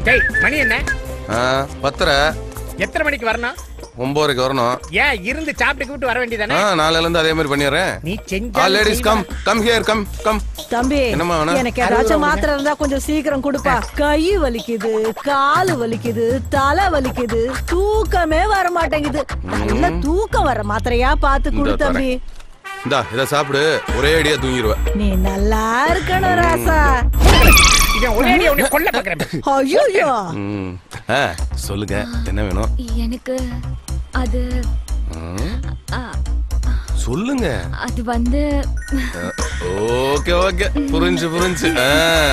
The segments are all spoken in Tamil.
டேய் மணி என்ன ஆ, பத்தரை எத்தனை மணிக்கு வரணும் ஒன்பதரைக்கு வரணும் ஏன் இருந்து சாப்பிட்டு கூப்பிட்டு வர வேண்டியதானே ஆ நாளையில இருந்து அதே மாதிரி பண்ணிடுறேன் நீ ஆ செஞ்சா ladies come come here come come தம்பி என்னம்மா வேணும்? எனக்கு ஏதாச்சும் மாத்திரை இருந்தா கொஞ்சம் சீக்கிரம் கொடுப்பா கை வலிக்குது காலு வலிக்குது தலை வலிக்குது தூக்கமே வர மாட்டேங்குது நல்ல தூக்கம் வர மாத்திரையா பார்த்து கொடு இந்தா தம்பி இந்தா இதை சாப்பிடு ஒரே அடியா தூங்கிடுவேன் நீ நல்லா இருக்கணும் ராசா இவன் ஒரே அடி உன்னை கொல்ல பாக்குறேன் ஐயோ ம். ஆ சொல்லுங்க என்ன வேணும் எனக்கு அது ம், ஆ, சொல்லுங்க அது வந்து ஓகே ஓகே புரிஞ்சு புரிஞ்சு ஆ.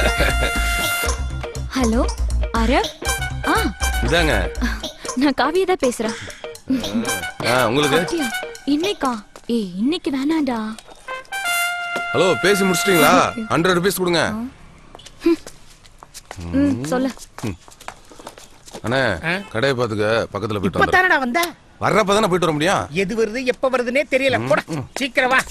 ஹலோ அரப் ஆ இதாங்க நான் காவியா தான் பேசுறேன் ஆ உங்களுக்கு அப்படியா? இன்னைக்கா ஏய் இன்னைக்கு வேணாம்டா ஹலோ பேசி முடிச்சிட்டீங்களா ஹண்ட்ரட் ருபீஸ் கொடுங்க ம் சொல்லு அண்ணே ஆ? கடையை பார்த்துக்க பக்கத்துல போயிட்டு இப்ப வந்துடுறேன் தானடா வந்த வர்றப்ப தானே போயிட்டு வர முடியும் எது வருது எப்ப வருதுன்னே தெரியல போட சீக்கிரம் வா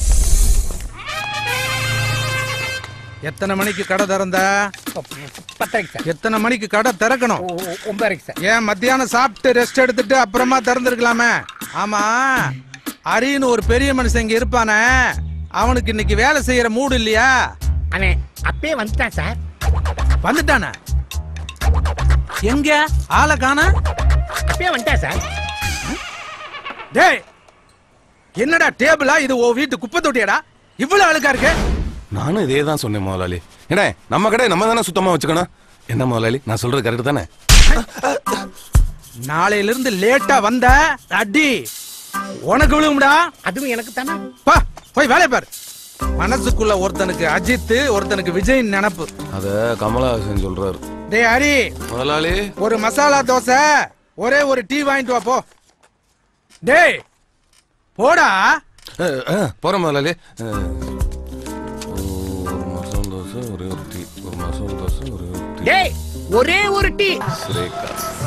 எத்தனை மணிக்கு கடை திறந்த பத்தரைக்கு சார் எத்தனை மணிக்கு கடை திறக்கணும் ஒ- ஒ- ஒன்பதரைக்கு சார் ஏன் மத்தியானம் சாப்பிட்டு ரெஸ்ட் எடுத்துட்டு அப்புறமா திறந்துருக்கலாமே ஆமா அரின்னு ஒரு பெரிய மனுஷன் இங்க இருப்பானே அவனுக்கு இன்னைக்கு வேலை செய்யற மூடு இல்லையா அண்ணே அப்பயே வந்துட்டான் சார் வந்துட்டானே எங்க ஆளை காணா அப்பயே வந்துட்டான் சார் டேய் என்னடா டேபிளா இது ஓ வீட்டு குப்பை தொட்டியாடா இவ்வளவு அழுக்கா இருக்கு நானும் இதே தான் சொன்னேன் முதலாளி ஏடா நம்ம கடை நம்ம தானே சுத்தமா வச்சுக்கணும் என்ன முதலாளி நான் சொல்றது கரெக்ட் தானே நாளையில இருந்து லேட்டா வந்த அடி உனக்கு விழுகும்டா அதுவும் எனக்கு தானே பா போய் வேலைய பாரு மனசுக்குள்ள ஒருத்தனுக்கு அஜித் ஒருத்தனுக்கு விஜய் நினப்பு அத கமலஹாசன் சொல்றாரு டேய் ஹரி முதலாளி ஒரு மசாலா தோசை ஒரே ஒரு டீ வாங்கிட்டு வா போ டேய் போடா அஹ், அஹ், போறேன் முதலாளி அஹ், ஒரு மசாலா தோசை ஒரே ஒரு டீ ஒரு மசாலா தோசை ஒரே ஒரு டீ டேய் ஒரே ஒரு டீ சுரேகா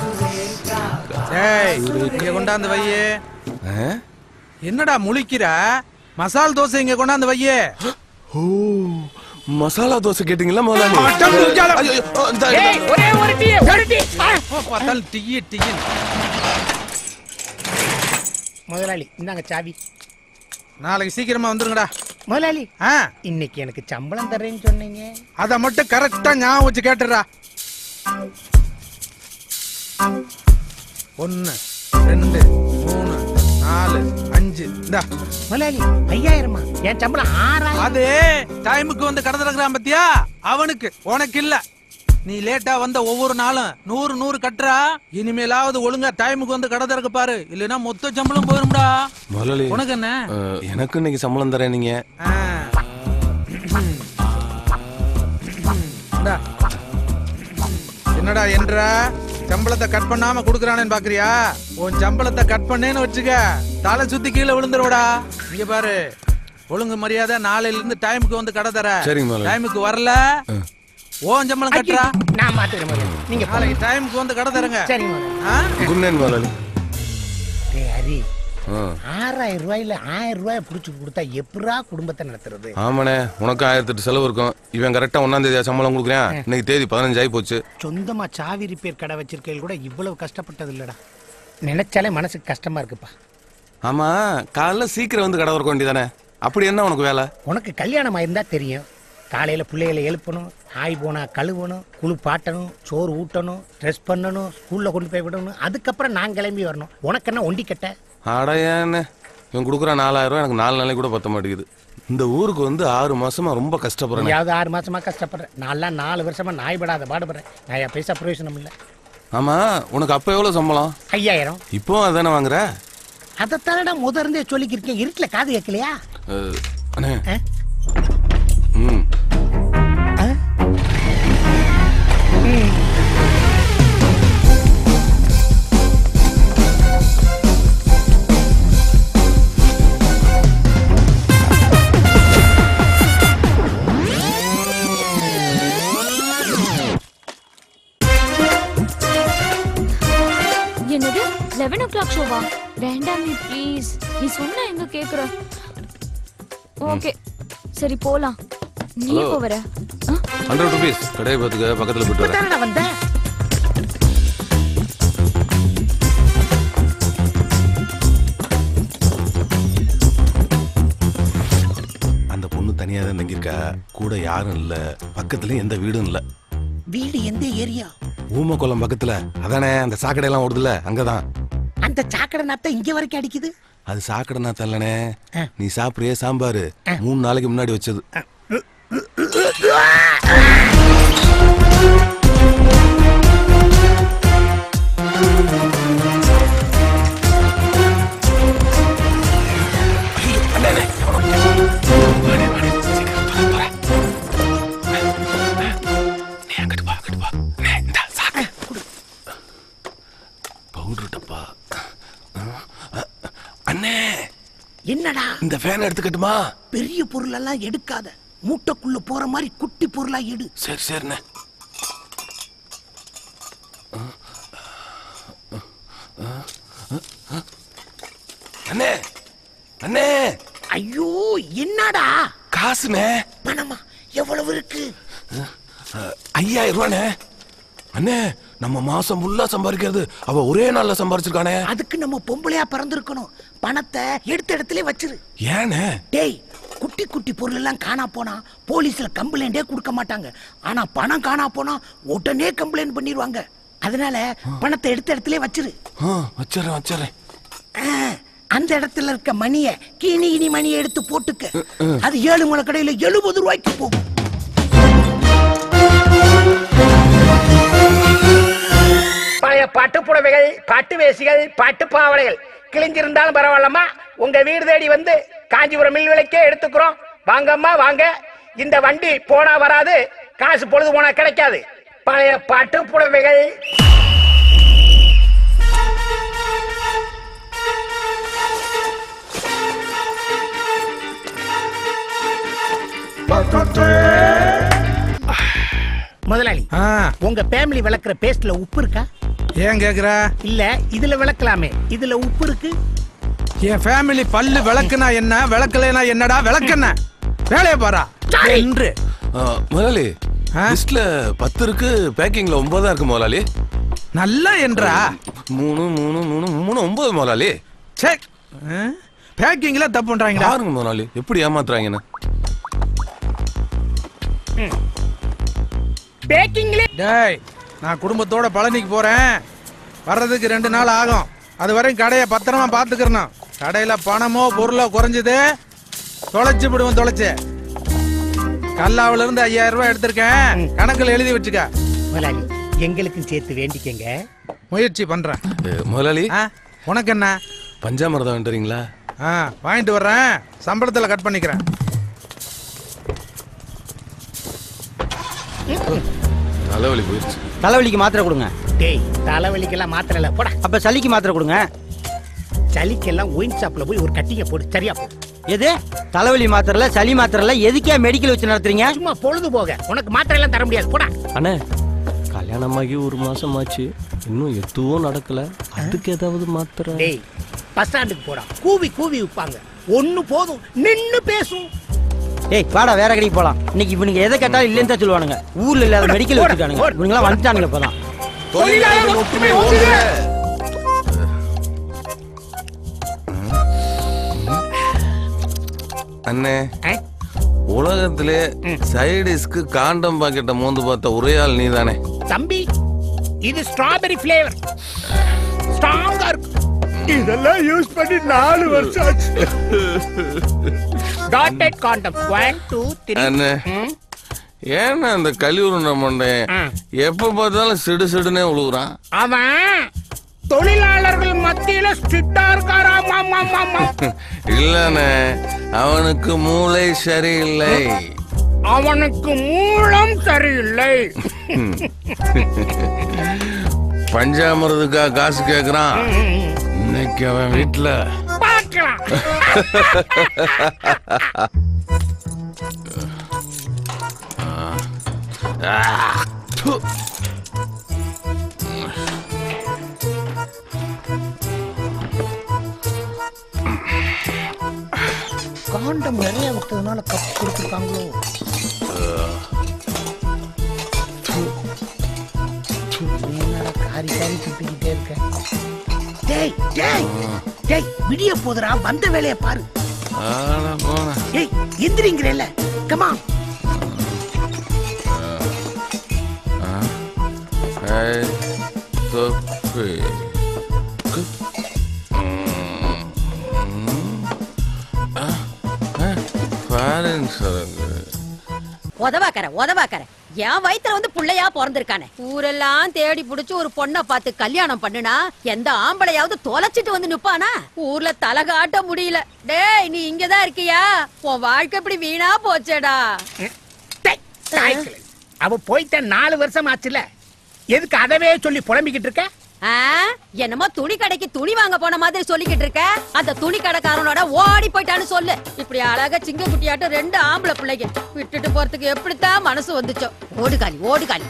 டேய் இங்க கொண்டாந்து வையே அஹ்? என்னடா முழிக்கிற மசால் தோசை இங்க கொண்டாந்து வையே ஓ மசாலா தோசை கேட்டீங்களா முதலாளி அட, முடிஞ்சால. ஐயோ, ஐயோ, இந்தா, டேய் இந்தா. ஒரே ஒரு டீ ஒரு டீ ஆ. எப்ப பார்த்தாலும் டீ டீ முதலாளி இந்தாங்க சாவி நாளைக்கு சீக்கிரமா வந்துருங்கடா முதலாளி ஆ இன்னைக்கு எனக்கு சம்பளம் தர்றேன்னு சொன்னீங்க அத மட்டும் கரெக்டா ஞாபகம் வச்சு கேட்டுறா ஒன்னு ரெண்டு மூணு நாலு அஞ்சு இந்தா முதலாளி ஐயாயிரமா என் சம்பளம் ஆறாயிரம் அது டைமுக்கு வந்து கடை திறக்கிறான் பத்தியா அவனுக்கு உனக்கு இல்ல நீ லேட்டா வந்த ஒவ்வொரு நாளும் நூறு நூறு கட்டுறா இனிமேலாவது ஒழுங்கா டைமுக்கு வந்து கடை திறக்க பாரு இல்லைன்னா மொத்த சம்பளம் போயிரும்டா முதலாளி உனக்கு என்ன அஹ், எனக்கு இன்னைக்கு சம்பளம் தரேன் நீங்க ஆ. இந்தா. என்னடா என்ற சம்பளத்தை கட் பண்ணாம குடுக்கறானேன்னு பாக்குறியா உன் சம்பளத்தை கட் பண்ணேன்னு வச்சுக்க தலை சுத்தி கீழே விழுந்துருவடா இங்க பாரு ஒழுங்கு மரியாதை நாளையில இருந்து டைமுக்கு வந்து கடை தர சரிங்க முதலாளி. டைமுக்கு வரல ஓன் சம்பளம் கட்டுறா நான் மாத்துறேன் முதலாளி நீங்க போங்க. நாளைக்கு டைமுக்கு வந்து கடை தரங்க சரிங்க முதலாளி ஆ? குட் நைட் முதலாளி டேய் ஹரி ஆ. ஆறாயிரம் ரூபாயில ஆயிரம் ரூபாய் புடிச்சு கொடுத்தா எப்படா குடும்பத்தை நடத்துறது ஆமாண்ணே உனக்கு ஆயிரத்தி எட்டு செலவு இருக்கும் இவன் கரெக்டா ஒன்னாம் தேதி சம்பளம் கொடுக்குறேன் இன்னைக்கு தேதி பதினஞ்சு ஆகி போச்சு சொந்தமா சாவி ரிப்பேர் கடை வச்சிருக்கையில் கூட இவ்வளவு கஷ்டப்பட்டது இல்லடா நினைச்சாலே மனசுக்கு கஷ்டமா இருக்குப்பா ஆமா காலைல சீக்கிரம் வந்து கடை வரக்க வேண்டியதானே அப்படி என்ன உனக்கு வேலை உனக்கு கல்யாணம் ஆயிருந்தா தெரியும் காலையில பிள்ளைகளை எழுப்பணும் ஆய் போனா கழுவணும் குளிப்பாட்டணும் சோறு ஊட்டணும் ட்ரெஸ் பண்ணணும் ஸ்கூல்ல கொண்டு போய் விடணும் அதுக்கப்புறம் நான் கிளம்பி வரணும் உனக்கு என்ன ஒண்டி கட்ட அடையான்னு இவன் கொடுக்குற நாலாயிரம் ரூபாய் எனக்கு நாலு நாளைக்கு கூட பத்த மாட்டேங்குது இந்த ஊருக்கு வந்து ஆறு மாசமா ரொம்ப கஷ்டப்படுறேன் நீயாவது ஆறு மாசமா கஷ்டப்படுறேன் நான்லாம் நாலு வருஷமா நாய் படாத பாடுபடுறேன் நான் என் பைசா பிரயோஜனம் இல்லை ஆமா உனக்கு அப்ப எவ்வளவு சம்பளம் ஐயாயிரம் இப்போ அதானே வாங்குற அதைத்தானடா முத இருந்தே சொல்லிக்கிருக்கேன் இருட்டுல காது கேட்கலையா அஹ், அண்ணே ஆ? ம் ஆ? என்னது லெவன் ஓ கிளாக் ஷோவா வேண்டாம் நீ ப்ளீஸ் நீ சொன்னா எங்க கேக்குற ஓகே சரி போலாம் நீ Hello. எப்போ வர ஆ? ஹண்ட்ரட் ருபீஸ் கடையை பார்த்துக்க பக்கத்துல போயிட்டு வரேன் இப்பதானடா வந்தேன் இருக்கா கூட யாரும் இல்ல பக்கத்துலயும் எந்த வீடும் இல்ல வீடு எந்த ஏரியா ஊமக்குளம் பக்கத்துல அதானே அந்த சாக்கடை எல்லாம் ஓடுதுல அங்கதான் அந்த சாக்கடை நாத்த இங்க வரைக்கும் அடிக்குது அது சாக்கடைனா தள்ளனே ஆ. நீ சாப்பிடுறியே சாம்பாரு மூணு நாளைக்கு முன்னாடி வச்சது பவுடர் டப்பா அண்ணே என்னடா இந்த ஃபேன் எடுத்துக்கட்டுமா பெரிய பொருள் எல்லாம் எடுக்காத மூட்டைக்குள்ள போற மாதிரி குட்டி பொருளா எடு சரி சரிண்ணே அண்ணே அண்ணே ஐயோ என்னடா காசுண்ணே பணமா எவ்வளவு இருக்கு ஐயாயிரம் ரூபாண்ணே அண்ணே நம்ம மாசம் ஃபுல்லா சம்பாதிக்கிறது அவ ஒரே நாள்ல சம்பாரிச்சிருக்கானே அதுக்கு நம்ம பொம்பளையா பிறந்திருக்கணும் பணத்தை எடுத்த இடத்துல வச்சிரு ஏண்ணே டேய் குட்டி குட்டி பொருள் எல்லாம் காணா போனா போலீஸ்ல கம்ப்ளைண்டே கொடுக்க மாட்டாங்க ஆனா பணம் காணா போனா உடனே கம்ப்ளைண்ட் பண்ணிடுவாங்க அதனால பணத்தை எடுத்த இடத்துல வச்சிரு ஆ வச்சிடறேன் வச்சிடறேன் ஆ, அந்த இடத்துல இருக்க மணிய கீனி கிணி மணியை எடுத்து போட்டுக்க அது ஏழு முளை கடையில எழுபது ரூபாய்க்கு போகும் பழைய பட்டு புடவைகள் பட்டு வேசிகள் பட்டு பாவடைகள் கிழிஞ்சிருந்தாலும் பரவாயில்லம்மா உங்க வீடு தேடி வந்து காஞ்சிபுரம் மில் விலைக்கே எடுத்துக்கிறோம் வாங்கம்மா வாங்க இந்த வண்டி போனா வராது காசு பொழுது போனா கிடைக்காது பழைய பட்டு புடவைகள் முதலாளி ஆ உங்க ஃபேமிலி விளக்குற பேஸ்ட்ல உப்பு இருக்கா ஏன் கேக்குற இல்ல இதுல விளக்கலாமே இதுல உப்பு இருக்கு என் ஃபேமிலி பல்லு விளக்குனா என்ன விளக்கலைனா என்னடா விளக்கென்ன வேலையை பாரா சாரி. என்று ஆ, முதலாளி ஆ? லிஸ்ட்ல பத்து இருக்கு பேக்கிங்ல ஒன்பதா இருக்கு முதலாளி நல்லா என்றா மூணு மூணு மூணு மூணு ஒன்பது முதலாளி சே பேக்கிங்ல தப்பு பண்றாங்கடா பாருங்க முதலாளி எப்படி ஏமாத்துறாங்கன்னு பேக்கிங்ல டேய் நான் குடும்பத்தோட பழனிக்கு போறேன் வர்றதுக்கு ரெண்டு நாள் ஆகும் அது வரையும் கடையை பத்திரமா பாத்துக்கிறணும் கடையில பணமோ பொருளோ குறைஞ்சது தொலைச்சு விடுவேன் தொலைச்சு கல்லாவில இருந்து ஐயாயிரம் ரூபாய் எடுத்திருக்கேன் கணக்குல எழுதி வச்சுக்க முதலாளி எங்களுக்கும் சேர்த்து வேண்டிக்கங்க முயற்சி பண்றேன் ஏ, முதலாளி ஆ, உனக்கு என்ன பஞ்சாமிரதம் வந்துறீங்களா ஆ வாங்கிட்டு வர்றேன் சம்பளத்துல கட் பண்ணிக்கிறேன் தலைவலி போயிடுச்சு தலைவலிக்கு மாத்திரை கொடுங்க டேய் தலைவலிக்கெல்லாம் மாத்திரை இல்ல போடா அப்ப சளிக்கு மாத்திரை கொடுங்க சளிக்கெல்லாம் ஒயின் ஷாப்ல போய் ஒரு கட்டிங்க போடு சரியா போடு எது தலைவலி மாத்திரைல சளி மாத்திரைல எதுக்கே மெடிக்கல் வச்சு நடத்துறீங்க சும்மா பொழுது போக உனக்கு மாத்திரை எல்லாம் தர முடியாது போடா அண்ணே கல்யாணமாகி ஒரு மாசம் ஆச்சு இன்னும் எதுவும் நடக்கல அதுக்கு ஏதாவது மாத்திரை டேய் பஸ் ஸ்டாண்டுக்கு போடா கூவி கூவி விற்பாங்க ஒண்ணு போதும் நின்னு பேசும் ஏய் வாடா வேற கடைக்கு போலாம் இன்னைக்கு இவனுங்க எதை கேட்டாலும் இல்லைன்னு தான் சொல்லுவானுங்க ஊர்ல இல்லாத மெடிக்கல் போடா, வச்சிருக்கானுங்க போடா. இவனுங்க எல்லாம் வந்துட்டானுங்க இப்பதான் தொழிலாளர் ஒற்றுமை ஓங்குக. அண்ணே ஆ? உலகத்திலே சைடிஸ்க்கு காண்டம் பாக்கெட்டை மோந்து பார்த்த ஒரே ஆள் நீதானே தம்பி இது ஸ்ட்ராபெரி ஃபிளேவர் ஸ்ட்ராங்கா இருக்கு இதெல்லாம் யூஸ் பண்ணி நாலு வருஷம் ஆச்சு dotted condom one two three அண்ணே ஏன்னா அந்த கலியூர் மண்டேன் ஆ. எப்ப பார்த்தாலும் சிடு சிடுனே உழுகுறான் அவன் தொழிலாளர்கள் மத்தியில ஸ்ட்ரிக்டா இருக்காராம் ஆமா ஆமா இல்லண்ணே அவனுக்கு மூளை சரியில்லை அவனுக்கு மூலம் சரியில்லை பஞ்சாமிரதுக்கா காசு கேக்குறான் இன்னைக்கு அவன் வீட்டுல பார்க்கலாம் ப்பு. காண்டம் நிறைய விட்டதுனால கப்பு கொடுத்துருக்காங்களோ நீ என்னடா காரி காரி சுத்திக்கிட்டே இருக்க டேய் டேய் டேய் விடிய போதுடா வந்த வேலைய பாரு ஆட போன ஏய் எந்திரிங்கிறல்ல கமா உதவாக்கற உதவாக்கற என் வயித்துல வந்து புள்ளையா பிறந்திருக்கானே ஊரெல்லாம் தேடி புடிச்சு ஒரு பொண்ணை பார்த்து கல்யாணம் பண்ணுனா எந்த ஆம்பளையாவது தொலைச்சிட்டு வந்து நிப்பானா ஊர்ல தலை காட்ட முடியல டேய் நீ இங்கதான் இருக்கியா உன் வாழ்க்கை இப்படி வீணா போச்சேடா டேய், தாய்க்கிழவி. அவ போயிட்ட நாலு வருஷம் ஆச்சுல எதுக்கு அதவே சொல்லி புலம்பிக்கிட்டு இருக்க ஆ? என்னமோ துணி கடைக்கு துணி வாங்க போன மாதிரி சொல்லிக்கிட்டு இருக்க அந்த துணி கடைக்காரனோட ஓடி போயிட்டான்னு சொல்லு இப்படி அழகா சிங்க குட்டியாட்டம் ரெண்டு ஆம்பளை பிள்ளைங்க விட்டுட்டு போறதுக்கு எப்படித்தான் மனசு வந்துச்சோ ஓடுகாலி ஓடுகாலி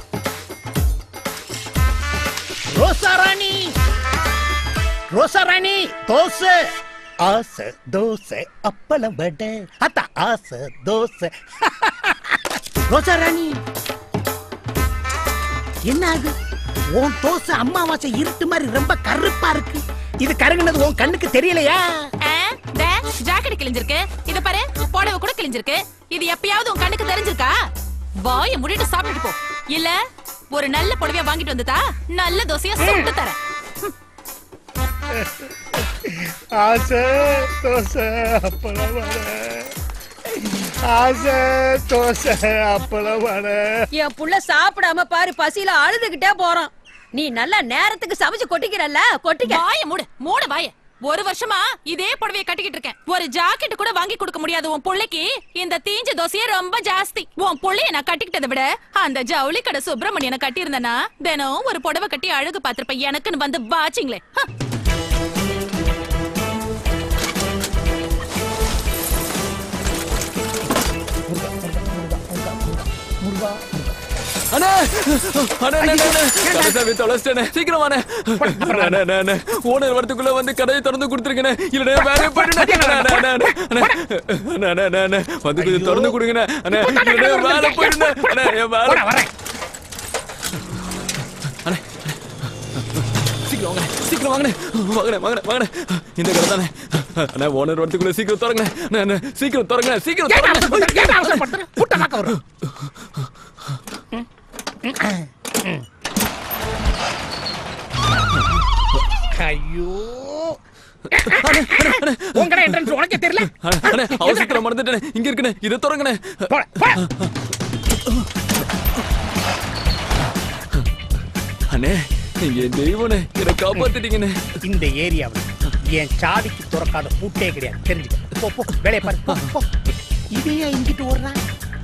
ரோசாராணி ரோசாராணி தோசை ஆசை தோசை அப்பளம் வடை அத்தா ஆசை தோசை ரோசாராணி என்ன ஆகு உன் தோசை அம்மாவாசை இருட்டு மாதிரி ரொம்ப கருப்பா இருக்கு இது கருகுனது உன் கண்ணுக்கு தெரியலையா ஜாக்கெட் கிழிஞ்சிருக்கு இத பாரு புடவை கூட கிழிஞ்சிருக்கு இது எப்பயாவது உன் கண்ணுக்கு தெரிஞ்சிருக்கா வாய முடிட்டு சாப்பிட்டுட்டு போ இல்ல ஒரு நல்ல புடவையா வாங்கிட்டு வந்துதா நல்ல தோசையா சுட்டு தரேன் ஆசை தோசை அப்பளம் வடை ஆசை தோசை அப்பளம் வடை என் புள்ள சாப்பிடாம பாரு பசியில அழுதுகிட்டே போறான் நீ நல்லா நேரத்துக்கு சமைச்சு கொட்டிக்கிறல்ல கொட்டிக்க வாய மூடு மூடு வாய ஒரு வருஷமா இதே புடவைய கட்டிக்கிட்டு இருக்கேன் ஒரு ஜாக்கெட் கூட வாங்கி கொடுக்க முடியாது உன் புள்ளைக்கு இந்த தீஞ்ச தோசையே ரொம்ப ஜாஸ்தி உன் புள்ளைய நான் கட்டிக்கிட்டதை விட அந்த ஜவுளி கடை சுப்பிரமணியனை கட்டி இருந்தனா தினம் ஒரு புடவை கட்டி அழகு பார்த்திருப்ப எனக்குன்னு வந்து வாச்சிங்களே ஹ. அண்ணே அண்ணே அண்ணே, அண்ணே, அண்ணே. கடை சாவி தொலைச்சிட்டேனே சீக்கிரம் வாண்ணே அண்ணே, அண்ணே, அண்ணே. ஓனர் வரதுக்குள்ள வந்து கடையை திறந்து கொடுத்துருக்கேனே இல்லைண்ணே வேலையை போயிட்டு அண்ணே, அண்ணே, அண்ணே, அண்ணே, அண்ணே. அண்ணே, அண்ணே, அண்ணே, அண்ணே. வந்து கொஞ்சம் திறந்து கொடுங்கண்ணே அண்ணே இல்லைண்ணே வேலை போயிட்டு அண்ணே என் வேலை வரேன் சீக்கிரம் வாங்க சீக்கிரம் வாங்கண்ணே வாங்கண்ணே வாங்கண்ணே வாங்கண்ணே இந்த கடை தானே அண்ணே ஓனர் வரதுக்குள்ள சீக்கிரம் திறங்கண்ணே அண்ணே, அண்ணே சீக்கிரம் திறங்கண்ணே சீக்கிரம் ஏன் திறங்கண்ணே அவசரப்படுத்துற? ஏன் அவசரப்படுத்துற? புட்டை பார்க்க வரும். ஐயோ உன் கடை entrance உனக்கே தெரியல அண்ணே அவசரத்துல மறந்துட்டேனே இங்க இருக்குண்ணே இதை திறங்கண்ணே போடா, போடா. அண்ணே என் தெய்வனே என்னை காப்பாத்திட்டீங்கண்ணே இந்த ஏரியாவில் என் சாவிக்கு துறக்காத பூட்டே கிடையாது தெரிஞ்சுக்க போ போ வேலையை பாரு போ போ இதையா இங்கிட்டு ஓடுறான்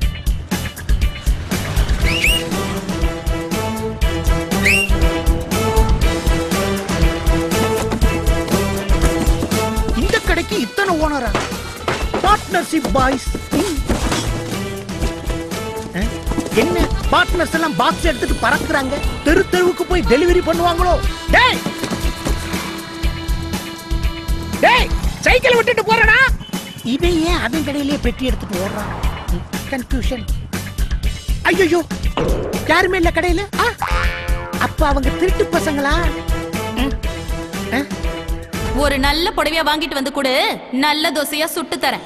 இந்த கடைக்கு இத்தனை ஓனரா பார்ட்னர்ஷிப் பாய்ஸ் என்ன பார்ட்னர்ஸ் எல்லாம் பாக்ஸ் எடுத்துட்டு பறக்குறாங்க தெரு தெருவுக்கு போய் டெலிவரி பண்ணுவாங்களோ டேய் டேய் சைக்கிள் விட்டுட்டு போறடா இவன் ஏன் அவன் கடையிலேயே பெட்டி எடுத்துட்டு ஓடுறான் கன்ஃபியூஷன் ஐயோ யாருமே இல்ல கடையில ஆ? அப்ப அவங்க திருட்டு பசங்களா ம். ஆ? ஒரு நல்ல புடவையா வாங்கிட்டு வந்து கொடு நல்ல தோசையா சுட்டு தரேன்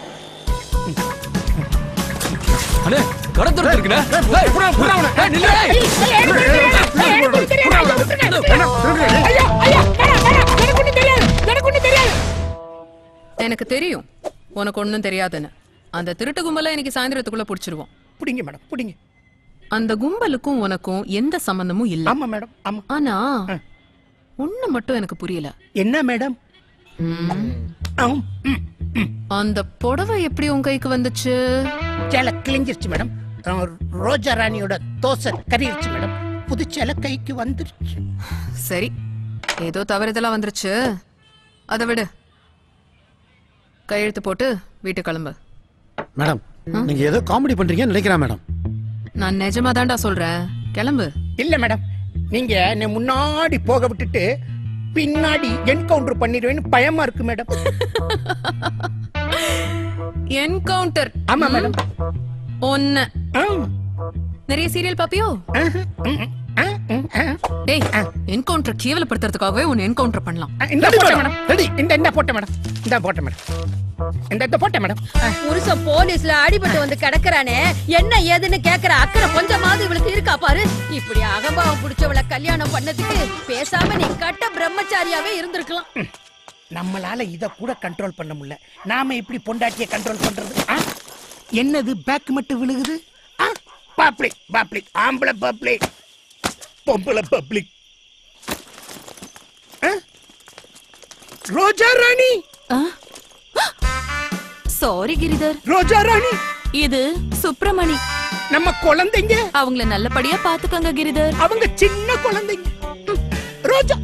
அண்ணே கடை திறந்துருக்குண்ணே ஏய், புறா, புறா அவனை. ஏய், நில்லு, ஏய். ஏய், ஏய், எனக்கு தெரியாது. ஏய், எனக்கு ஒண்ணும் தெரியாது. ஐயா, விட்டுருங்க, விட்டுருங்க. ஐயா, ஐயா, வேணாம், வேணாம். எனக்கு ஒண்ணும் தெரியாது. எனக்கு ஒண்ணும் தெரியாது. எனக்கு தெரியும் உனக்கு ஒண்ணும் தெரியாதுன்னு அந்த திருட்டு கும்பலை இன்னைக்கு சாயந்தரத்துக்குள்ள புடிச்சிருவோம் புடிங்க மேடம் புடிங்க அந்த கும்பலுக்கும் உனக்கும் எந்த சம்பந்தமும் இல்ல ஆமா மேடம் ஆமா ஆனா ஒண்ணு மட்டும் எனக்கு புரியல என்ன மேடம் ம், ஆம், ம். அந்த புடவை எப்படி உன் கைக்கு வந்துச்சு சேலை கிழிஞ்சிருச்சு மேடம் அஹ், ரோஜா ராணியோட தோசை கறிடுச்சு மேடம் புது சேலை கைக்கு வந்துருச்சு சரி ஏதோ தவறுதலா வந்துருச்சு அதை விடு கையெழுத்து போட்டு வீட்டுக்கு கிளம்பு மேடம் நீங்க ஏதோ காமெடி பண்றீங்கன்னு நினைக்கிறேன் மேடம் நான் நிஜமா தான்டா சொல்றேன் கிளம்பு இல்ல மேடம் நீங்க என்னை முன்னாடி போக விட்டுட்டு பின்னாடி என்கவுண்டர் பண்ணிடுவேன்னு பயமா இருக்கு மேடம் என்கவுண்டர் ஆமா மேடம் ஒன்னு நிறைய சீரியல் பாப்பியோ டேய் என்கவுண்டர் கேவலப்படுத்துறதுக்காகவே உன்னை என்கவுண்டர் பண்ணலாம் இந்த போட்ட மேடம் ரெடி இந்த இந்த போட்ட மேடம் இந்த போட்ட மேடம் இந்த இந்த போட்ட மேடம் புருஷன் போலீஸ்ல அடிபட்டு வந்து கிடக்குறானே என்ன ஏதுன்னு கேக்குற அக்கறை கொஞ்சமாவது இவளுக்கு இருக்கா பாரு இப்படி அகம்பாவம் புடிச்சவள கல்யாணம் பண்ணதுக்கு பேசாம நீ கட்ட பிரம்மச்சாரியாவே இருந்திருக்கலாம் நம்மளால இத கூட கண்ட்ரோல் பண்ண முடியல நாம எப்படி பொண்டாட்டிய கண்ட்ரோல் பண்றது ஆ? என்னது பேக் மட்டும் விழுகுது பப்ளிக் பப்ளிக் ஆம்பளை பப்ளிக் பொம்பளை பப்ளிக் ரோஜா ராணி சாரி கிரிதர் ரோஜா ராணி இது சுப்பிரமணி நம்ம குழந்தைங்க அவங்கள நல்லபடியா பாத்துக்கோங்க கிரிதர் அவங்க சின்ன குழந்தைங்க ரோஜா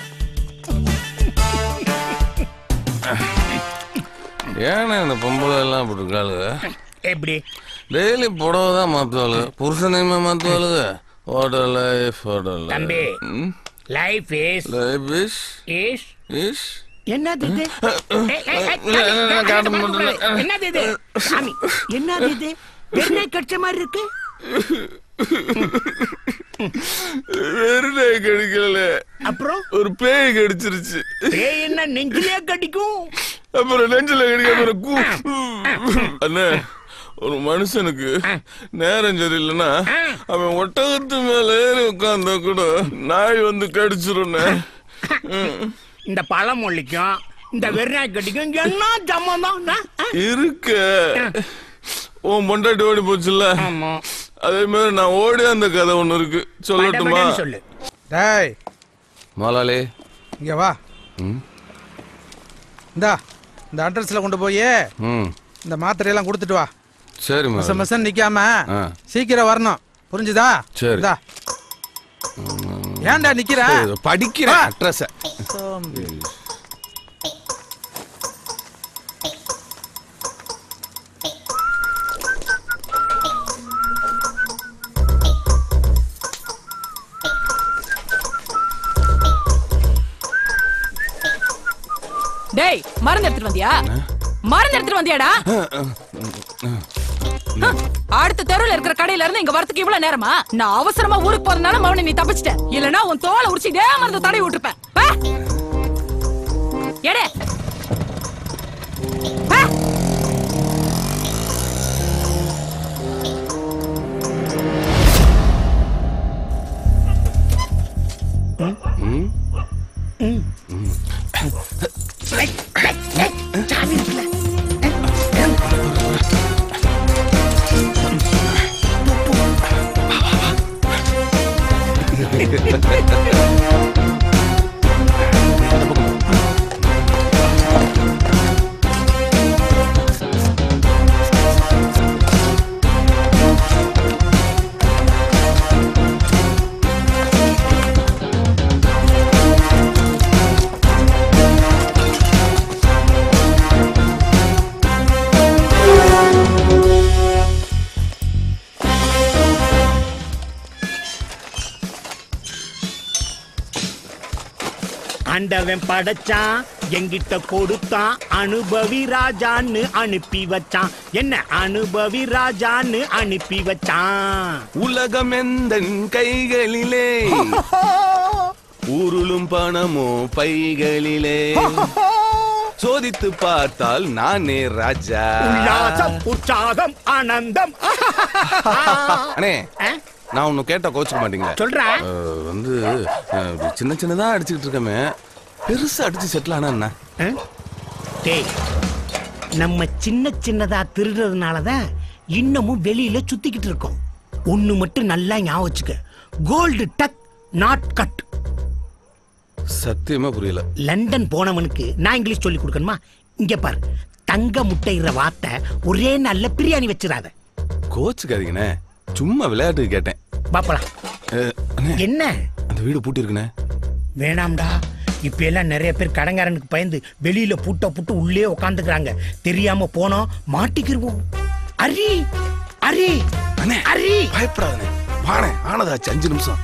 ஏன்னா இந்த பொம்பளை எல்லாம் இப்படி இருக்காளுங்க எப்படி டெய்லி புடவை தான் மாத்துவாளுங்க புருஷனையுமே மாத்துவாளுங்க ஹோட்டல் லைஃப் ஹோட்டல் தம்பி life is life is is is என்னது இது ஏய், ஏய், ஏய், இல்ல, இல்ல, இல்ல, காட்ட முடியல. என்னது இது சாமி என்னது இது என்ன கடிச்ச மாதிரி இருக்கு வெறும் நாய் கடிக்கல அப்புறம் ஒரு பேய் கடிச்சிருச்சு பேய் என்ன நெஞ்சிலே கடிக்கும் அப்புறம் நெஞ்சில கடிக்க அப்புறம் கூ அண்ணே ஒரு மனுஷனுக்கு நேரம் சரியில்லைன்னா அவன் ஒட்டகத்து மேல ஏறி உட்கார்ந்தா கூட நாய் வந்து கடிச்சிரும்ண்ணே இந்த பழமொழிக்கும் இந்த வெறிநாய் கடிக்கும் என்ன சம்மந்தம் இருக்க உன் பொண்டாட்டி ஓடி போச்சுல்ல ஆமா அதே மாதிரி நான் ஓடி அந்த கதை ஒண்ணு இருக்கு சொல்லட்டுமா படபடன்னு சொல்லு டேய் மாலாலே இங்க வா ம் இந்தா இந்த அட்ரஸ்ல கொண்டு போய் ம் இந்த மாத்திரையெல்லாம் கொடுத்துட்டு வா சரி மச மாலாலே. மசன் நிக்காம ஆ சீக்கிரம் வரணும் புரிஞ்சுதா சரி. இந்தா ஏன்டா நிக்கிற ஏய், படிக்கிறேன் அட்ரஸ டேய் மருந்து எடுத்துட்டு வந்தியா மருந்து எடுத்துட்டு வந்தியாடா ஹம், அடுத்த தெருவுல இருக்கிற கடையில இருந்து இங்க வரதுக்கு இவ்வளவு நேரமா நான் அவசரமா ஊருக்கு போறதுனால மவனை நீ தப்பிச்சிட்ட இல்லனா உன் தோலை உரிச்சு இதே மருந்து தடவி விட்டுருப்பேன் பா. எடே பா. ஆண்டவன் படைச்சான் எங்கிட்ட கொடுத்தான் அனுபவி ராஜான்னு அனுப்பி வச்சான் என்ன அனுபவி ராஜான்னு அனுப்பி வச்சான் உலகம் எந்தன் கைகளிலே ஊருளும் பணமோ பைகளிலே சோதித்து பார்த்தால் நானே ராஜா உல்லாசம் உற்சாகம் ஆனந்தம் அண்ணே நான் ஒன்னு கேட்டா கோச்சுக்க மாட்டீங்களா சொல்றா. அஹ், வந்து அஹ், இப்படி சின்ன சின்னதா அடிச்சுக்கிட்டு இருக்கமே பெருசா அடிச்சு செட்டில் ஆனா என்ன டேய் நம்ம சின்ன சின்னதா திருடுறதுனால தான் இன்னமும் வெளியில சுத்திக்கிட்டு இருக்கோம் ஒண்ணு மட்டும் நல்லா ஞாபகம் வச்சுக்க கோல்டு டக் நாட் கட் சத்தியமா புரியல லண்டன் போனவனுக்கு நான் இங்கிலீஷ் சொல்லி கொடுக்கணுமா இங்க பாரு தங்க முட்டைகிற வார்த்தை ஒரே நல்ல பிரியாணி வச்சிடாத கோச்சுக்காதீங்கண்ணே சும்மா விளையாட்டுக்கு கேட்டேன் பாப்பலாம் அஹ், அண்ணே, என்ன அந்த வீடு பூட்டி இருக்குண்ணே வேணாம்டா இப்ப எல்லாம் நிறைய பேர் கடங்காரனுக்கு பயந்து வெளியில பூட்ட புட்டு உள்ளே உட்காந்துக்கிறாங்க தெரியாம போனோம் மாட்டிக்கிருவோம் அரி அரி அண்ணே அரி பயப்படாதண்ணே வாணே ஆனதாச்சு அஞ்சு நிமிஷம்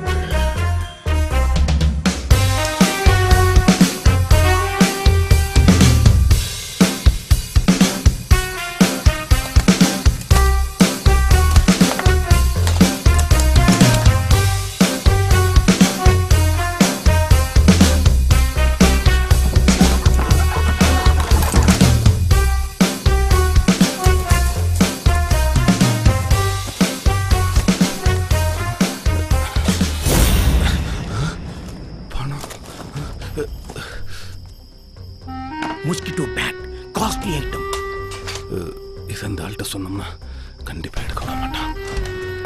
மொஸ்கிட்டோ பேட் காஸ்ட்லி ஐட்டம் அஹ், இது அந்த ஆள்கிட்ட சொன்னோம்னா கண்டிப்பா எடுக்க விட மாட்டான்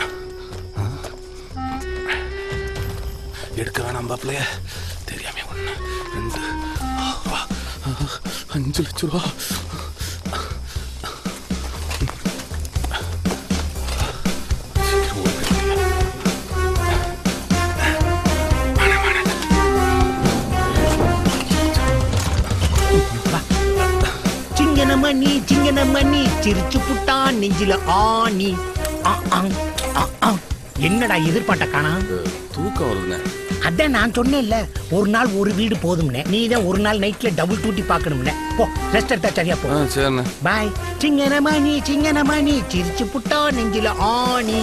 எடுக்க வேணாம் பாப்பிளைய தெரியாம ஒண்ணு ரெண்டு ஆ, வா. ஆ, அஞ்சு லட்ச ரூபா சிங்கனமணி சிங்கனமணி சிரிச்சு புட்டான் நெஞ்சில ஆணி ஆ, ஆ, ஆ, ஆ. என்னடா எதிர்பார்ட்ட காணா தூக்கம் வருதுண்ணே அதான் நான் சொன்னேன்ல ஒரு நாள் ஒரு வீடு போதும்னே நீ தான் ஒரு நாள் நைட்ல டபுள் டூட்டி பார்க்கணும்னே போ ரெஸ்ட் எடுத்தா சரியா போ ஆ சரிண்ணே பாய் சிங்கனமணி சிங்கனமணி சிரிச்சு புட்டா நெஞ்சில ஆணி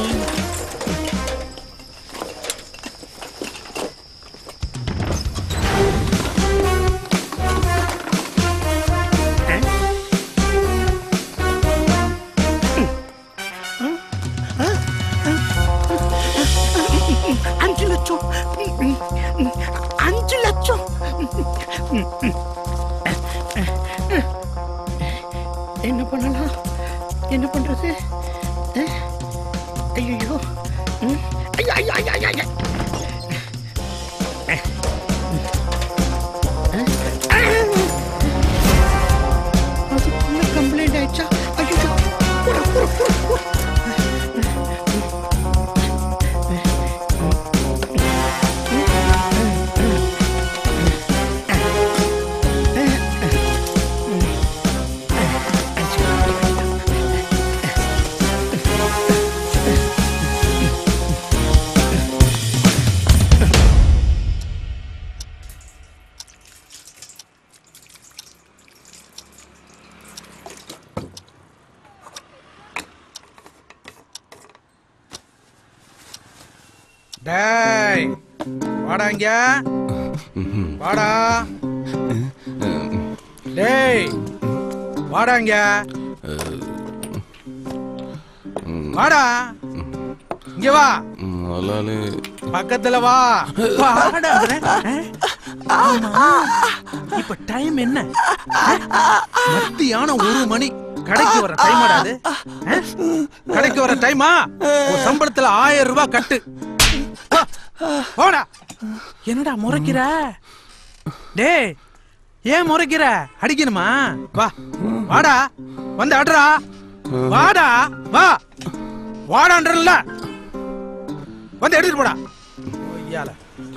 அஞ்சு லட்சம் அஞ்சு லட்சம் என்ன பண்ணலாம் என்ன பண்றது ஐயோ ஐயா ஐயா ஐயா ஐயா, ஐயா அதுக்குள்ள கம்ப்ளைண்ட் ஆயிடுச்சா ஐயோ புற புற புற புற டேய் வாடா இங்க வாடா டேய் வாடா இங்க வாடா இங்க வா முதலாளி பக்கத்துல வா வாடா ஆமா. இப்ப டைம் என்ன மத்தியான ஒரு மணி கடைக்கு வர டைம் அது ஆ? கடைக்கு வர டைமா உன் சம்பளத்துல ஆயிரம் ரூபாய் கட்டு வா, போடா என்னடா முறைக்கிற டேய் ஏன் முறைக்கிற அடிக்கணுமா வா வாடா வந்து அட்ரா வாடா வா வாடான்றல்ல வந்து எடுத்துட்டு போடா ஐயால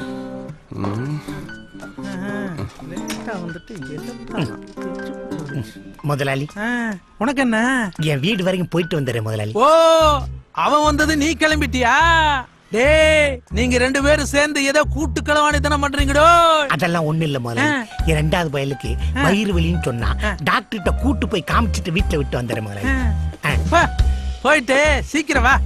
முதலாளி உனக்கு என்ன என் வீடு வரைக்கும் போயிட்டு வந்துடுறேன் முதலாளி ஓ அவன் வந்தது நீ கிளம்பிட்டியா டேய் நீங்க ரெண்டு பேரும் சேர்ந்து ஏதோ கூட்டு களவாணித்தனம் பண்றீங்கடோ அதெல்லாம் ஒண்ணு இல்ல முதலாளி என் ரெண்டாவது பயலுக்கு வயிறு வலின்னு சொன்னா டாக்டர்கிட்ட கூட்டு போய் காமிச்சிட்டு வீட்டுல விட்டு வந்துடுறேன் முதலாளி ஆ. வா, போயிட்டு சீக்கிரம் வா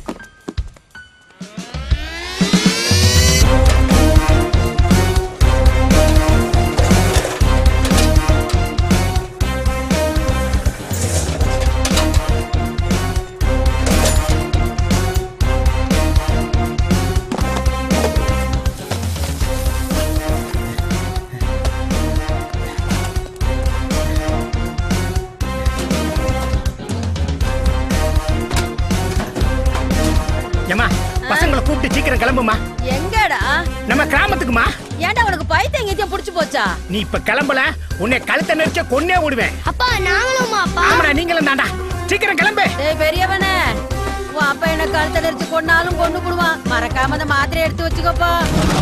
ஏம்மா பசங்களை கூப்பிட்டு சீக்கிரம் கிளம்புமா எங்கடா நம்ம கிராமத்துக்குமா ஏன்டா உனக்கு பைத்தியம் எங்கேயும் புடிச்சு போச்சா நீ இப்ப கிளம்பல உன்னை கழுத்தை நெரிச்ச கொன்னே விடுவேன் அப்பா நாங்களும் அப்பா ஆமாடா நீங்களும் தாண்டா சீக்கிரம் கிளம்பு டேய் பெரியவனே உன் அப்பா என்ன கழுத்தை நெரிச்சு கொன்னாலும் கொண்டு போடுவான் மறக்காம அந்த மாத்திரை எடுத்து வச்சுக்கோப்பா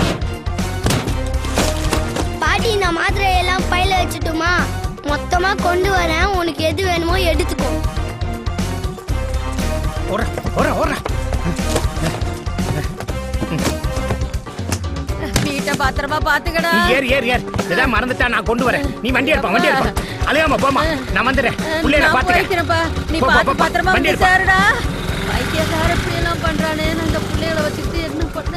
பாட்டி நான் மாத்திரை எல்லாம் பையில வச்சுட்டுமா மொத்தமா கொண்டு வரேன் உனக்கு எது வேணுமோ எடுத்துக்கோ ஓர ஓர ஓர வீட்டை பத்திரமா பாத்துக்கடா நீ ஏறு ஏறு ஏறு ஏதாவது மறந்துட்டா நான் கொண்டு வரேன் நீ வண்டி எடுப்பா வண்டி எடுப்பா அழுகாம போமா நான் வந்துடுறேன் புள்ளைய நான் நான் பாத்துக்கிறேன் போய்க்கிறேன்ப்பா நீ போ, போ, பாத்து போ, போ. பத்திரமா வண்டி வந்து எடுப்பா. சேருடா பைத்தியக்கார இப்படி எல்லாம் பண்றானே நான் இந்த பிள்ளைகளை வச்சுக்கிட்டு என்ன பண்ண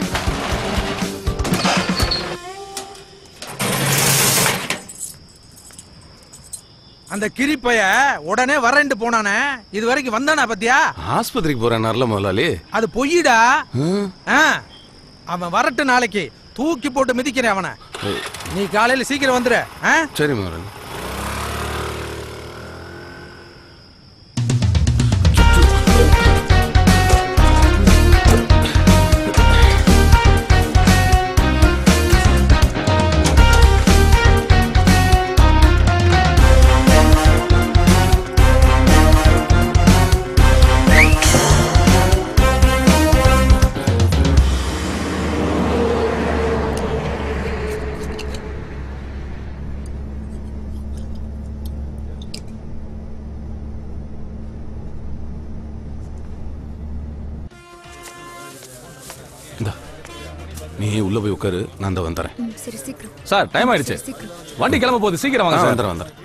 அந்த கிரிப்பைய உடனே வரேன்ட்டு போனானே இது வரைக்கும் வந்தானா பத்தியா ஆஸ்பத்திரிக்கு போறேன்னார்ல முதலாளி அது பொய்யிடா ம். ஆ, அவன் வரட்டு நாளைக்கு தூக்கி போட்டு மிதிக்கிறேன் அவனை நீ காலையில சீக்கிரம் வந்துரு ஆ? சரி முதலாளி நீ உள்ள போய் உட்காரு நான் தான் வந்துறேன் ம், சரி சீக்கிரம் சார் டைம் ஆயிடுச்சு வண்டி கிளம்ப போகுது சீக்கிரம் வாங்க சார் வந்துறேன் வந்துறேன்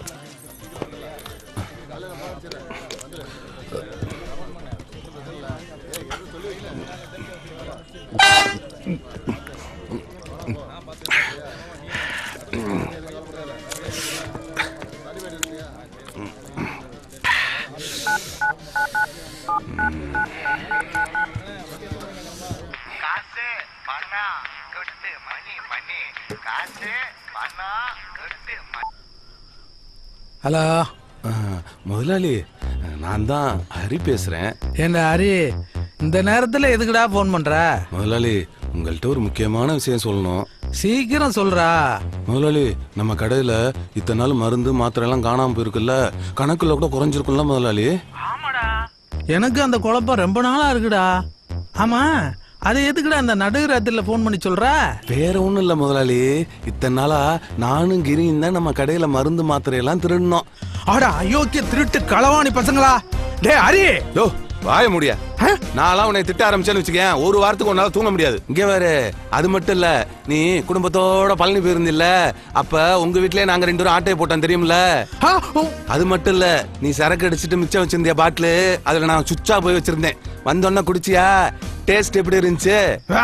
காசு பணம் கொடுத்து மணி மணி காசு பணம் கொடுத்து ஹலோ ஆ, முதலாளி நான் தான் ஹரி பேசுறேன் என்ன ஹரி இந்த நேரத்துல எதுக்குடா ஃபோன் பண்ற முதலாளி உங்கள்கிட்ட ஒரு முக்கியமான விஷயம் சொல்லணும் சீக்கிரம் சொல்றா முதலாளி நம்ம கடையில இத்தனை நாள் மருந்து மாத்திரை எல்லாம் காணாம போயிருக்குல்ல கணக்குல கூட குறைஞ்சிருக்கும்ல முதலாளி எனக்கு அந்த குழப்பம் ரொம்ப நாளா இருக்குடா ஆமா அது எதுக்குடா அந்த நடுராத்திரில ஃபோன் பண்ணி சொல்ற வேற ஒண்ணும் இல்ல முதலாளி இத்தனை நாளா நானும் கிரியும் தான் நம்ம கடையில மருந்து மாத்திரை எல்லாம் திருடினோம் ஆடா அயோக்கிய திருட்டு களவாணி பசங்களா டேய் ஹரி யோ வாய முடியா நான்லாம் உன்னை திட்ட ஆரம்பிச்சேன்னு வச்சுக்கேன் ஒரு வாரத்துக்கு உன்னால தூங்க முடியாது இங்க வேறு அது மட்டும் இல்ல நீ குடும்பத்தோட பழனி போயிருந்தில்ல அப்ப உங்க வீட்லயே நாங்க ரெண்டு பேரும் ஆட்டையை போட்டோம் தெரியும்ல அது மட்டும் இல்ல நீ சரக்கு அடிச்சிட்டு மிச்சம் வச்சிருந்திய பாட்டிலு அதுல நான் சுச்சா போய் வச்சிருந்தேன் வந்தோன்னா குடிச்சியா டேஸ்ட் எப்படி இருந்துச்சு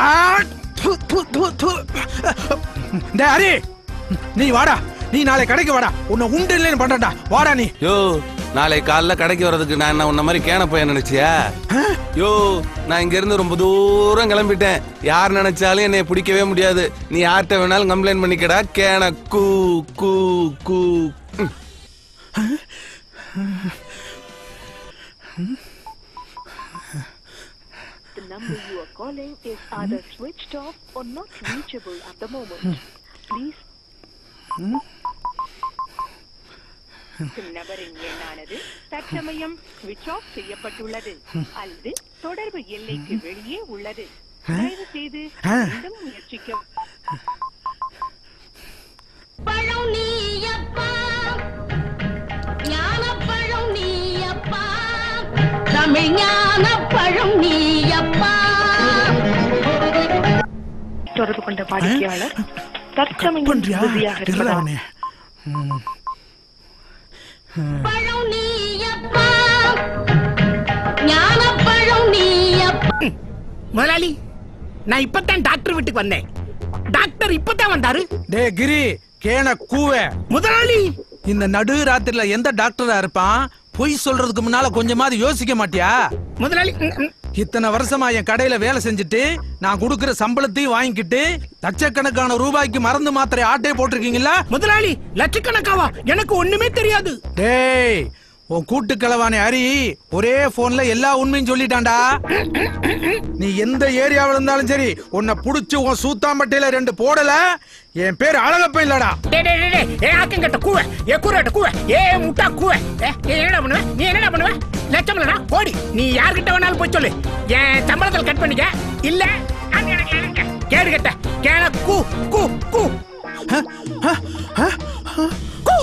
டேய் ஹரி நீ வாடா நீ நாளை கடைக்கு வாடா உன்னை உண்டு இல்லைன்னு பண்றடா வாடா நீ யோ நாளை காலைல கடைக்கு வர்றதுக்கு நான் என்ன உன்ன மாதிரி கேன போய் நினைச்சியா யோ நான் இங்க இருந்து ரொம்ப தூரம் கிளம்பிட்டேன் யார் நினைச்சாலும் என்னை பிடிக்கவே முடியாது நீ யார்கிட்ட வேணாலும் கம்ப்ளைண்ட் பண்ணிக்கடா கேன கூ கூ கூ ம். The number you are calling is either switched off or not reachable at the moment. Please. நபரின் எண்ணானது தற்சமயம் ஸ்விட்ச் ஆஃப் செய்யப்பட்டுள்ளது அல்லது தொடர்பு எல்லைக்கு வெளியே உள்ளது தயவு செய்து மீண்டும் முயற்சிக்க பழம் நீயப்பா ஞானப்பழம் நீயப்பா தமிழ் ஞானப்பழம் நீயப்பா தொடர்பு கொண்ட வாடிக்கையாளர் தற்சமயம் பிஸியாக இருப்பதால் பழம் நீயப்பா ஞானப்பழம் நீயப்பா முதலாளி நான் இப்பதான் டாக்டர் வீட்டுக்கு வந்தேன் டாக்டர் இப்பதான் வந்தாரு டேய் கிரி கேன கூவே முதலாளி இந்த நடு ராத்திரில எந்த டாக்டரா இருப்பான் பொய் சொல்றதுக்கு முன்னால கொஞ்சமாவது யோசிக்க மாட்டியா முதலாளி இத்தனை வருஷமா என் கடையில வேலை செஞ்சுட்டு நான் கொடுக்கிற சம்பளத்தையும் வாங்கிக்கிட்டு லட்சக்கணக்கான ரூபாய்க்கு மருந்து மாத்திரை ஆட்டே போட்டிருக்கீங்களா முதலாளி லட்சக்கணக்காவா எனக்கு ஒண்ணுமே தெரியாது டேய் உன் கூட்டு கலவானே ஹரி ஒரே போன்ல எல்லா உண்மையும் சொல்லிட்டான்டா நீ எந்த ஏரியாவில் இருந்தாலும் சரி உன்னை புடிச்சு உன் சூத்தாம்பட்டியில ரெண்டு போடல என் பேர் அழகப்ப இல்லடா டேய் டேய் டேய், டேய் ஏ ஆக்கங்கட்ட கூவ ஏ கூறட்ட கூவ ஏ முட்டா கூவ ஏ ஏ, என்னடா பண்ணுவ நீ என்னடா பண்ணுவ லட்சம் இல்லடா போடி நீ யார்கிட்ட வேணாலும் போய் சொல்லு என் சம்பளத்தில் கட் பண்ணிக்க இல்ல அங்க எனக்கு எழுதிக்க. கேடு கட்ட கேன கூ கூ கூ கூ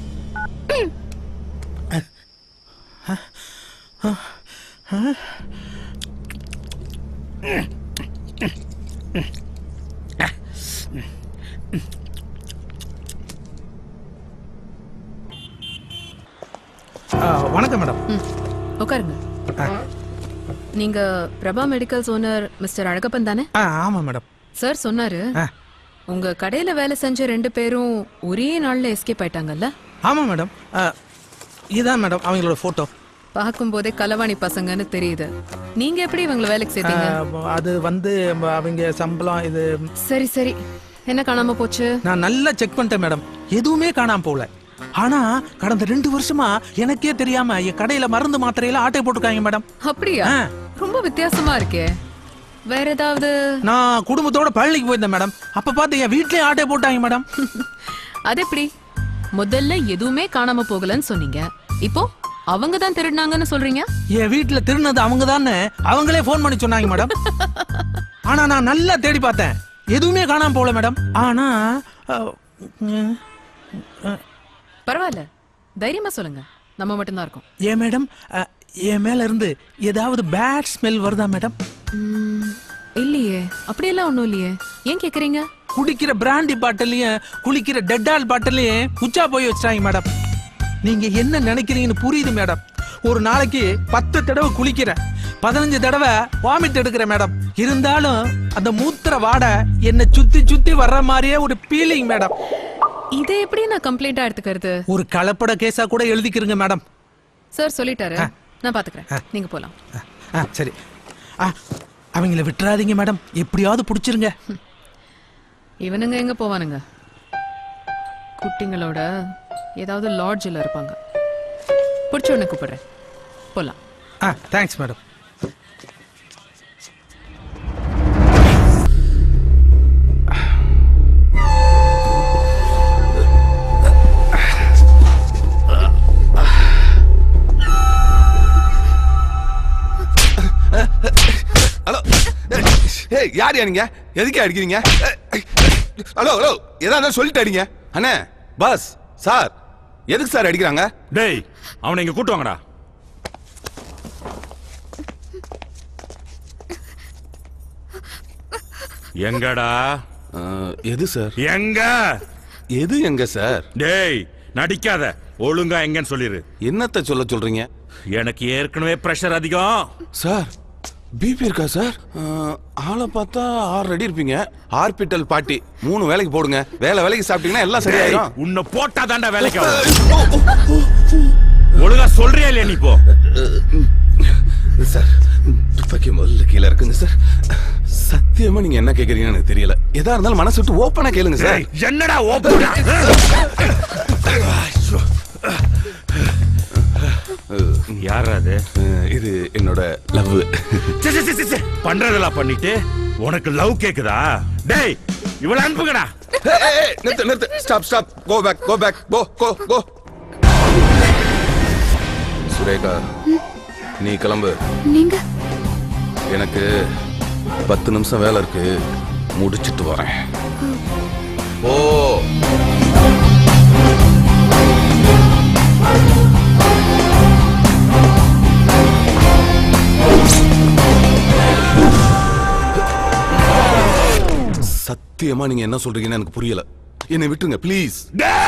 ஆ, வணக்கம் மேடம் உட்காருங்க நீங்க Prabha medicals owner mister Alagappan தானே ஆ, ஆமா மேடம் சார் சொன்னாரு ஆ. உங்க கடையில வேலை செஞ்ச ரெண்டு பேரும் ஒரே நாள்ல எஸ்கேப் ஆயிட்டாங்கல்ல ஆமா மேடம் ஆ, இதான் மேடம் அவங்களோட போட்டோ பார்க்கும்போதே களவாணி பசங்கன்னு தெரியுது நீங்க எப்படி இவங்களை வேலைக்கு சேர்த்தீங்க அது வந்து அவங்க சம்பளம் இது சரி சரி என்ன காணாம போச்சு நான் நல்லா செக் பண்ணிட்டேன் மேடம் எதுவுமே காணாம போகல ஆனா கடந்த ரெண்டு வருஷமா எனக்கே தெரியாம என் கடையில மருந்து மாத்திரையில ஆட்டை போட்டிருக்காங்க மேடம் அப்படியா ரொம்ப வித்தியாசமா இருக்கே வேற ஏதாவது நான் குடும்பத்தோட பழனிக்கு போயிருந்தேன் மேடம் அப்ப பார்த்து என் வீட்லயே ஆட்டை போட்டாங்க மேடம் அது எப்படி முதல்ல எதுவுமே காணாம போகலன்னு சொன்னீங்க இப்போ அவங்க தான் திருடினாங்கன்னு சொல்றீங்க என் வீட்டுல திருநது அவங்க அவங்களே ஃபோன் பண்ணி சொன்னாங்க மேடம் ஆனா நான் நல்லா தேடி பார்த்தேன் எதுவுமே காணாம போகல மேடம் ஆனா அஹ், உம், அஹ், பரவாயில்ல தைரியமா சொல்லுங்க நம்ம மட்டும்தான் இருக்கோம் ஏன் மேடம் அஹ், என் மேல இருந்து ஏதாவது பேட் ஸ்மெல் வருதா மேடம் ம், இல்லையே அப்படியெல்லாம் ஒண்ணும் இல்லையே ஏன் கேக்குறீங்க குடிக்கிற பிராண்டி பாட்டிலையும் குளிக்கிற டெட்டால் பாட்டிலையும் உச்சா போய் வச்சிட்டாங்க மேடம் நீங்க என்ன நினைக்கிறீங்கன்னு புரியுது மேடம் ஒரு நாளைக்கு பத்து தடவை குளிக்கிறேன் பதினஞ்சு தடவை வாமிட் எடுக்கிறேன் மேடம் இருந்தாலும் அந்த மூத்திர வாடை என்னை சுத்தி சுத்தி வர்ற மாதிரியே ஒரு ஃபீலிங் மேடம் இதை எப்படி நான் கம்ப்ளைண்டா எடுத்துக்கிறது ஒரு கலப்பட கேஸா கூட எழுதிக்கிறங்க மேடம் சார் சொல்லிட்டாரு நான் பாத்துக்கிறேன் நீங்க போலாம் ஆ சரி ஆ அவங்கள விட்டுறாதீங்க மேடம் எப்படியாவது பிடிச்சிருங்க இவனுங்க எங்க போவானுங்க குட்டிங்களோட ஏதாவது லாட்ஜில் இருப்பாங்க பிடிச்ச உடனே கூப்பிடுறேன் போலாம் ஆ தேங்க்ஸ் மேடம் ஹலோ ஏய் யார் நீங்க எதுக்கு அடிக்கிறீங்க ஹலோ ஹலோ எதா இருந்தாலும் சொல்லிட்டு அடிங்க அண்ணே பஸ் சார் எதுக்கு சார் அடிக்கிறாங்க டேய் அவனை இங்க கூட்டு வாங்கடா எங்கடா எது சார் எங்க எது எங்க சார் டேய் நடிக்காத ஒழுங்கா எங்கன்னு சொல்லிரு என்னத்த சொல்ல சொல்றீங்க எனக்கு ஏற்கனவே பிரஷர் அதிகம் சார் பிபி இருக்கா சார் அஹ், ஆளை பார்த்தா ஆறு அடி இருப்பீங்க ஹார்பிட்டல் பாட்டி மூணு வேலைக்கு போடுங்க வேலை வேலைக்கு சாப்பிட்டீங்கன்னா எல்லாம் சரியாயிரும் டேய், உன்னை போட்டா தாண்டா வேலைக்கு ஆகும். ஒழுங்கா சொல்றியா இல்லையா நீ இப்போ சார் துப்பாக்கி முதல்ல கீழே இருக்குங்க சார் சத்தியமா நீங்க என்ன கேக்குறீங்கன்னு எனக்கு தெரியல எதா இருந்தாலும் மனசு விட்டு ஓப்பனா கேளுங்க சார் டேய், என்னடா ஓப்பனா யார் அது இது என்னோட லவ் சி, சி, சி, சி, சி. பண்றதெல்லாம் பண்ணிட்டு உனக்கு லவ் கேக்குதா டேய் இவள அனுப்புங்கடா நிறுத்து நிறுத்து stop stop go back go back go go go Sureka நீ கிளம்பு நீங்க எனக்கு பத்து நிமிஷம் வேலை இருக்கு முடிச்சிட்டு வரேன் ஓ சத்தியமா நீங்க என்ன சொல்றீங்கன்னு எனக்கு புரியல என்னை விட்டுருங்க ப்ளீஸ்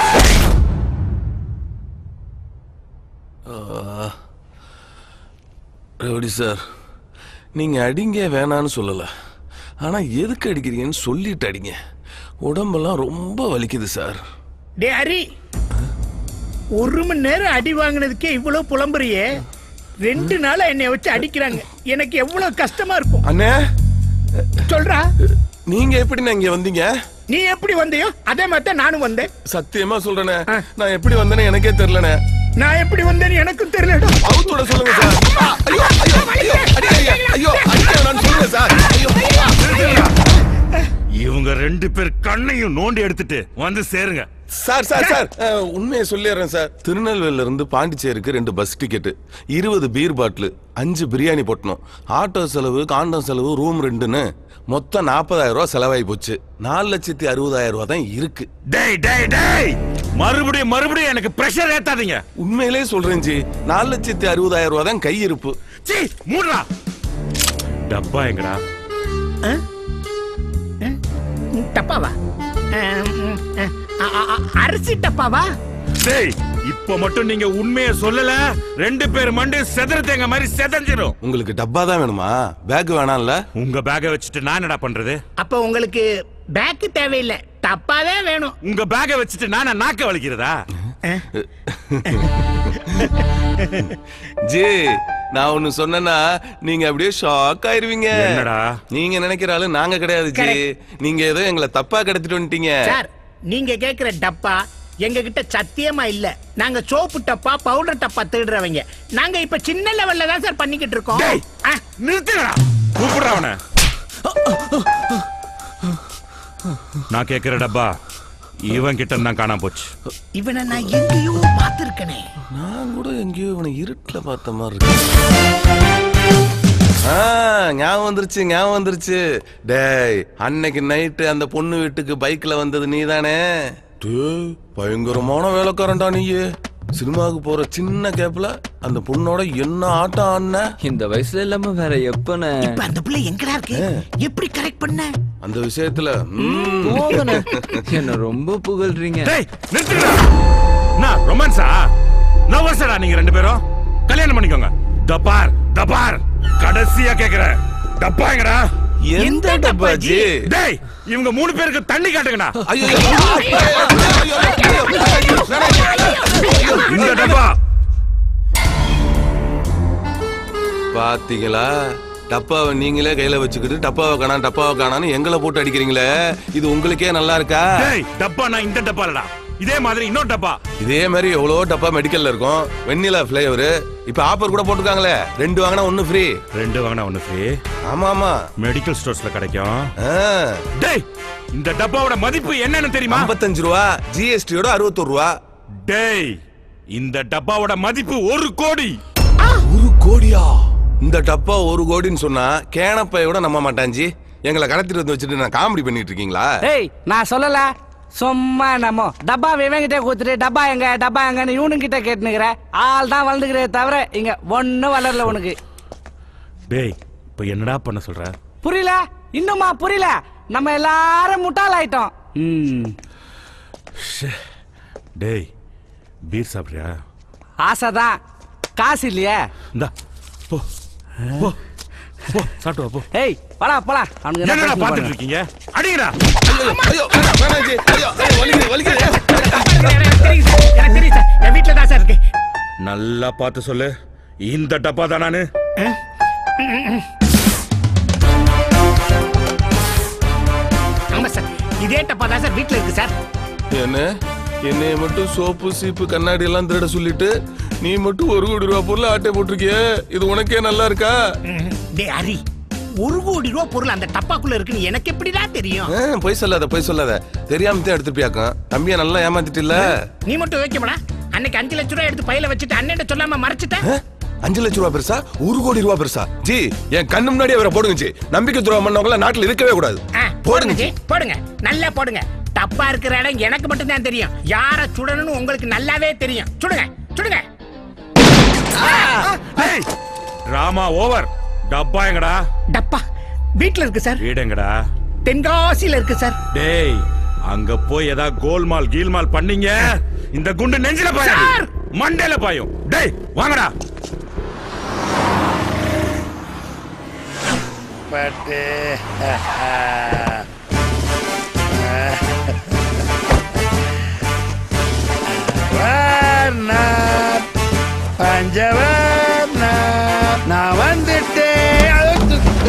ரவுடி சார் நீங்க அடிங்க வேணான்னு சொல்லல ஆனா எதுக்கு அடிக்கிறீங்கன்னு சொல்லிட்டு அடிங்க உடம்பெல்லாம் ரொம்ப வலிக்குது சார் டே ஹரி ஒரு மணி நேரம் அடி வாங்கினதுக்கே இவ்வளவு புலம்புறியே ரெண்டு நாளா என்னை வச்சு அடிக்கிறாங்க எனக்கு எவ்வளவு கஷ்டமா இருக்கும் அண்ணே சொல்றா நீங்க எப்படி இங்க வந்தீங்க நீ எப்படி வந்தியோ அதே மாதிரி தான் நானும் வந்தேன் சத்தியமா சொல்றேனே நான் எப்படி வந்தேன்னு எனக்கே தெரியலனே நான் எப்படி வந்தேன்னு எனக்கும் தெரியலடா அவுத்தோட சொல்லுங்க சார் ஆ, ஐயோ ஐயோ ஐயோ அடிக்காதீங்க ஐயோ அடிக்காதீங்கன்னு சொல்லுங்க சார் ஐயோ இவங்க ரெண்டு பேர் கண்ணையும் நோண்டி எடுத்துட்டு வந்து சேருங்க சார் சார் சார் அஹ், உண்மையை சொல்லிடுறேன் சார் திருநெல்வேலில இருந்து பாண்டிச்சேரிக்கு ரெண்டு பஸ் டிக்கெட் இருபது பீர் பாட்டில் அஞ்சு பிரியாணி பொட்டணும் ஆட்டோ செலவு காண்டம் செலவு ரூம் ரெண்டுன்னு மொத்தம் நாற்பதாயிரம் ரூபாய் செலவாகி போச்சு நாலு லட்சத்தி அறுபதாயிரம் ரூபாய் தான் இருக்கு டேய் டேய் டேய் மறுபடியும் மறுபடியும் எனக்கு பிரஷர் ஏத்தாதீங்க உண்மையிலே சொல்றேன் ஜி நாலு லட்சத்தி அறுபதாயிரம் ரூபாய் தான் கையிருப்பு சீ மூடுடா டப்பா எங்கடா டப்பாவா அஹ், ம், அஹ், அ- அ- அ- அரிசி டப்பாவா டேய் இப்ப மட்டும் நீங்க உண்மையை சொல்லல ரெண்டு பேர் மண்டு செதற தேங்க மாதிரி செதஞ்சிரும் உங்களுக்கு டப்பா தான் வேணுமா பேக் வேணாம்ல உங்க பேக்கை வச்சுட்டு நான் என்னடா பண்றது அப்ப உங்களுக்கு பேக் தேவையில்லை டப்பாவே வேணும் உங்க பேக்கை வச்சுட்டு நானா நாக்க வலிக்கிறதா ஜி நான் ஒண்ணு சொன்னேன்னா நீங்க அப்படியே ஷாக் ஆயிருவீங்க என்னடா? நீங்க நினைக்கிற ஆளு நாங்க கிடையாது ஜி நீங்க ஏதோ எங்களை தப்பா கடத்திட்டு வந்துட்டீங்க சார் நீங்க கேக்குற டப்பா எங்க கிட்ட சத்தியமா இல்ல நாங்க சோப்பு டப்பா பவுடர் டப்பா திருடுறவங்க நாங்க இப்ப சின்ன லெவல்ல தான் சார் பண்ணிக்கிட்டு இருக்கோம் ஆ, நிறுத்துங்கடா கூப்பிடுற அவன நான் கேக்குற டப்பா இவன் கிட்ட தான் காணாம போச்சு இவனை நான் எங்கேயோ பார்த்திருக்கனே நான் கூட எங்கேயோ இவனை இருட்டுல பார்த்த மாதிரி இருக்கு ஆ, ஞாபகம் வந்துருச்சு ஞாபகம் வந்துருச்சு டேய் அன்னைக்கு நைட்டு அந்த பொண்ணு வீட்டுக்கு பைக்ல வந்தது நீதானே டேய் பயங்கரமான வேலைக்காரன்டா நீ சினிமாவுக்கு போற சின்ன கேப்ல அந்த பொண்ணோட என்ன ஆட்டம் ஆடின இந்த வயசுல இல்லாம வேற எப்பன இப்ப அந்த பிள்ளை எங்கடா இருக்கு எப்படி கரெக்ட் பண்ண அந்த விஷயத்துல ம். போங்கண்ணே. என்ன ரொம்ப புகழ்றீங்க டேய் நிறுத்துடா நான் ரொமான்ஸா லவ்வர்ஸடா நீங்க ரெண்டு பேரும் கல்யாணம் பண்ணிக்கோங்க தபார் தபார் கடைசியா கேக்குறேன் டப்பா எங்கடா எந்த டப்பாஜி டேய் இவங்க மூணு பேருக்கு தண்ணி காட்டுங்கடா ஐயோ இந்த டப்பா பாத்தீங்களா டப்பாவை நீங்களே கையில வச்சுக்கிட்டு டப்பாவை காணா டப்பாவை காணான்னு எங்களை போட்டு அடிக்கிறீங்களே இது உங்களுக்கே நல்லா இருக்கா டேய் டப்பா நான் இந்த டப்பா இல்லடா இதே மாதிரி இன்னொரு டப்பா இதே மாதிரி எவ்வளோ டப்பா மெடிக்கல்ல இருக்கும் வெண்ணிலா ஃபிளேவர் இப்ப ஆஃபர் கூட போட்டுருக்காங்களே ரெண்டு வாங்கினா ஒன்னு ஃப்ரீ ரெண்டு வாங்கினா ஒன்னு ஃப்ரீ ஆமா ஆமா மெடிக்கல் ஸ்டோர்ஸ்ல கிடைக்கும் டேய் இந்த டப்பாவோட மதிப்பு என்னன்னு தெரியுமா ஐம்பத்தஞ்சு ரூபா ஜிஎஸ்டியோட அறுபத்தொரு ரூபா டேய் இந்த டப்பாவோட மதிப்பு ஒரு கோடி ஒரு கோடியா இந்த டப்பா ஒரு கோடின்னு சொன்னா கேனப்பையோட நம்ப மாட்டாஞ்சி எங்களை கடத்திட்டு வந்து வச்சுட்டு நான் காமெடி பண்ணிட்டு இருக்கீங்களா ஏய் நான் சொல்லல சும்மா நம்ம டப்பா இவங்கிட்ட கொடுத்துட்டு டப்பா எங்க டப்பா எங்கன்னு இவனு கிட்ட கேட்டுனுக்குற ஆள் தான் வளர்ந்துக்கிறே தவிர இங்க ஒண்ணும் வளரல உனக்கு டேய் இப்ப என்னடா பண்ண சொல்ற புரியல இன்னுமா புரியல நம்ம எல்லாரும் முட்டாள் ஆயிட்டோம் ம் டேய் பீர் சாப்பிடுறியா ஆசைதான் காசு இல்லையே இந்தா போ போ போ சாப்பிட்டு வா போ ஏய் வாடா போலாம் அவனுக்கு என்ன என்னடா பிரச்சனை பாத்துட்டு பாருங்க. இருக்கீங்க அடிங்கடா ஐயோ வேணாஜி ஐயோ வலிக்குது வலிக்குது எனக்கு தெரியும் சார் என் வீட்டுல தான் சார் இருக்கு நல்லா பார்த்து சொல்லு இந்த டப்பா தான் நானு ஆமா சார் இதே டப்பா தான் சார் வீட்டுல இருக்கு சார் என்ன என்னைய மட்டும் சோப்பு சீப்பு கண்ணாடி எல்லாம் திருட சொல்லிட்டு நீ மட்டும் ஒரு கோடி ரூபா பொருள் ஆட்டை போட்டிருக்கியே இது உனக்கே நல்லா இருக்கா டே ஹரி ஒரு கோடி ரூபா பொருள் அந்த டப்பாக்குள்ள இருக்குன்னு எனக்கு எப்படிடா தெரியும் ஆ, பொய் சொல்லாத பொய் சொல்லாத தெரியாம தான் எடுத்துப்பியாக்கும் தம்பிய நல்லா ஏமாத்திட்டில்ல நீ மட்டும் வைக்கமடா அன்னைக்கு அஞ்சு லட்ச ரூபா எடுத்து பையில வச்சுட்டு அண்ணன் சொல்லாம மறைச்சிட்ட அஞ்சு லட்சம் ரூபா பெருசா ஒரு கோடி ரூபா பெருசா ஜி என் கண்ணு முன்னாடி அவரை போடுங்க ஜி நம்பிக்கை துரோகம் பண்ணவங்கள நாட்டுல இருக்கவே கூடாது ஆ, போடுங்க ஜி, போடுங்க நல்லா போடுங்க டப்பா இருக்கிற இடம் எனக்கு மட்டும் தான் தெரியும் யார சுடணும்னு உங்களுக்கு நல்லாவே தெரியும் சுடுங்க சுடுங்க டேய் ராமா ஓவர் டப்பா எங்கடா டப்பா வீட்டுல இருக்கு சார் வீடு எங்கடா தென்காசியில இருக்கு சார் டேய் அங்க போய் ஏதா கோல்மால் கீல்மால் பண்ணீங்க இந்த குண்டு நெஞ்சில பாயும் மண்டையில பாயும் டேய் வாங்கடா பட்டு பஞ்சவர்ணா நான் வந்துட்டேன்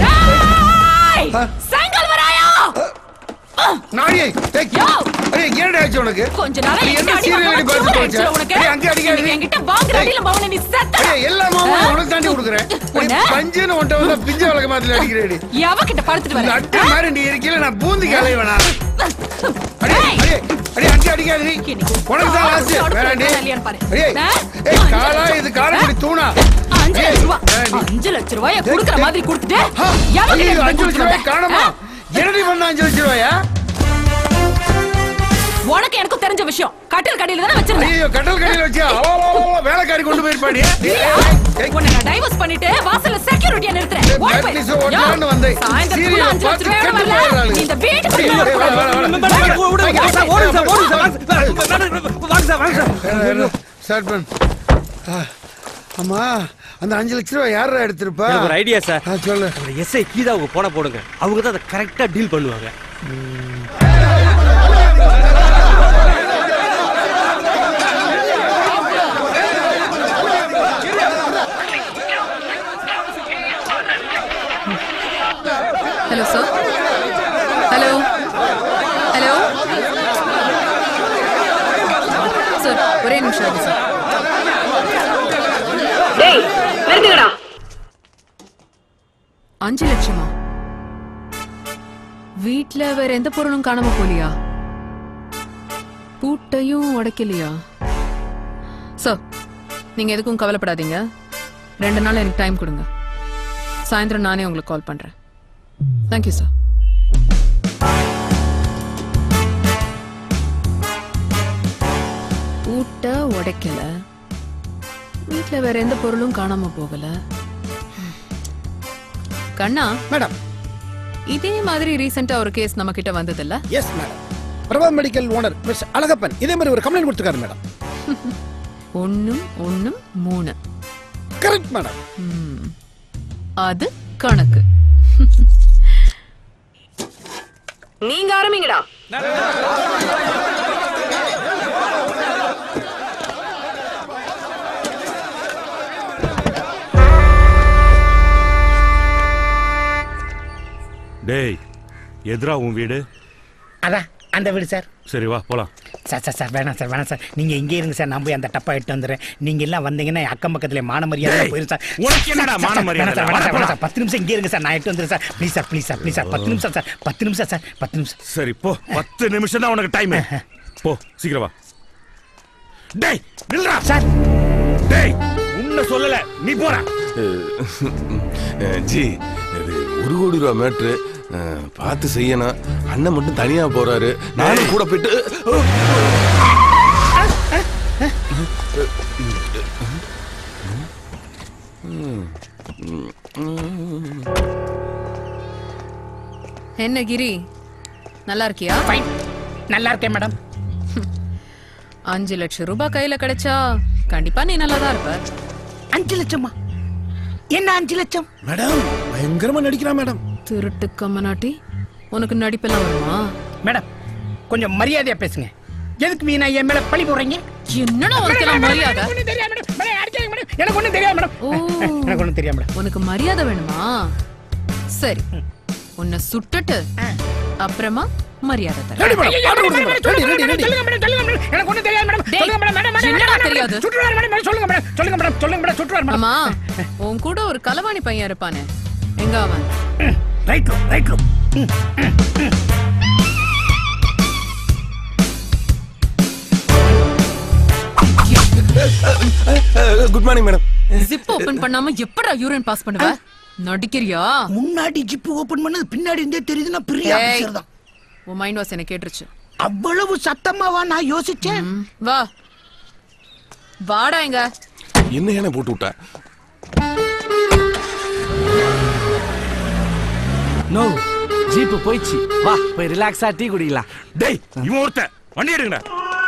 சாயங்காலம் வராயா நாடியே ஏன்டா ஆச்சு உனக்கு கொஞ்ச நாளா நீ என்ன என்ன அடி சீரியல் வாங்காம அடி பார்த்து சூடு போச்சா? ஆயிடுச்சுல உனக்கு? ஏய், அங்க அடிக்காத நீ என்கிட்ட வாங்குற ஏய். அடியில மகனே நீ செத்த. ஏய், எல்லா மாவும் ஆ? உனக்கு தாண்டி கொடுக்குறேன் நீ உன்னை? பஞ்சுன்னு உன்ட்ட வந்து பிஞ்ச வழக்க மாதிரி அடிக்கிறேடி எவகிட்ட படுத்துட்டு இந்த வர? அட்டை மாதிரி நீ இருக்கையில நான் பூந்தி காலை வேணா அடி அடி அடி அடி அடிக்காதடி உனக்கு தான் லாஸ்ட் வேணாண்டி இல்லையான்னு பாரு. அடி ஆ? ஏய் காலா இது காலப்படி தூணா அஞ்சு ஏய், லட்ச ரூபா வேணாண்டி. அஞ்சு லட்ச ரூபாய குடுக்குற டேய், மாதிரி கொடுத்துட்டு ஆ, எவகிட்ட ஐயோ, இருந்து அஞ்சு லட்ச ரூபாய் கொடுத்துட்டு காணுமா வந்த? என்னடி பண்ண அஞ்சு லட்ச ரூபாயா உனக்கு எனக்கும் தெரிஞ்ச விஷயம் கட்டில் கடையில தானே வச்சிருந்தேன் ஐயோ கட்டல் கடையில் வச்சு அவ, அவ, அவ, அவ, வேலைக்காரி கொண்டு போயிருப்பாடி உன்னை நான் டைவர்ஸ் பண்ணிட்டு வாசல்ல செக்யூரிட்டியா நிறுத்துறேன் ஓடி போய். நெட்லிஸ் ஓட்டலான்னு வந்தேன். சாயந்தரத்துக்குள்ள சீரியல் அஞ்சு லட்ச பார்த்து ரூபாயோட கெட்டு வரல போயிடுறாளு. நீ இந்த வீட்டுக்கு ஐயோ, வரக்கூடாது. வா, வா, வா, வா. வாங்க, ஓடுங்க, வாங்க சார், ஓடுங்க சார், ஓடுங்க சார், வாங்க சார், வாங்க சார். ஸ்டார்ட் பண்ணு ஆ, அம்மா அந்த அஞ்சு லட்ச ரூபாய் யாரா எடுத்திருப்பா எனக்கு ஒரு ஐடியா சார் ஆ, சொல்லு அந்த எஸ்ஐ கீதா அவங்க போன போடுங்க அவங்க தான் அதை கரெக்டா டீல் பண்ணுவாங்க hello sir hello hello sir ஒரே நிமிஷம் இருக்கு சார் டேய் வருதுங்கடா அஞ்சு லட்சமா வீட்ல வேற எந்த பொருளும் காணாம போலியா பூட்டையும் உடைக்கலையா சார் நீங்க எதுக்கும் கவலைப்படாதீங்க ரெண்டு நாள் எனக்கு டைம் கொடுங்க சாயந்தரம் நானே உங்களுக்கு கால் பண்றேன் தேங்க்யூ சார் பூட்டை உடைக்கல வீட்ல வேற எந்த பொருளும் காணாம போகல கண்ணா மேடம் இதே மாதிரி ரீசெண்டா ஒரு கேஸ் நம்ம கிட்ட வந்ததில்ல yes madam Prabha medical owner miss Alagappan இதே மாதிரி ஒரு கம்ப்ளைண்ட் கொடுத்துருக்காரு மேடம் ஒண்ணும் ஒண்ணும் மூணு கரெக்ட் மேடம் ம். அது கணக்கு நீங்க ஆரம்பிங்கடா டேய் எதிரா உன் வீடு அதான் அந்த வீடு சார் சரி வா போலாம் சார் சார் சார் வேணாம் சார் வேணாம் சார் நீங்க இங்கே இருங்க சார் நான் போய் அந்த டப்பா எடுத்து வந்துடுறேன் நீங்க எல்லாம் வந்தீங்கன்னா என் அக்கம் பக்கத்துல மான மரியாதை டேய், போயிடும் சார் உனக்கு என்னடா சார், மான சார், மரியாதை? வேணாம் சார், வேணாம் சார், வா, வேணாம் சார். பத்து நிமிஷம் இங்கே இருங்க சார் நான் எடுத்து வந்துடுறேன் sir please sir please sir please sir பத்து நிமிஷம் சார் பத்து நிமிஷம் சார் பத்து நிமிஷம் சரி போ பத்து நிமிஷம் தான் உனக்கு டைம் போ சீக்கிரம் வா டேய் நில்றா சார் டேய் உன்ன சொல்லல நீ போற அஹ், ஜி இது ஒரு கோடி ரூபா மேட்ரு பார்த்து செய்யணும் அண்ணன் மட்டும் தனியா போறாரு நானும் கூட போயிட்டு என்ன கிரி நல்லா இருக்கியா நல்லா இருக்கேன் மேடம் அஞ்சு லட்சம் ரூபாய் கையில கிடைச்சா கண்டிப்பா நீ நல்லா தான் இருப்ப அஞ்சு லட்சமா என்ன அஞ்சு லட்சம் மேடம் பயங்கரமா நடிக்கிறான் மேடம் திருட்டு கம்மநாட்டி உனக்கு நடிப்பெல்லாம் வருமா மேடம் கொஞ்சம் மரியாதையா பேசுங்க எதுக்கு வீணா என் மேல பழி போடுறீங்க என்னடா உனக்கு எல்லாம் மரியாதை எனக்கு ஒண்ணும் தெரியாது மேடம் மேடம், அடிக்காதீங்க மேடம் எனக்கு ஒண்ணும் தெரியாது மேடம் ஓ எனக்கு ஒண்ணும் தெரியாது மேடம் உனக்கு மரியாதை வேணுமா சரி உன்னை சுட்டுட்டு அப்புறமா மரியாதை தரேன் ரெடி மேடம் ஆர்டர் கொடுங்க மேடம் ரெடி ரெடி ரெடி சொல்லுங்க மேடம் சொல்லுங்க மேடம் எனக்கு ஒண்ணும் தெரியாது மேடம் டேய், சொல்லுங்க மேடம் மேடம் மேடம், என்னடா மேடம் தெரியாது? சுற்றுவார் மேடம் மேடம், சொல்லுங்க மேடம் சொல்லுங்க மேடம் சொல்லுங்க மேடம் சுற்றுவார் மேடம் ஆமா உன் கூட ஒரு களவாணி பையன் இருப்பானே எங்க அவன் right room right room good morning madam zip open பண்ணாம எப்படா யூரின் பாஸ் பண்ணுவ நடிக்கிறியா முன்னாடி ஜிப் ஓபன் பண்ணது பின்னாடி இருந்தே தெரியுதுன்னா பெரிய ஏய், ஆபீசர் தான் உன் மைண்ட் வாஸ் எனக்கு கேட்டுருச்சு அவ்வளவு சத்தமாவா நான் யோசிச்சேன் ம், வா வாடா எங்க என்ன என்ன போட்டு விட்ட நோ ஜீப் போயிடுச்சு வா போய் ரிலாக்ஸா டீ குடிக்கலாம் டேய் இவன் ஒருத்தன் வண்டி எடுங்கடா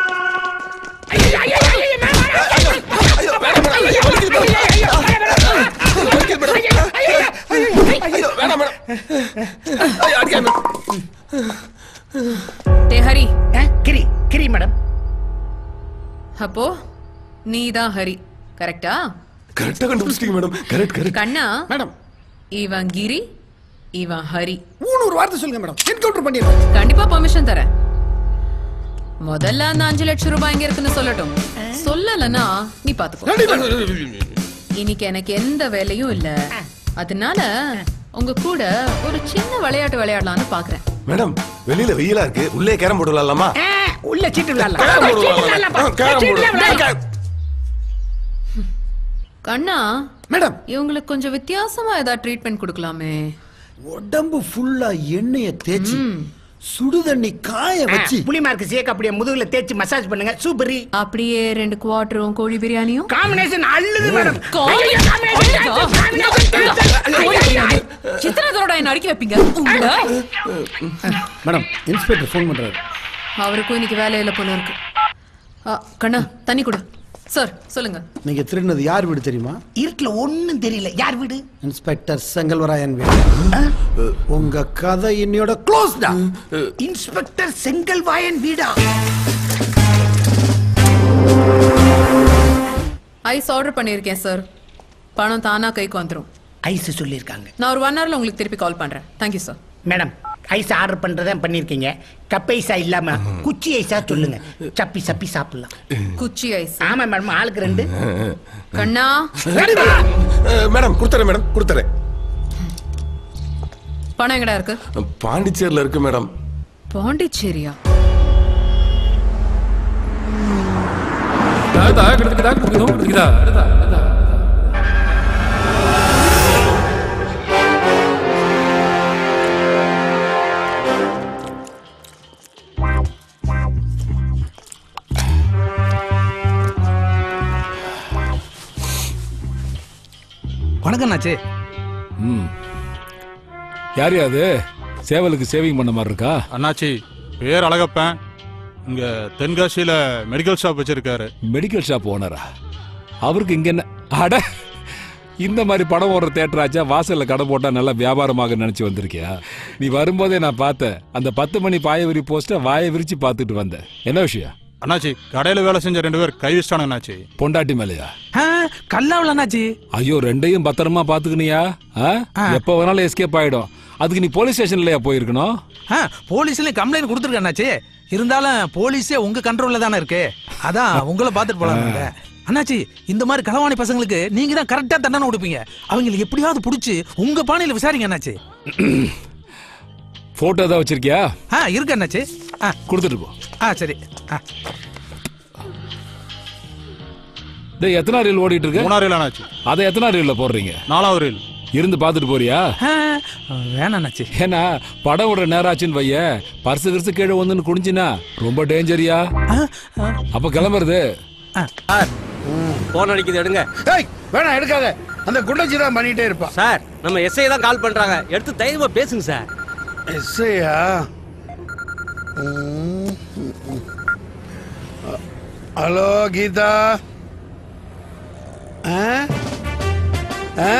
டே ஹரி கிரி கிரி மேடம் அப்போ நீதான் ஹரி கரெக்டா கரெக்டா கண்டுபிடிச்சிட்டீங்க மேடம் கரெக்ட் கரெக்ட் கண்ணா மேடம் இவன் கிரி இவன் ஹரி மூணு ஒரு வார்த்தை சொல்லுங்க மேடம் என்கவுண்டர் பண்ணிடுறேன் கண்டிப்பா பெர்மிஷன் தரேன் முதல்ல அந்த அஞ்சு லட்சம் ரூபாய் எங்க இருக்குன்னு சொல்லட்டும் சொல்லலன்னா நீ பாத்துக்கோ ரெடி மேடம் இன்னைக்கு எனக்கு எந்த வேலையும் இல்ல அதனால உங்க கூட ஒரு சின்ன விளையாட்டு விளையாடலாம்னு பாக்குறேன் மேடம் வெளியில வெயிலா இருக்கு உள்ளே கேரம் போர்டு விளையாடலாமா உள்ள சீட்டு விளையாடலாம் கேரம் போர்டு சீட்டு விளையாடலாம் விளையாடலாம். கேரம் சீட்டு போர்டு விளையாடலாம். கண்ணா மேடம் இவங்களுக்கு கொஞ்சம் வித்தியாசமா ஏதாவது ட்ரீட்மெண்ட் கொடுக்கலாமே உடம்பு ஃபுல்லா எண்ணெய தேய்ச்சி சுடுதண்ணி காய வச்சு புளிமார்க்கு சேக் அப்படியே முதுகுல தேய்ச்சி மசாஜ் பண்ணுங்க சூப்பரி அப்படியே ரெண்டு குவாட்டரும் கோழி பிரியாணியும் காம்பினேஷன் அள்ளுது மேடம் காம்பி- ஐயோ, combination, combination, combination. சித்திர தரோட என்ன அடிக்க வைப்பீங்க உங்களை மேடம் இன்ஸ்பெக்டர் ஃபோன் பண்றாரு அவருக்கும் இன்னைக்கு வேலையில போல இருக்கு ஆ, கண்ணா தண்ணி கொடு சார் சொல்லுங்க நீங்க திருடினது யார் வீடு தெரியுமா இருட்டுல ஒண்ணும் தெரியல யார் வீடு இன்ஸ்பெக்டர் செங்கல்வராயன் வீடு உங்க கதை இன்னையோட க்ளோஸ் தான் இன்ஸ்பெக்டர் செங்கல்வாயன் வீடா ஐஸ் ஆர்டர் பண்ணியிருக்கேன் சார் பணம் தானா கைக்கு வந்துரும் ஐஸ் சொல்லியிருக்காங்க நான் ஒரு ஒன் ஹவர்ல உங்களுக்கு திருப்பி கால் பண்றேன் thank you sir madam ice order பண்றதா பண்ணிருக்கீங்க கப் ஐஸா இல்லாம குச்சி ஐஸா சொல்லுங்க சப்பி சப்பி சாப்பிடலாம் குச்சி ஐஸ் ஆமா மேடம் ஆளுக்கு ரெண்டு கண்ணா மேடம் கொடுத்துறேன் மேடம் கொடுத்துறேன் பணம் எங்கடா இருக்கு பாண்டிச்சேரியில் இருக்கு மேடம் பாண்டிச்சேரியா வணக்கம் அண்ணாச்சி ம் யார் அது சேவலுக்கு சேவிங் பண்ண மாதிரி இருக்கா அண்ணாச்சி பேர் அழகப்பன் இங்க தென்காசியில மெடிக்கல் ஷாப் வச்சிருக்காரு மெடிக்கல் ஷாப் ஓனரா அவருக்கு இங்க என்ன அட இந்த மாதிரி படம் ஓடுற தேட்டர் ஆச்சா வாசல்ல கடை போட்டா நல்லா வியாபாரமாக நினைச்சு வந்திருக்கியா நீ வரும்போதே நான் பார்த்தேன் அந்த பத்து மணி பாய விரி போஸ்ட வாயை விரிச்சு பார்த்துட்டு வந்தேன் என்ன விஷயம் அண்ணாச்சி கடையில வேலை செஞ்ச ரெண்டு பேர் கை வச்சிட்டானுங்க அண்ணாச்சி பொண்டாட்டி மேலையா கல்லாவில் அண்ணாச்சி ஐயோ ரெண்டையும் பத்திரமா பாத்துக்கணியா எப்ப வேணாலும் எஸ்கேப் ஆயிடும் அதுக்கு நீ போலீஸ் ஸ்டேஷன்லயா போயிருக்கணும் ஆ போலீஸ்ல கம்ப்ளைண்ட் கொடுத்துருக்கேன் அண்ணாச்சி இருந்தாலும் போலீஸே உங்க கண்ட்ரோல்ல தானே இருக்கு அதான் உங்களை பார்த்துட்டு போலாம் அண்ணாச்சி இந்த மாதிரி களவாணி பசங்களுக்கு நீங்க தான் கரெக்டா தண்டனை கொடுப்பீங்க அவங்களை எப்படியாவது புடிச்சு உங்க பாணியில விசாரிங்க அண்ணாச்சி போட்டோ ஏதாவது வச்சிருக்கியா ஆ இருக்கு அண்ணாச்சி ஆ கொடுத்துட்டு போ ஆ சரி ஆ டேய் எத்தனை ரீல் ஓடிட்டு இருக்கு மூணாவது ரீல் அண்ணாச்சி அதை எத்தனை ரீல்ல போடுறீங்க நாலாவது ரீல் இருந்து பார்த்துட்டு போறியா வேணாம் அண்ணாச்சி ஏன்னா படம் விடுற நேரம் ஆச்சுன்னு வைய பர்சு கிருசு கீழே வந்துன்னு குடிஞ்சினா ரொம்ப டேஞ்சரியா அப்ப கிளம்புறது போன் அடிக்குது எடுங்க ஏய் வேணாம் எடுக்காத அந்த குண்டச்சி தான் பண்ணிட்டே இருப்பான் சார் நம்ம எஸ்ஐ தான் கால் பண்றாங்க எடுத்து தைரியமா பேசுங்க சார் எஸ்ஐயா ஹலோ கீதா ஆ? ஆ?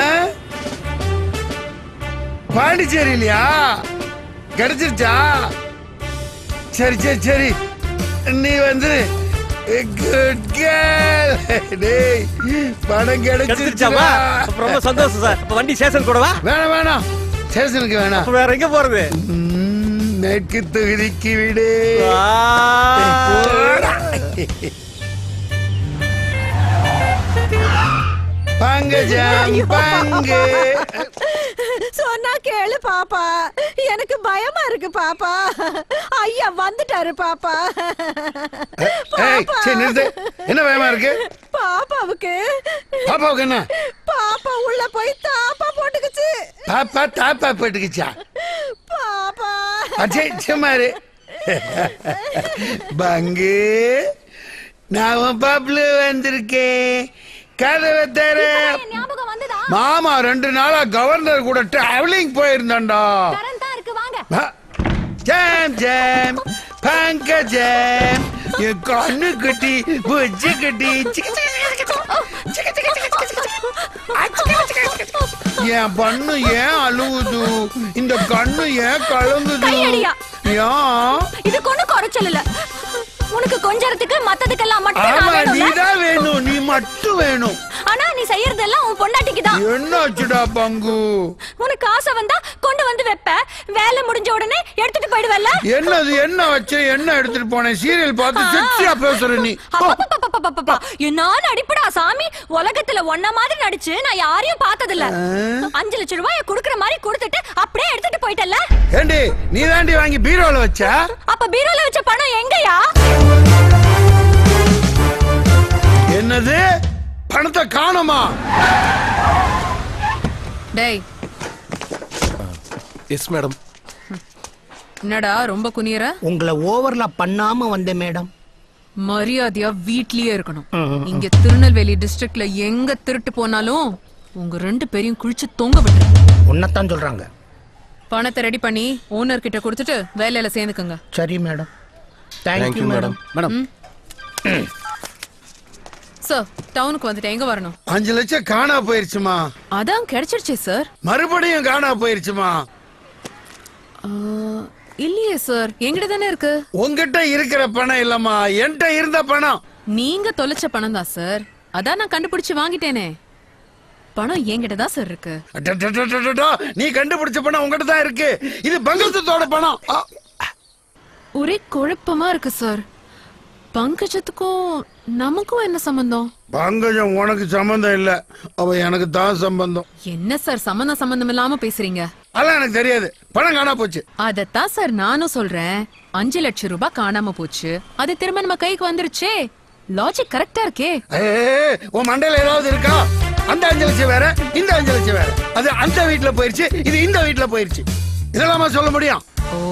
பாண்டிச்சேரி இல்லையா கிடைச்சிருச்சா சரி சரி சரி நீ வந்து குட் கேர்ள் டேய் பணம் கிடைச்சிருச்சாமா? அப்ப ரொம்ப சந்தோஷம் சார் அப்ப வண்டி ஸ்டேஷன் கூடவா வேணாம் வேணாம் ஸ்டேஷனுக்கு வேணாம் அப்ப வேற எங்க போறது மேற்கு தொகுதிக்கு விடு பங்கஜம் பங்கு சொன்னா கேளு பாப்பா எனக்கு பயமா இருக்கு பாப்பா ஐயா வந்துட்டாரு பாப்பா ஏய் சரி நிறுத்து என்ன பயமா இருக்கு பாப்பாவுக்கு பாப்பாவுக்கு என்ன பாப்பா உள்ள போய் தாப்பா போட்டுக்குச்சு பாப்பா தாப்பா போட்டுக்குச்சா பாப்பா அச்சே சும்மாரு பங்கு நான் உன் பாப்புல வந்திருக்கேன் கதவை தர மாமா ரெண்டு நாளா கவர்னர் கூட டிராவலிங் போயிருந்தான்டா ஆ, ஜாம் ஜாம் பங்கஜம் என் கண்ணு கட்டி புஜ்ஜி கட்டி சிக்கு சிக்கு சிக்கு சிக்கு சிக்கு சிக்கு சிக்கு சிக்கு. என் பண்ணு ஏன் அழுவுது இந்த கண்ணு ஏன் கலங்குது கையடியா. ஏன் இதுக்கு ஒண்ணு குறைச்சல் இல்ல உனக்கு கொஞ்சறதுக்கு மத்ததுக்கெல்லாம் மட்டும் நான் ஆமா வேணும்ல? நீதான் வேணும் நீ மட்டும் வேணும் ஆனா நீ செய்யறதெல்லாம் உன் பொண்டாட்டிக்கு தான் என்னாச்சுடா பங்கு உனக்கு ஆசை வந்தா கொண்டு வந்து வைப்ப வேலை முடிஞ்ச உடனே எடுத்துட்டு போயிடுவல்ல என்னது என்ன வச்சு என்ன எடுத்துட்டு போனேன் சீரியல் பார்த்து செக்ஸியா பேசுற நீ அப்பப்பப்பப்பப்பப்பா, என்ன நடிப்புடா சாமி உலகத்துல ஒன்ன மாதிரி நடிச்சு நான் யாரையும் பார்த்ததில்ல அஞ்சு லட்சம் ரூபாய் குடுக்கற மாதிரி கொடுத்துட்டு அப்படியே எடுத்துட்டு போயிட்டல்ல ஏண்டி நீ தாண்டி வாங்கி பீரோல வச்ச அப்ப பீரோல வச்ச பணம் எங்கயா என்னது பணத்தை காணுமா டேய் எஸ் மேடம் என்னடா ரொம்ப குனியற உங்களை ஓவர்ல பண்ணாம வந்தேன் மேடம் மரியாதையா வீட்லயே இருக்கணும் இங்க திருநெல்வேலி டிஸ்ட்ரிக்ட்ல எங்க திருட்டு போனாலும் உங்க ரெண்டு பேரையும் குளிச்சு தொங்க விட்டுரு உன்னத்தான் சொல்றாங்க பணத்தை ரெடி பண்ணி ஓனர் கிட்ட கொடுத்துட்டு வேலையில சேர்ந்துக்குங்க சரி madam thank you madam madam sir டவுனுக்கு வந்துட்டு எங்க வரணும் அஞ்சு லட்சம் காணா போயிருச்சுமா அதான் கிடைச்சிருச்சே சார் மறுபடியும் காணா போயிருச்சுமா இல்லையே சார் எங்கிட்ட தானே இருக்கு உங்ககிட்ட இருக்கிற பணம் இல்லம்மா என்கிட்ட இருந்த பணம் நீங்க தொலைச்ச பணம் தான் சார் அதான் நான் கண்டுபிடிச்சு வாங்கிட்டேனே பணம் என்கிட்ட தான் சார் இருக்கு அடடடடடடா, நீ கண்டுபிடிச்ச பணம் உங்ககிட்ட தான் இருக்கு இது பங்கத்தோட பணம் ஆ, ஒரே குழப்பமா இருக்கு சார் பங்கஜத்துக்கும் நமக்கும் என்ன சம்பந்தம் பங்கஜம் உனக்கு சம்பந்தம் இல்ல அவ எனக்கு தான் சம்பந்தம் என்ன சார் சம்பந்தம் சம்பந்தம் இல்லாம பேசுறீங்க அதெல்லாம் எனக்கு தெரியாது பணம் காணா போச்சு அதத்தான் சார் நானும் சொல்றேன் அஞ்சு லட்சம் ரூபாய் காணாம போச்சு அது திரும்ப நம்ம கைக்கு வந்துருச்சே லாஜிக் கரெக்டா இருக்கே ஏய், உன் மண்டையில ஏதாவது இருக்கா அந்த அஞ்சு லட்சம் வேற இந்த அஞ்சு லட்சம் வேற அது அந்த வீட்டுல போயிருச்சு இது இந்த வீட்டுல போயிருச்சு இதெல்லாமா சொல்ல முடியும் ஓ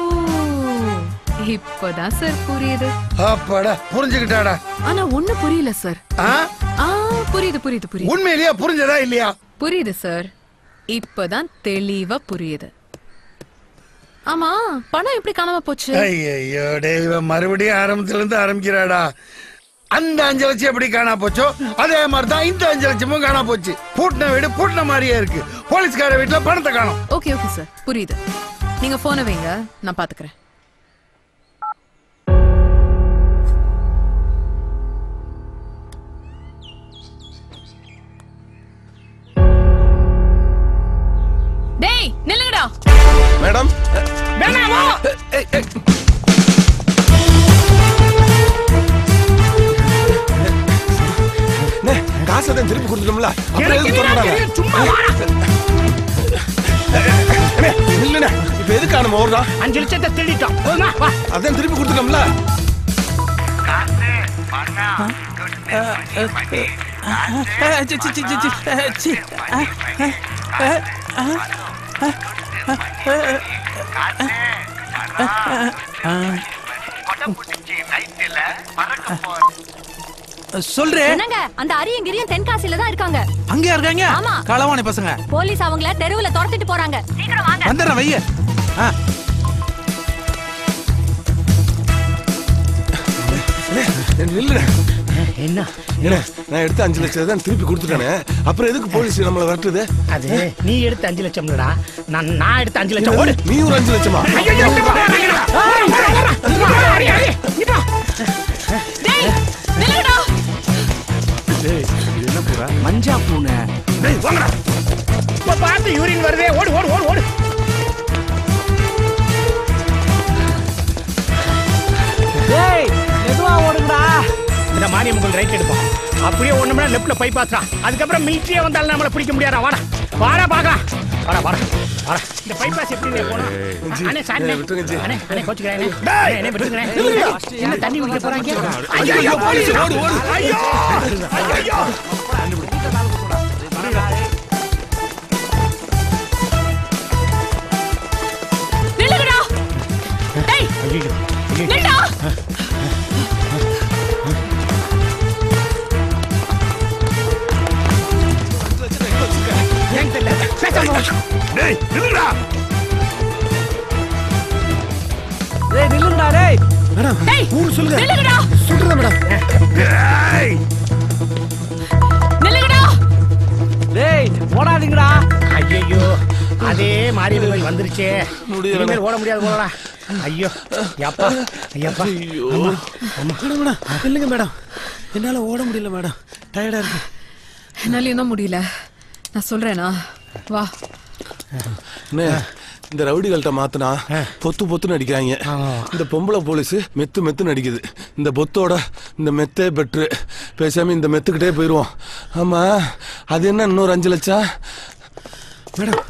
இப்பதான் சார் புரியுது அப்பாடா புரிஞ்சுக்கிட்டாடா ஆனா ஒண்ணு புரியல சார் ஆ? ஆ புரியுது புரியுது புரியுது உண்மையிலேயே புரிஞ்சதா இல்லையா புரியுது சார் இப்பதான் தெளிவா புரியுது ஆமா பணம் எப்படி காணாம போச்சு ஐயோ டேய் இவன் மறுபடியும் ஆரம்பத்துல இருந்து ஆரம்பிக்கிறாடா அந்த அஞ்சு லட்சம் எப்படி காணா போச்சோ அதே மாதிரி தான் இந்த அஞ்சு லட்சமும் காணா போச்சு பூட்டின வீடு பூட்டின மாதிரியே இருக்கு போலீஸ்கார வீட்டுல பணத்தை காணும் ஓகே ஓகே சார் புரியுது நீங்க போனை வைங்க நான் பாத்துக்கிறேன் டேய் நில்லுங்கடா மேடம் வேணாமோ அண்ணே, காசை தான் திருப்பி கொடுத்துட்டோம்ல அப்புறம் எனக்கு எதுக்கு என்னடா திறந்தாங்க தெரியும்? சும்மா வாடா. அண்ணே, இல்லண்ணே இப்ப எதுக்கு நம்ம ஓடுறோம் அஞ்சு லட்சத்தை திருடிட்டோம் போதுமா வா அதான் திருப்பி கொடுத்துட்டோம்ல சொல்றேன் என்னங்க அந்த அரியும் கிரியும் தென்காசியில தான் இருக்காங்க அங்கேயா இருக்காங்க ஆமா. களவாணி பசங்க போலீஸ் அவங்கள தெருவுல துரத்திட்டு போறாங்க சீக்கிரம் வாங்க வந்துடுறேன் வைய ஆ இல்லண்ணே என்ன என்ன நான் எடுத்த அஞ்சு லட்சம் தான் திருப்பி கொடுத்துட்டானே அப்புறம் எதுக்கு போலீஸ் நம்மள வரட்டுது அது நீ எடுத்த அஞ்சு லட்சம் இல்லடா நான் நான் எடுத்த அஞ்சு லட்சம் ஓடு நீ ஒரு அஞ்சு லட்சமா ஐயோ, ஐயோ, இங்க வா, இங்க வா. ஓடு, ஓடு, ஓடு. இங்க வா, அடி, அடி. இங்க வா. டேய் நில்லுடா என்ன பூரா மஞ்சா பூனை டேய், வாங்கடா. இப்ப பார்த்து யூரின் வருதே ஓடு ஓடு ஓடு ஓடு டேய் மெதுவா ஓடுங்கடா இந்த மாரியம்மன் ரைட் எடுப்போம் அப்படியே ஒண்ணுமே லெஃப்ட்ல போய் பாத்துறான் அதுக்கப்புறம் மிலிட்டரியே வந்தாலும் நம்மள பிடிக்க முடியாதா வாடா வாடா பாக்கலாம் வாடா வாடா வாடா இந்த பைபாஸ் எப்படி போகணும் அண்ணே சாரி அண்ணே அண்ணே கோச்சுக்கிறேன் அண்ணே அண்ணே விட்டுக்கிறேன் என்ன தண்ணி குடிக்க போறாங்க ஐயோ ஐயோ போலீஸ் ஓடு ஓடு ஐயோ ஐயோ நில்லுங்கடா டேய் ஐயோ நில்லுடா ஏன் தெரியல பேசாம வா. டேய் நில்லுடா டேய் நில்லுங்கடா டேய் டேய் ஊர் சொல்லுங்க நில்லுங்கடா சொல்றேன் மேடம் டேய் நில்லுங்கடா டேய் ஓடாதீங்கடா ஐயோ அதே மாரியம்மன் வந்துருச்சே முடியல. இனிமேல் ஓட முடியாது போலடா ஐயோ யப்பா ஐயப்பா அம்மா, அம்மா. மேடம் மேடம் இல்லைங்க மேடம் என்னால ஓட முடியல மேடம் டயர்டா இருக்கு என்னால இன்னும் முடியல நான் சொல்றேனா வா அண்ணே, இந்த ரவுடிகள்கிட்ட மாத்தினா பொத்து பொத்துன்னு அடிக்கிறாங்க இந்த பொம்பளை போலீஸ் மெத்து மெத்துன்னு அடிக்குது இந்த பொத்தோட இந்த மெத்தே பெட்ரு பேசாம இந்த மெத்துக்கிட்டே போயிடுவோம் ஆமா அது என்ன இன்னொரு அஞ்சு லட்சம் மேடம்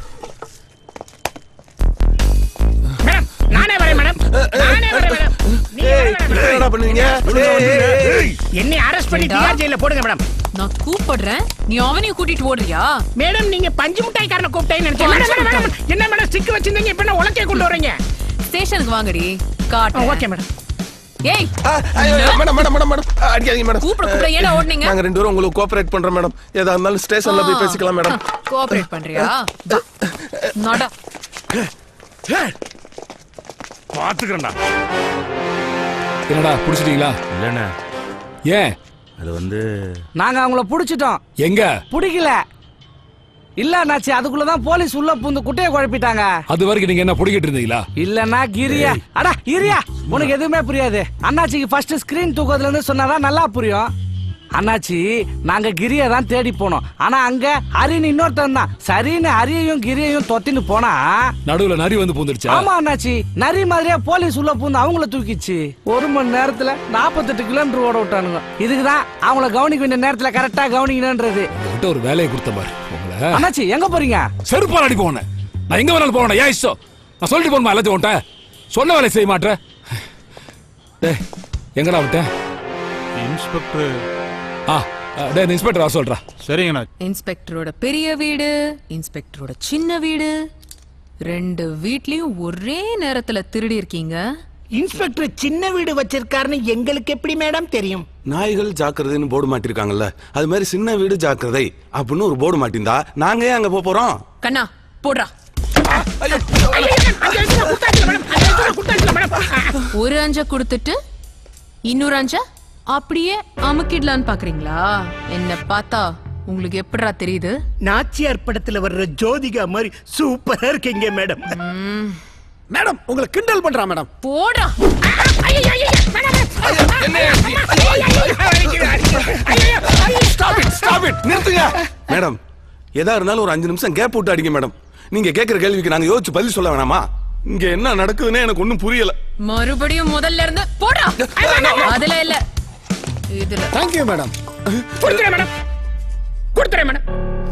மேடம் நானே வரேன் மேடம் நானே வரேன் மேடம் நீங்க ஏய், வரேன் மேடம். என்னடா பண்ணுவீங்க ஏய், ஏய், ஏய். என்னை அரெஸ்ட் பண்ணி திகார் ஜெயில போடுங்க மேடம் நான் கூப்பிடுறேன் நீ அவனையும் கூட்டிட்டு ஓடுறியா மேடம் நீங்க பஞ்சு மிட்டாய்க்காரனை கூப்பிட்டேன்னு நினைச்சேன் மேடம், மேடம், மேடம், என்ன மேடம் ஸ்டிக் வச்சிருந்தீங்க இப்ப என்ன உலக்கே கொண்டு வரீங்க ஸ்டேஷனுக்கு வாங்கடி காட்டு ஓகே மேடம் ஏய் ஆ, ஐயோ, ஐயோ, மேடம் மேடம் மேடம் மேடம் ஆ, அடிக்காதீங்க மேடம் கூப்பிட, கூப்பிட, ஏன்டா ஓடுனீங்க? நாங்க ரெண்டு பேரும் உங்களுக்கு கோஆபரேட் பண்றோம் மேடம் ஏதா இருந்தாலும் ஸ்டேஷன்ல போய் பேசிக்கலாம் மேடம் கோஆபரேட் பண்றியா வா. நட பாத்துக்கிறேன்டா என்னடா புடிச்சிட்டீங்களா இல்லண்ணே ஏன் அது வந்து நாங்க அவங்கள புடிச்சிட்டோம் எங்க பிடிக்கல இல்ல அண்ணாச்சி அதுக்குள்ளதான் போலீஸ் உள்ள பூந்து குட்டைய குழப்பிட்டாங்க அது வரைக்கும் நீங்க என்ன புடிக்கிட்டு இருந்தீங்களா இல்லன்னா கிரியா அடா இரியா உனக்கு எதுவுமே புரியாது அண்ணாச்சிக்கு ஃபர்ஸ்ட் ஸ்கிரீன் தூக்கத்துல இருந்து சொன்னாதான் நல்லா புரியும் அண்ணாச்சி நாங்க கிரிய தான் தேடி போனோம் ஆனா அங்க ஹரின்னு இன்னொருத்தன் தான் சரின்னு ஹரியையும் கிரியையும் தொத்தின்னு போனா நடுவுல நரி வந்து பூந்துருச்சா ஆமா அண்ணாச்சி நரி மாதிரியே போலீஸ் உள்ள பூந்து அவங்கள தூக்கிச்சு ஒரு மணி நேரத்துல நாற்பத்தெட்டு கிலோமீட்டர் ஓட விட்டானுங்க இதுக்குதான் அவங்கள கவனிக்க வேண்டிய நேரத்துல கரெக்டா கவனிக்கணும்ன்றது உங்ககிட்ட ஒரு வேலையை கொடுத்த பாரு உங்களை அண்ணாச்சி எங்க போறீங்க செருப்பால் அடி போனேன் நான் எங்க வேணாலும் போனேன் ஏன் இஷ்டம் நான் சொல்லிட்டு போனேன் எல்லாத்தையும் உன்ட்ட சொன்ன வேலையை செய்ய மாட்டேன் டேய் எங்கடா விட்டேன் இன்ஸ்பெக்டர் ஆ டேய் இந்த இன்ஸ்பெக்டர் வர சொல்றா சரிங்கண்ணா இன்ஸ்பெக்டரோட பெரிய வீடு இன்ஸ்பெக்டரோட சின்ன வீடு ரெண்டு வீட்லயும் ஒரே நேரத்துல திருடி இருக்கீங்க இன்ஸ்பெக்டர் சின்ன வீடு வச்சிருக்காருன்னு எங்களுக்கு எப்படி மேடம் தெரியும் நாய்கள் ஜாக்கிரதைன்னு போர்டு மாட்டிருக்காங்கல்ல அது மாதிரி சின்ன வீடு ஜாக்கிரதை அப்படின்னு ஒரு போர்டு மாட்டிருந்தா நாங்க ஏன் அங்க போப் போறோம் கண்ணா போடுறா ஒரு அஞ்ச கொடுத்துட்டு இன்னொரு அஞ்ச அப்படியே அமுக்கிடலான்னு பாக்குறீங்களா என்ன பார்த்தா உங்களுக்கு எப்படிடா தெரியுது நாச்சியார் படத்துல வர்ற ஜோதிகா மாதிரி சூப்பரா இருக்கீங்க மேடம் மேடம் உங்களை கிண்டல் பண்றா மேடம் போடா நிறுத்துங்க மேடம் எதா இருந்தாலும் ஒரு அஞ்சு நிமிஷம் கேப் விட்டு அடிங்க மேடம் நீங்க கேக்குற கேள்விக்கு நாங்க யோசிச்சு பதில் சொல்ல வேணாமா இங்க என்ன நடக்குதுன்னு எனக்கு ஒண்ணும் புரியல மறுபடியும் முதல்ல இருந்து போடா அதுல இல்ல இதுல தேங்க்யூ மேடம் கொடுத்துறேன் மேடம் கொடுத்துறேன் மேடம்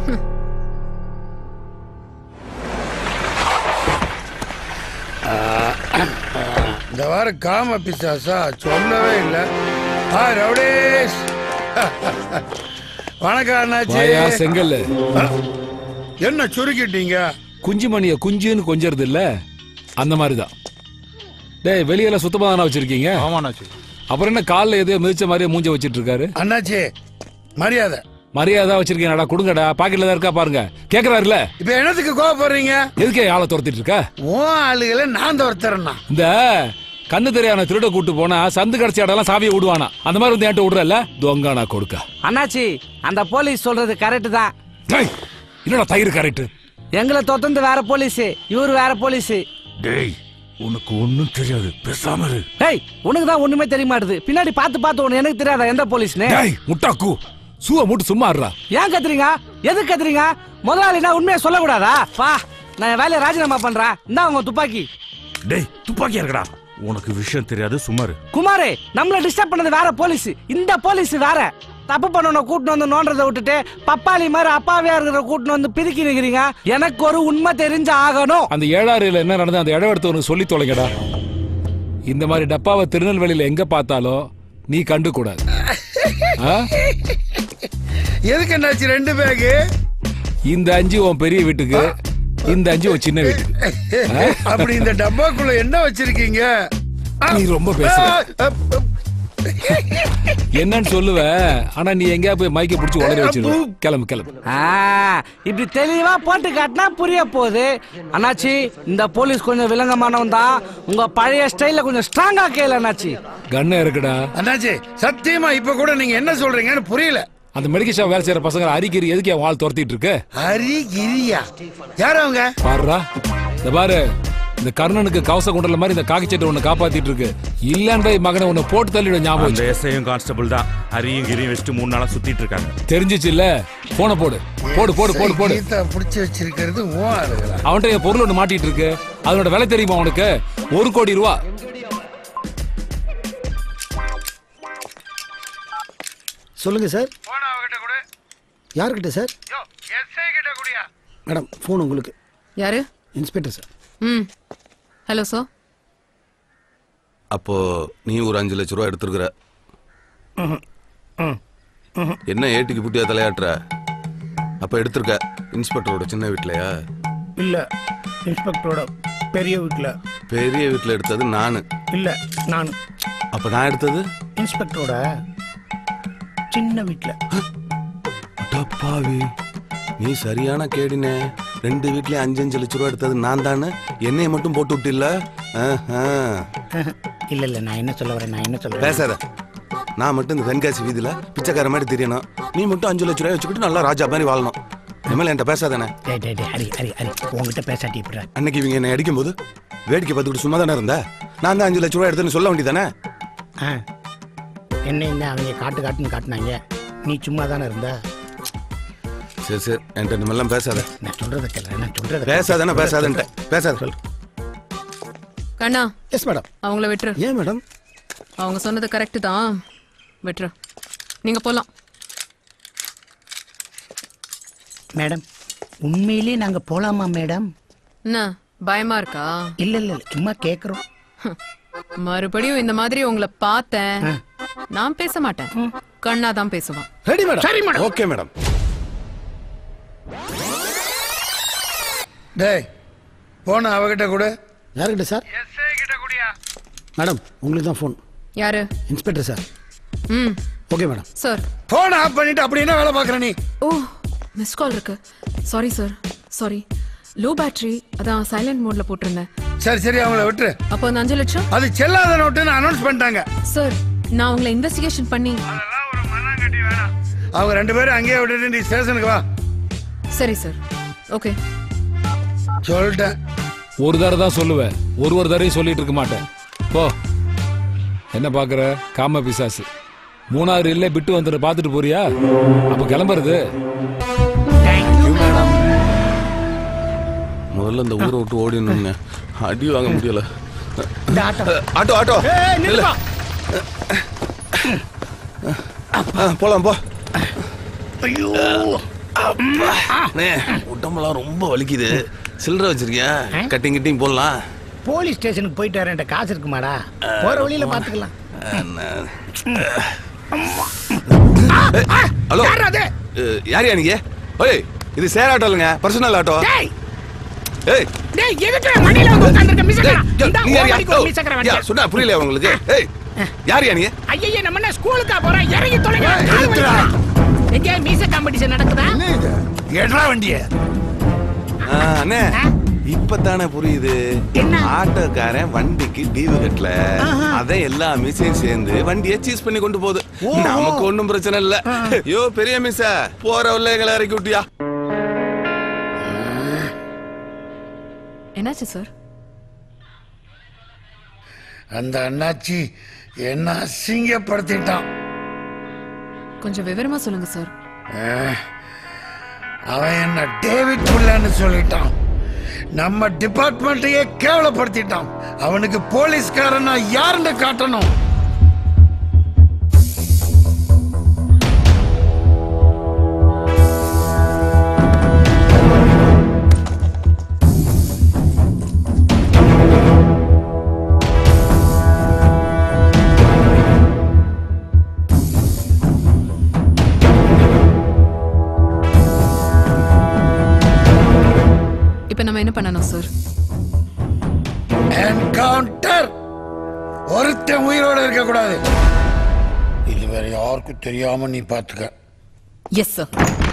இந்த வாரம் காம பிசாசா சொல்லவே இல்லை ஆ ரவுடேஷ் வணக்கம் வாயா அண்ணாச்சி செங்கல் என்ன சுருக்கிட்டீங்க குஞ்சு மணிய குஞ்சுன்னு கொஞ்சறது இல்ல அந்த மாதிரிதான் டேய் வெளியில சுத்தமா தானே வச்சிருக்கீங்க ஆமாண்ணாச்சி அப்புறம் என்ன கால்ல எதையோ மிதிச்ச மாதிரியே மூஞ்ச வச்சிட்டு இருக்காரு அண்ணாச்சி மரியாதை மரியாதை வச்சிருக்கீங்கடா கொடுங்கடா பாக்கெட்ல தான் இருக்கா பாருங்க கேக்குறாருல இப்ப என்னத்துக்கு கோவப்படுறீங்க எதுக்கே ஆளை துரத்திட்டு இருக்க ஓ ஆளுகளை நான் துரத்துறேன்னா இந்த கண்ணு தெரியாத திருட கூட்டு போனா சந்து கடைசி இடம்லாம் சாவியை விடுவானா அந்த மாதிரி வந்து என்கிட்ட விடுறல தொங்கானா கொடுக்க அண்ணாச்சி அந்த போலீஸ் சொல்றது கரெக்ட் தான் டேய் என்னடா தயிர் கரெக்ட் எங்களை தொத்தந்து வேற போலீஸ் இவரு வேற போலீஸ் டேய் உனக்கு ஒண்ணும் தெரியாது பேசாம இரு டேய் உனக்கு தான் ஒண்ணுமே தெரிய மாட்டுது பின்னாடி பார்த்து பார்த்து ஒண்ணு எனக்கு தெரியாதா எந்த போலீஸ்னு டேய் முட்டாக்கு சூவ மூட்டு சும்மா இருடா ஏன் கத்துறீங்க எதுக்கு கத்துறீங்க முதலாளினா உண்மையை சொல்லக்கூடாதா பா நான் என் வேலையை ராஜினாமா பண்றேன் இந்தா உங்க துப்பாக்கி டேய் துப்பாக்கியா இருக்கடா உனக்கு விஷயம் தெரியாது சுமாரு குமாரே நம்மள டிஸ்டர்ப் பண்ணது வேற போலீஸ் இந்த போலீஸ் வேற தப்பு பண்ணவன கூட்டிட்டு வந்து நோன்றதை விட்டுட்டு பப்பாளி மாதிரி அப்பாவியா இருக்கிற கூட்டிட்டு வந்து பிதுக்கி நிக்கிறீங்க எனக்கு ஒரு உண்மை தெரிஞ்சு ஆகணும் அந்த ஏழாறுல என்ன நடந்தது அந்த இடம் எடுத்தவனுக்கு சொல்லி தொலைங்கடா இந்த மாதிரி டப்பாவை திருநெல்வேலியில எங்க பார்த்தாலும் நீ கண்டு கூடாது ஆ? எதுக்கு என்னாச்சு ரெண்டு பேகு இந்த அஞ்சு உன் பெரிய வீட்டுக்கு இந்த அஞ்சு உன் சின்ன வீட்டுக்கு ஆ? அப்படி இந்த டப்பாக்குள்ள என்ன வச்சிருக்கீங்க நீ ரொம்ப பேசுற என்னன்னு சொல்லுவ ஆனா நீ எங்கேயா போய் மைக்க புடிச்சு உடனே வச்சிருவ கிளம்பு கிளம்பு ஆ, இப்படி தெளிவா போட்டு காட்டினா புரிய போகுது அண்ணாச்சி இந்த போலீஸ் கொஞ்சம் விலங்கமானவன் தான் உங்க பழைய ஸ்டைல்ல கொஞ்சம் ஸ்ட்ராங்கா கேளு அண்ணாச்சி கண்ணு இருக்குடா அண்ணாச்சி சத்தியமா இப்ப கூட நீங்க என்ன சொல்றீங்கன்னு புரியல அந்த மெடிக்கல் ஷாப் வேலை செய்யற பசங்க அரிக்கிரி எதுக்கு அவன் ஆள் துரத்திட்டு இருக்கு ஹரி கிரியா யார் அவங்க பாருடா இந்த பாரு இந்த கர்ணனுக்கு கவச குண்டல மாதிரி இந்த காக்கிச்சட்டை உன்னை காப்பாத்திட்டு இருக்கு இல்லன்ற மகனை உன்னை போட்டு தள்ளிட ஞாபகம் அந்த வச்சு. எஸ்ஐயும் கான்ஸ்டபிள் தான் ஹரியும் கிரியும் வச்சுட்டு மூணு நாளா சுத்திட்டு இருக்காங்க தெரிஞ்சிச்சு இல்ல போன போடு போடு போடு போடு போடு கீதா புடிச்சு வச்சிருக்கிறது ஓ ஆளுகளா அவன்கிட்ட என் பொருள் ஒண்ணு மாட்டிட்டு இருக்கு அதனோட விலை தெரியுமா உனக்கு ஒரு கோடி ரூபா சொல்லுங்க சார் யார்கிட்ட சார் மேடம் ஃபோன் உங்களுக்கு யாரு இன்ஸ்பெக்டர் சார் ம் ஹலோ சார் அப்போ நீ ஒரு அஞ்சு லட்ச ரூபா எடுத்துருக்குற என்ன ஏட்டிக்கு புட்டியா தலையாட்டுற அப்ப எடுத்திருக்க இன்ஸ்பெக்டரோட சின்ன வீட்லயா இல்ல இன்ஸ்பெக்டரோட பெரிய வீட்டுல பெரிய வீட்ல எடுத்தது நானு இல்ல நான் அப்ப நான் எடுத்தது இன்ஸ்பெக்டரோட சின்ன வீட்டுல அடப்பாவி நீ சரியான கேடினே ரெண்டு வீட்லயும் அஞ்சு அஞ்சு லட்ச ரூபா எடுத்தது நான் தானே என்னைய மட்டும் போட்டு விட்டில்ல ஆஹா. இல்ல இல்ல நான் என்ன சொல்ல வரேன் நான் என்ன சொல்ல வரேன் பேசாத நான் மட்டும் இந்த தென்காசி வீதியில பிச்சைக்கார மாதிரி தெரியணும் நீ மட்டும் அஞ்சு லட்ச ரூபாய் வச்சுக்கிட்டு நல்லா ராஜா மாதிரி வாழணும் இனிமேல் என்கிட்ட பேசாதானே டேய் டேய் டேய் ஹரி ஹரி ஹரி உங்ககிட்ட பேசாட்டி இப்படா அன்னைக்கு இவங்க என்னை அடிக்கும்போது வேடிக்கை பார்த்துக்கிட்டு சும்மா தானே இருந்த நான் தான் அஞ்சு லட்ச ரூபாய் எடுத்தேன்னு சொல்ல வேண்டியதானே ஆ என்ன என்ன அவங்க காட்டு காட்டுன்னு காட்டுனாங்க நீ சும்மா தானே இருந்த சரி சரி என்கிட்ட இந்த மாதிரிலாம் பேசாத நான் சொல்றத கேளு நான் சொல்றத பேசாதானே பேசாதன்ட்ட பேசாத சொல் கண்ணா எஸ் மேடம் அவங்கள விட்டுரு ஏன் மேடம் அவங்க சொன்னது கரெக்ட் தான் விட்டுரு நீங்க போலாம் மேடம் உண்மையிலேயே நாங்க போலாமா மேடம் என்ன பயமா இருக்கா இல்ல இல்ல இல்ல, சும்மா கேக்குறோம் மறுபடியும் இந்த மாதிரி உங்களை பார்த்தேன் நான் பேச மாட்டேன் கண்ணா தான் பேசுவான் ரெடி மேடம் சரி மேடம் ஓகே மேடம் டேய் போன அவகிட்ட கூட யார்கிட்ட சார் மேடம் உங்களுக்கு தான் ஃபோன் யாரு இன்ஸ்பெக்டர் சார் ம் okay madam sir phone off பண்ணிட்டு அப்படி என்ன வேலை பார்க்குற நீ ஓ மிஸ் கால் இருக்கு sorry sir sorry low battery அதான் சைலண்ட் மோட்ல போட்டிருந்தேன் சரி சரி அவங்கள விட்டுரு அப்போ அந்த அஞ்சு லட்சம் அது செல்லாத நோட்டுன்னு அனௌன்ஸ் பண்ணிட்டாங்க சார் நான் உங்களை இன்வெஸ்டிகேஷன் பண்ணி அவங்க ரெண்டு பேரும் அங்கேயே விட்டுட்டு நீ ஸ்டேஷனுக்கு வா சரி சார் ஓகே சொல்லிட்டேன் ஒரு தடவை தான் சொல்லுவேன் ஒரு ஒரு தடவையும் சொல்லிட்டு இருக்க மாட்டேன் போ என்ன பாக்குற காம பிசாசு மூணாவது இல்லை விட்டு வந்துட்டு பார்த்துட்டு போறியா அப்ப கிளம்புறது முதல்ல இந்த ஊரை விட்டு ஓடினு அடி வாங்க முடியல இந்த ஆட்டோ. ஆட்டோ ஆட்டோ ஏய், இல்ல நில்லுப்பா. ஆ, போலாம் போ ஐயோ அண்ணே, உடம்பெல்லாம் ரொம்ப வலிக்குது சில்லறை வச்சிருக்கியா கட்டிங் கிட்டிங் போடலாம் போலீஸ் ஸ்டேஷனுக்கு போயிட்டு வரேன் காசு இருக்குமாடா போற வழியில பாத்துக்கலாம் ஹலோ யார் அது? அஹ், யாரியா நீங்க ஓய் இது சேர் ஆட்டோ இல்லைங்க பர்சனல் ஆட்டோ டேய் ஏய் டேய் எதுக்கு மடியில வந்து உட்கார்ந்திருக்க மிஸ்ஸக்கரா யோ, இந்த நீங்க யாரியா? ஓடிக்கு ஒரு ஓ, மிஸ்ஸக்கரா யா, வண்டியா சொன்னா புரியல உங்களுக்கு ஏய் யாரியா நீங்க ஐயய்ய நம்ம என்ன ஸ்கூலுக்கா போறோம் இறங்கி தொலைங்க எங்க மீச காம்படிஷன் நடக்குதா எட்ரா வண்டிய ஆ, அண்ணே இப்பதானே புரியுது ஆட்டோக்காரன் வண்டிக்கு டீவு கட்டல அதான் எல்லா மிஸ்ஸையும் சேர்ந்து வண்டியை சீஸ் பண்ணி கொண்டு போகுது நமக்கு ஒண்ணும் பிரச்சனை இல்ல யோ பெரிய மிஸ் போற உள்ள எங்களை இறக்கி விட்டியா என்னாச்சு சார் அந்த அண்ணாச்சி என்ன அசிங்கப்படுத்திட்டான் கொஞ்சம் விவரமா சொல்லுங்க சார் அஹ், அவன் என்ன டேவிட் புல்லன்னு சொல்லிட்டான் நம்ம டிபார்ட்மெண்ட்டையே கேவலப்படுத்திட்டான் அவனுக்கு போலீஸ்காரனா யாருன்னு காட்டணும் இப்போ நம்ம என்ன பண்ணணும் சார் என்கவுண்டர் ஒருத்தன் உயிரோட இருக்க கூடாது இது வேற யாருக்கும் தெரியாம நீ பாத்துக்க எஸ் சார்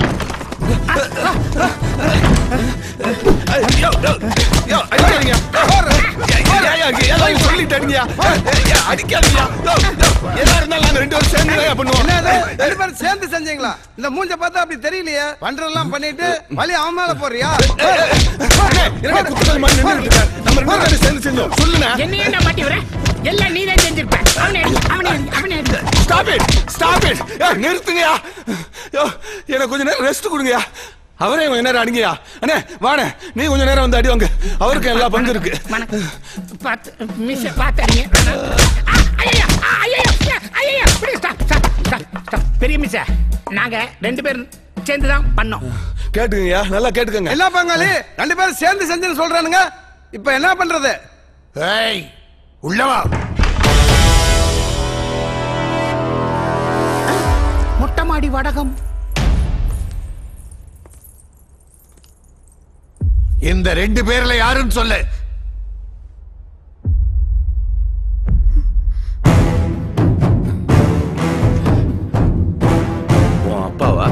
சொல்லிட்டீங்க அடிக்காதீங்க எதா இருந்தாலும் நாங்க ரெண்டு பேரும் சேர்ந்து தான் பண்ணுவோம் என்னது? ரெண்டு பேரும் சேர்ந்து செஞ்சீங்களா இந்த மூஞ்ச பார்த்தா அப்படி தெரியலையே பண்றதெல்லாம் பண்ணிட்டு வழி அவன் மேல போறியா என்ன குத்துக்கள் மாதிரி நின்னுட்டு இருக்க? நம்ம ரெண்டு பேரும் சேர்ந்து செஞ்சோம் சொல்லுண்ணே என்ன என்ன மாட்டி வர எல்லாம் நீ தான் செஞ்சிருப்ப அவனே எடு, அவனே எடு, அவனே எடு. ஸ்டாப் இட் ஸ்டாப் இட் நிறுத்துங்கயா யோ, எனக்கு கொஞ்ச நேரம் ரெஸ்ட் கொடுங்கயா அவரே கொஞ்ச நேரம் அடிங்கயா அண்ணே வாணே நீ கொஞ்ச நேரம் வந்து அடி வாங்க அவருக்கு எல்லா பங்கு இருக்கு பார்த்து மிஸ் பார்த்தாங்க ஐயா ஐயா ஐயா please stop stop stop stop பெரிய மிஸ் நாங்க ரெண்டு பேரும் சேர்ந்து தான் பண்ணோம் கேட்டுங்கய்யா நல்லா கேட்டுக்கங்க என்ன பங்காளி ரெண்டு பேரும் சேர்ந்து செஞ்சுன்னு சொல்றானுங்க இப்ப என்ன பண்றது ஏய் உள்ளவா மொட்டை மாடி வடகம் இந்த ரெண்டு பேர்ல யாருன்னு சொல்லு உன் அப்பாவா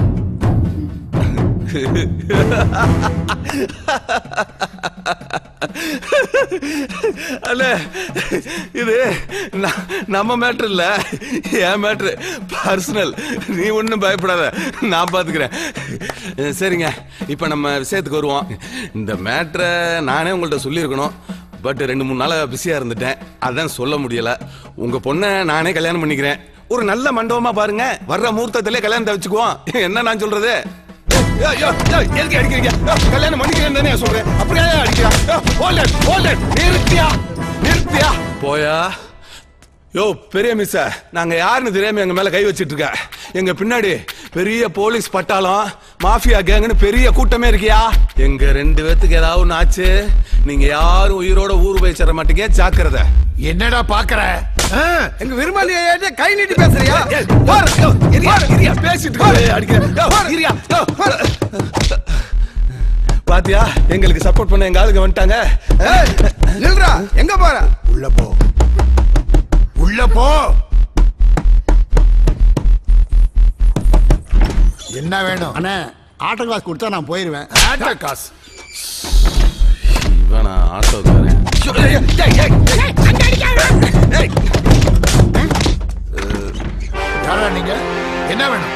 அண்ணே இது ந- நம்ம மேட்ரு இல்ல என் மேட்ரு பர்சனல் நீ ஒன்றும் பயப்படாத நான் பார்த்துக்கிறேன் சரிங்க இப்போ நம்ம விஷயத்துக்கு வருவோம் இந்த மேட்ரை நானே உங்கள்கிட்ட சொல்லியிருக்கணும் பட் ரெண்டு மூணு நாளாக பிஸியாக இருந்துட்டேன் அதான் சொல்ல முடியல உங்கள் பொண்ணை நானே கல்யாணம் பண்ணிக்கிறேன் ஒரு நல்ல மண்டபமா பாருங்க வர்ற முகூர்த்தத்திலே கல்யாணத்தை வச்சுக்குவோம் என்ன நான் சொல்றது யோ, யோ, யோ, எதுக்கு அடிக்கிறீங்க யோ, கல்யாணம் பண்ணிக்கிறேன்னு தானே சொல்றேன் அப்படியே அடிக்கிறா யோ, hold it, hold it. நிறுத்தியா நிறுத்தியா போயா யோ பெரிய மிஸ் நாங்க யாருன்னு தெரியாம எங்க மேல கை வச்சிட்டு இருக்க எங்க பின்னாடி பெரிய போலீஸ் பட்டாளம் மாஃபியா கேங்னு பெரிய கூட்டமே இருக்கியா எங்க ரெண்டு பேத்துக்கு ஏதாவது ஒண்ணு ஆச்சு நீங்க யாரும் உயிரோட ஊர் போய் சேர மாட்டீங்க ஜாக்கிரதை என்னடா பாக்குற எங்க விரும்பாளிய கை நீட்டி பேசுறியா பேசிட்டு இருக்காரு, அடிக்கிறேன். யோ, இரியா, யோ. பாத்தியா எங்களுக்கு சப்போர்ட் பண்ண எங்க ஆளுங்க வந்துட்டாங்க நில்றா எங்க போற உள்ள போ உள்ள போ என்ன வேணும் அண்ணே ஆட்டோ கிளாஸ் கொடுத்தா நான் போயிருவேன் ஆட்டோ காசு இவனா ஆட்டோக்காரன் யாரா நீங்க என்ன வேணும்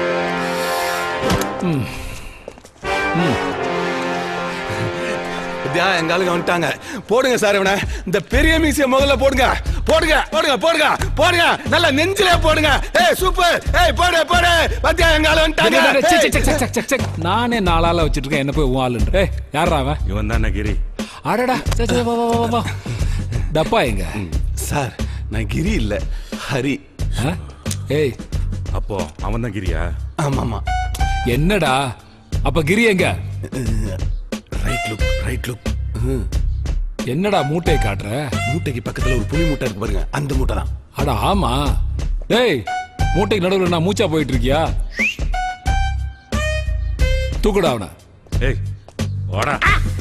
இதா எங்க ஆளுங்க வந்துட்டாங்க போடுங்க சார் இவனை இந்த பெரிய மீசிய முதல்ல போடுங்க போடுங்க போடுங்க போடுங்க போடுங்க நல்லா நெஞ்சிலே போடுங்க ஏய் சூப்பர் ஏய் போடு போடு பாத்தியா எங்க ஆளு வந்துட்டாங்க டேய், டேய், டேய், ஏய், சக், சக், சக், சக், சக். நானே நாலால வச்சிட்டு இருக்கேன் என்ன போய் உன் ஆளுன்ற ஏய் யாரா அவன் இவன் தான் கிரி அடடா சரி, சரி, வா, வா, வா, வா. டப்பா எங்க சார் நான் கிரி இல்ல ஹரி ஏய் அப்போ அவன் தான் கிரியா ஆமாமா என்னடா அப்ப கிரி எங்க ரைட் லுக் ரைட் லுக் என்னடா மூட்டையை காட்டுற மூட்டைக்கு பக்கத்துல ஒரு புளி மூட்டை இருக்கு பாருங்க அந்த மூட்டை தான் அட ஆமா டேய் மூட்டைக்கு நடுவுல நான் மூச்சா போயிட்டு இருக்கியா தூக்குடா அவன ஏய் வாடா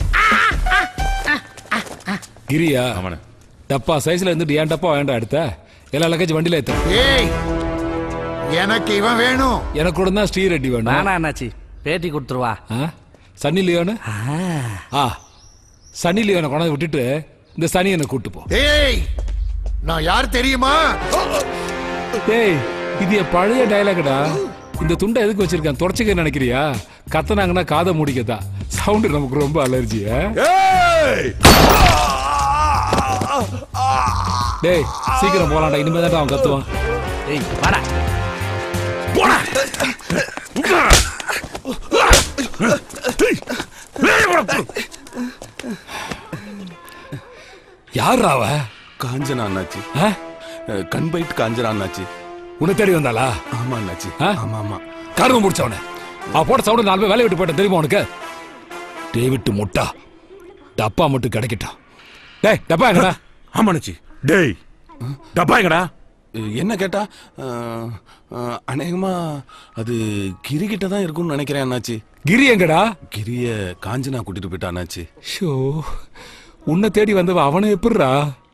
கிரியா டப்பா சைஸ்ல இருந்துட்டு ஏன் டப்பா வேண்டாம் எடுத்த எல்லா லக்கேஜ் வண்டியில ஏத்த ஏய் எனக்கு இவன் வேணும் எனக்கு கூட தான் ஸ்ரீரெட்டி வேணும் வேணா அண்ணாச்சி பேட்டி கொடுத்துருவா ஆ? சன்னி லியோனு ஆ சன்னி லியோனை கொண்டாந்து விட்டுட்டு இந்த சனியனை கூட்டு போ ஏய் நான் யார் தெரியுமா டேய் இது என் பழைய டயலாக்டா இந்த துண்டை எதுக்கு வச்சிருக்கேன் தொடச்சிக்க நினைக்கிறியா கத்தனாங்கன்னா காதை முடிக்கதா சவுண்ட் நமக்கு ரொம்ப அலர்ஜி டேய் சீக்கிரம் போலாம்டா இனிமே தான் அவன் கத்துவான் டேய் வாடா போடா யார் அவ காஞ்சனா அண்ணாச்சி கண் பைட் காஞ்சனா அண்ணாச்சி உன்னை தேடி வந்தாளா ஆமா அண்ணாச்சி ஆமா ஆமா கரும்பு முடிச்சவன அவ போட்ட சவுண்ட் நாலு பேர் வேலையை விட்டு போயிட்ட தெரியுமா உனக்கு டேவிட்டு முட்டா டப்பா மட்டும் கிடைக்கட்டும் டேய் டப்பா எங்கடா ஆமா அண்ணாச்சி டேய் டப்பா எங்கடா என்ன கேட்டா அஹ், அஹ், அநேகமா அது கிரி கிட்ட தான் இருக்கும்னு நினைக்கிறேன் அண்ணாச்சி கிரி எங்கடா கிரிய காஞ்சனா கூட்டிட்டு போயிட்டா அண்ணாச்சி ஷோ உன்னை தேடி வந்தவ அவனை எப்படிரா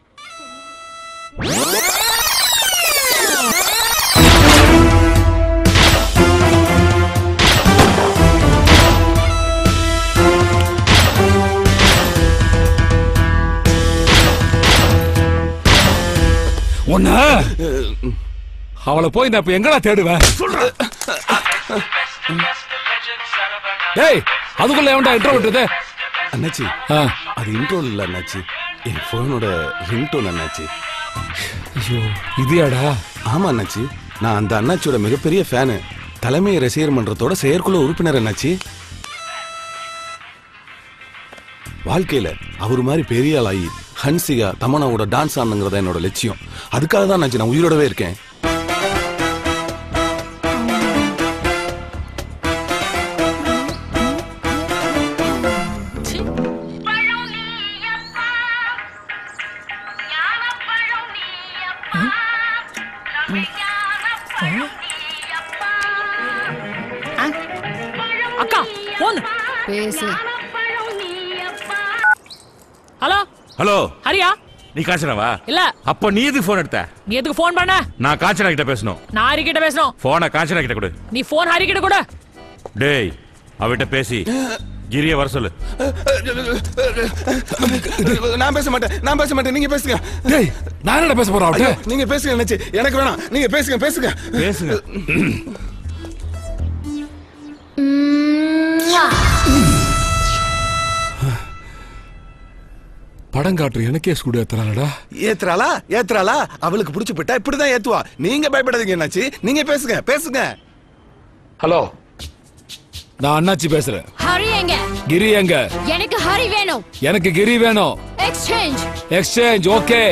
உன்ன அவளை போய் நான் இப்ப எங்கடா தேடுவேன் டேய் அதுக்குள்ள எவன்டா இன்ட்ரோ விட்டுறது அண்ணாச்சி அது இன்ட்ரோல் இல்ல அண்ணாச்சி என் போனோட ரிங்டோன் அண்ணாச்சி ஐயோ இதுயாடா ஆமா அண்ணாச்சி நான் அந்த அண்ணாச்சியோட மிகப்பெரிய ஃபேனு தலைமை ரசிகர் மன்றத்தோட செயற்குழு உறுப்பினர் அண்ணாச்சி வாழ்க்கையில அவர் மாதிரி பெரிய ஆளாகி ஹன்சிகா தமனாவோட டான்ஸ் ஆடணுங்கிறத என்னோட லட்சியம் அதுக்காக தான் அண்ணாச்சி நான் உயிரோடவே இருக்கேன் அக்கா போன் பேசு ஹலோ ஹலோ ஹரியா நீ காஞ்சனாவா இல்ல அப்ப நீ எதுக்கு போன் எடுத்த நீ எதுக்கு ஃபோன் பண்ண நான் காஞ்சனா கிட்ட பேசணும் நான் ஹரி கிட்ட பேசணும் போனை காஞ்சனா கிட்ட கொடு நீ ஃபோன் ஹரி கிட்ட கூட டேய் அவட்ட பேசி கிரிய வர சொல்லு நான் பேச மாட்டேன் நான் பேச மாட்டேன் நீங்க பேசுங்க டேய் நான் என்னடா பேச போறேன் அவட்ட? ஐயோ, நீங்க பேசுங்க அண்ணாச்சி எனக்கு வேணாம் நீங்க பேசுங்க பேசுங்க பேசுங்க படம் காட்டுற எனக்கே சூடு ஏத்துறானடா ஏத்துறாளா ஏத்துறாளா அவளுக்கு புடிச்சு போயிட்டா இப்படிதான் ஏத்துவா நீங்க பயப்படாதீங்க என்னாச்சு நீங்க பேசுங்க பேசுங்க ஹலோ நான் அண்ணாச்சி பேசுறேன் ஹரி எங்க கிரி எங்க எனக்கு ஹரி வேணும் எனக்கு கிரி வேணும் எக்ஸ்சேஞ்ச் எக்ஸ்சேஞ்ச் ஓகே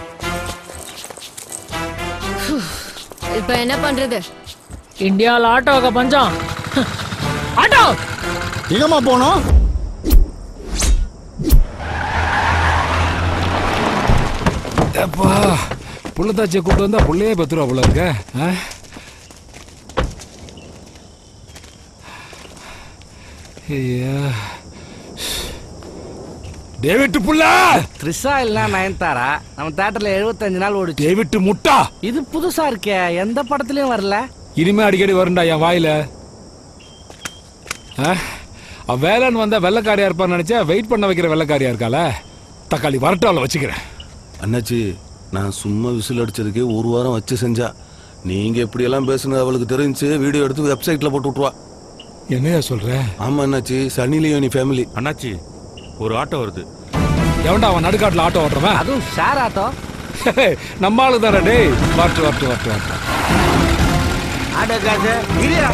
இப்ப என்ன பண்றது இந்தியால ஆட்டோவுக்கு பஞ்சம் ஆட்டோ எங்கம்மா போனோம் அப்பா புள்ளத்தாச்சியை கூப்பிட்டு வந்தா புள்ளையே பத்துருவா போல இருக்க ஆ? ஐயா டேவிட் புள்ள த்ரிஷா இல்ல நயன்தாரா நம்ம தேட்டர்ல 75 நாள் ஓடுச்சு டேவிட் முட்டா இது புதுசா இருக்கே எந்த படத்துலயும் வரல இனிமே அடிக்கடி வரும்டா என் வாயில ஆ? அவ வேலைன்னு வந்தா வெள்ளக்காரியா இருப்பான்னு நினைச்சா வெயிட் பண்ண வைக்கிற வெள்ளக்காரியா இருக்கால தக்காளி வரட்டால வச்சுக்கிறேன் அண்ணாச்சி நான் சும்மா விசில் அடிச்சதுக்கே ஒரு வாரம் வச்சு செஞ்சா நீங்க இப்படி எல்லாம் பேசுனது அவளுக்கு தெரிஞ்சு வீடியோ எடுத்து வெப்சைட்ல போட்டு விட்டுருவா என்னையா சொல்ற ஆமா அண்ணாச்சி சனி லியோனி ஃபேமிலி அண்ணாச்சி ஒரு ஆட்டோ வருது எவன்டா அவன் நடுக்காட்டுல ஆட்டோ ஓட்டுறவன் அதுவும் ஷேர் ஆட்டோ நம்ம ஆளு தானே டேய் வரட்டு வரட்டு வரட்டு வரட்டு ஆட்டோ காசு கிரியா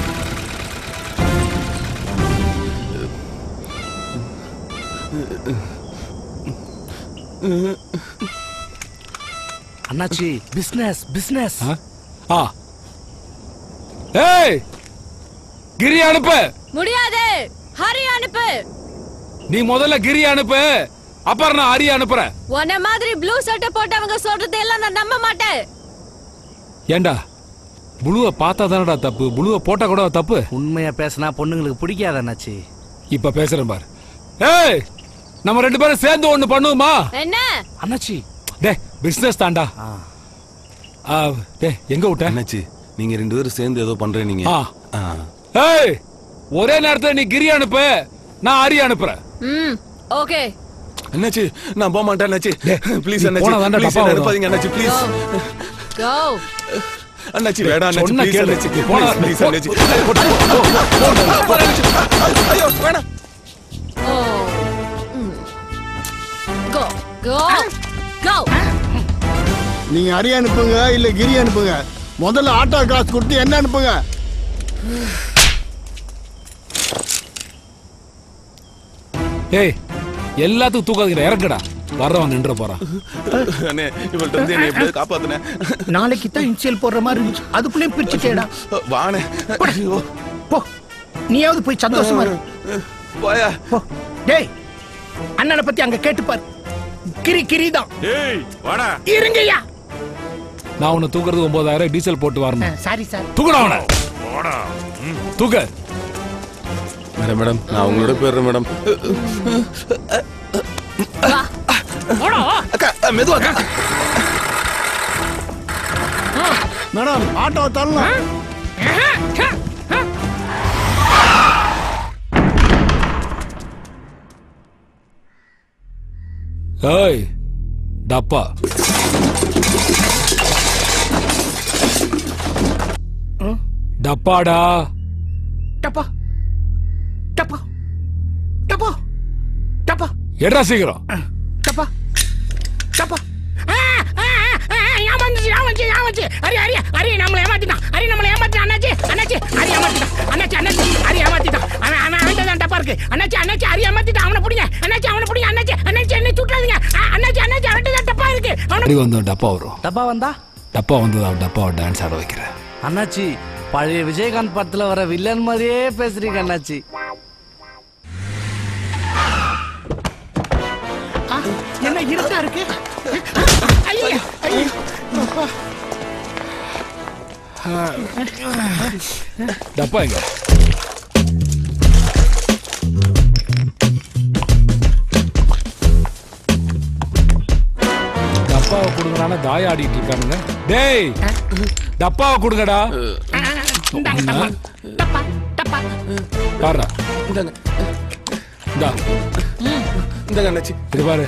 அண்ணாச்சி பிசினஸ் பிசினஸ் ஆ ஏய் கிரி அனுப்பு முடியாது ஹரி அனுப்பு நீ முதல்ல கிரி அனுப்பு அப்புறம் நான் அரிய அனுப்புறேன் உன்ன மாதிரி ப்ளூ சட்டை போட்டவங்க சொல்றது எல்லாம் நான் நம்ப மாட்டேன் ஏண்டா புளுவை பார்த்தா தானடா தப்பு புளுவை போட்டா கூட தப்பு உண்மையா பேசினா பொண்ணுங்களுக்கு பிடிக்காத அண்ணாச்சி இப்ப பேசுறேன் பாரு ஏய் நம்ம ரெண்டு பேரும் சேர்ந்து ஒண்ணு பண்ணுவோமா என்ன அண்ணாச்சி டே பிசினஸ் தாண்டா ஆ, டேய் எங்க விட்ட அண்ணாச்சி நீங்க ரெண்டு பேரும் சேர்ந்து ஏதோ பண்றேன் நீங்க ஆ. ஆ. ஏய் ஒரே நேரத்துல நீ கிரி அனுப்பு நான் அரிய அனுப்புறேன் ம் ஓகே அண்ணாச்சி நான் போக மாட்டேன் அண்ணாச்சி ப்ளீஸ் நீ அண்ணாச்சி போனா தான்டா ப்ளீஸ் டப்பா வரும். அனுப்பாதீங்க அண்ணாச்சி ப்ளீஸ் கோ அண்ணாச்சி வேடா அண்ணாச்சி சொன்னா ப்ளீஸ் கேளு. அண்ணாச்சி போடா. ப்ளீஸ் அண்ணாச்சி ஐயோ வேணாம் ஓ கோ கோ கோ நீங்க அரிய அனுப்புங்க இல்ல கிரி அனுப்புங்க முதல்ல ஆட்டோ காசு கொடுத்து என்ன அனுப்புங்க ஏய் எல்லாத்துக்கும் தூக்காதீங்கடா இறங்குடா வர்றவன் நின்ற போறான் அண்ணே இவள்கிட்ட இருந்து என்னை எப்படியாவது காப்பாத்துனேன் நாளைக்கு தான் இன்சியல் போடுற மாதிரி இருந்துச்சு அதுக்குள்ளேயும் பிரிச்சுட்டேடா வாணே ஐயோ போ நீயாவது போய் சந்தோஷமா இரு போயா போ டேய் அண்ணனை பத்தி அங்க கேட்டுப்பாரு கிரி கிரி தான் ஏய் வாடா இருங்கய்யா நான் உன்னை தூக்குறது ஒன்பதாயிரம் டீசல் போட்டு வரணும் சாரி சார் தூக்குடா அவனை வாடா தூக்க மேடம் மேடம் நான் உங்களோட போயிடுறேன் மேடம் அக்கா மெதுவா அக்கா மேடம் ஆட்டோ தள்ளலாம் ஏய் டப்பா டப்பாடா டப்பா டப்பா டப்பா டப்பா எட்ரா சீக்கிரம் டப்பா டப்பா ஆ, ஆ, ஆ, ஆ, ஏமாந்துச்சு, ஏமாந்துச்சு, ஏமாந்துச்சு. அரி, அரி, அரி, நம்மளை ஏமாத்திட்டான். அரி, நம்மளை ஏமாத்திட்டான். அண்ணாச்சி, அண்ணாச்சி, அரி ஏமாத்திட்டான். அண்ணாச்சி, அண்ணாச்சி, அரி ஏமாத்திட்டான். அவன், அவன், அவன்கிட்ட தான் டப்பா இருக்கு. அண்ணாச்சி, அண்ணாச்சி, அரி ஏமாத்திட்டான். அவனை பிடிங்க. அண்ணாச்சி, அவனை பிடிங்க. அண்ணாச்சி, அண்ணாச்சி, என்னை சுட்டுறாதீங்க. ஆ, அண்ணாச்சி, அண்ணாச்சி, அவன்கிட்ட தான் டப்பா இருக்கு. அவனை அடி வந்து டப்பா வரும் டப்பா வந்தா டப்பா வந்து அவன் டப்பாவை டான்ஸ் ஆட வைக்கிறேன் அண்ணாச்சி பழைய விஜயகாந்த் படத்துல வர வில்லன் மாதிரியே பேசுறீங்க அண்ணாச்சி ஆ, என்ன இருட்டா இருக்கு ஐயோ, ஐயோ. டப்பா எங்க டப்பாவை கொடுங்கடான தாய ஆடிட்டு இருக்கானுங்க டேய் டப்பாவை கொடுங்கடா இந்தாங்க, டப்பா. டப்பா, டப்பா. பாருடா இந்தாங்க இந்தா இந்தாங்க அண்ணாச்சி இது பாரு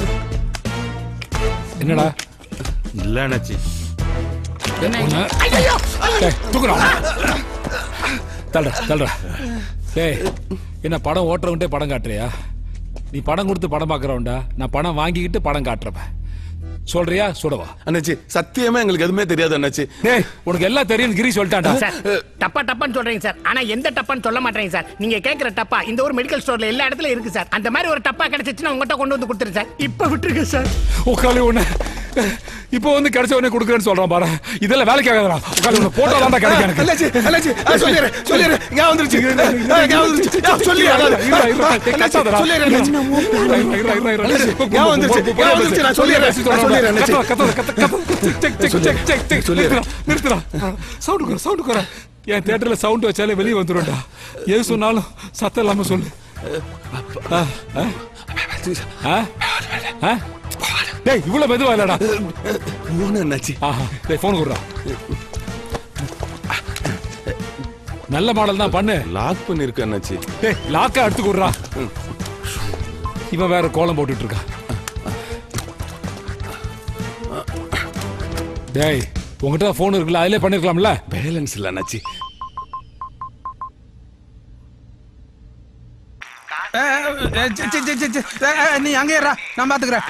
என்னடா இல்ல அண்ணாச்சி ஒண்ணு. ஐயையோ, ஐயோ. டேய், தூக்குடா தள்ளுடா தள்ளுடா டேய் என்ன படம் ஓட்டுறவன்ட்டே படம் காட்டுறியா நீ படம் கொடுத்து படம் பார்க்கறவன்டா நான் பணம் வாங்கிக்கிட்டு படம் காட்டுறவன் சொல்றியா சுடவா அண்ணாச்சி சத்தியமா எங்களுக்கு எதுவுமே தெரியாது அண்ணாச்சி டேய் உனக்கு எல்லாம் தெரியும் கிரி சொல்லிட்டான்டா சார் டப்பா டப்பான்னு சொல்றீங்க சார் ஆனா எந்த டப்பான்னு சொல்ல மாட்டேங்க சார் நீங்க கேக்குற டப்பா இந்த ஒரு மெடிக்கல் ஸ்டோர்ல எல்லா இடத்துல இருக்கு சார் அந்த மாதிரி ஒரு டப்பா கிடைச்சிச்சுன்னா உங்ககிட்ட கொண்டு வந்து கொடுத்துரு சார் இப்ப விட்டுருங்க சார் உட்காலி ஒண்ணு இப்போ வந்து கிடைச்ச உடனே கொடுக்குறேன்னு சொல்றான் பாரு இதெல்லாம் வேலைக்கு ஆகாதடா உட்காலி ஒண்ணு போட்டோ தான் கிடைக்கும் எனக்கு அண்ணாச்சி அண்ணாச்சி ஆ, சொல்லிடுறேன் சொல்லிடுறேன் ஞாபகம் வந்துருச்சு ஆ, ஞாபகம் வந்துருச்சு ஆ, சொல்லிடுறேன் இருடா, இருடா, டேய், அண்ணாச்சி, கத்தாதடா. சொல்லிடுறேன் அண்ணாச்சி. இருடா, இருடா, இருடா, இருடா. அண்ணாச்சி, ஞாபகம் வந்துருச்சு ஞாபகம் வந்துருச்சு நான் சொல்லிடுறேன் நான் சொல்லிடுறேன் அண்ணாச்சி. கத்தாத, கத்தாத, கத்தாத. Check, check, check, check, check. சொல்லிடுறேன். நிறுத்துடா, நிறுத்துடா. சவுண்டு குறை, சவுண்டு குறை. என் தியேட்டர்ல சவுண்ட் வச்சாலே வெளியே வந்துரும்டா எது சொன்னாலும் சத்தம் இல்லாம சொல்லு ஆ, ஆ. ஆ? ஆ? டேய் இவ்வளவு மெதுவா இல்லடா போன என்னாச்சு ஆஹா டேய் போன் குடுறா நல்ல மாடல் தான் பண்ணு லாக் பண்ணிருக்க என்னாச்சு டேய் லாக்கா எடுத்து குடுறா இவன் வேற கோலம் போட்டுட்டு இருக்கா டேய் உங்ககிட்ட போன் இருக்குல்ல அதிலே பண்ணிருக்கலாம்ல பேலன்ஸ் இல்ல அண்ணாச்சி அஹ், அஹ், சி, சி, சி, சி, சி. அஹ், அஹ், நீ அங்கே இருடா நான் பாத்துக்கிறேன்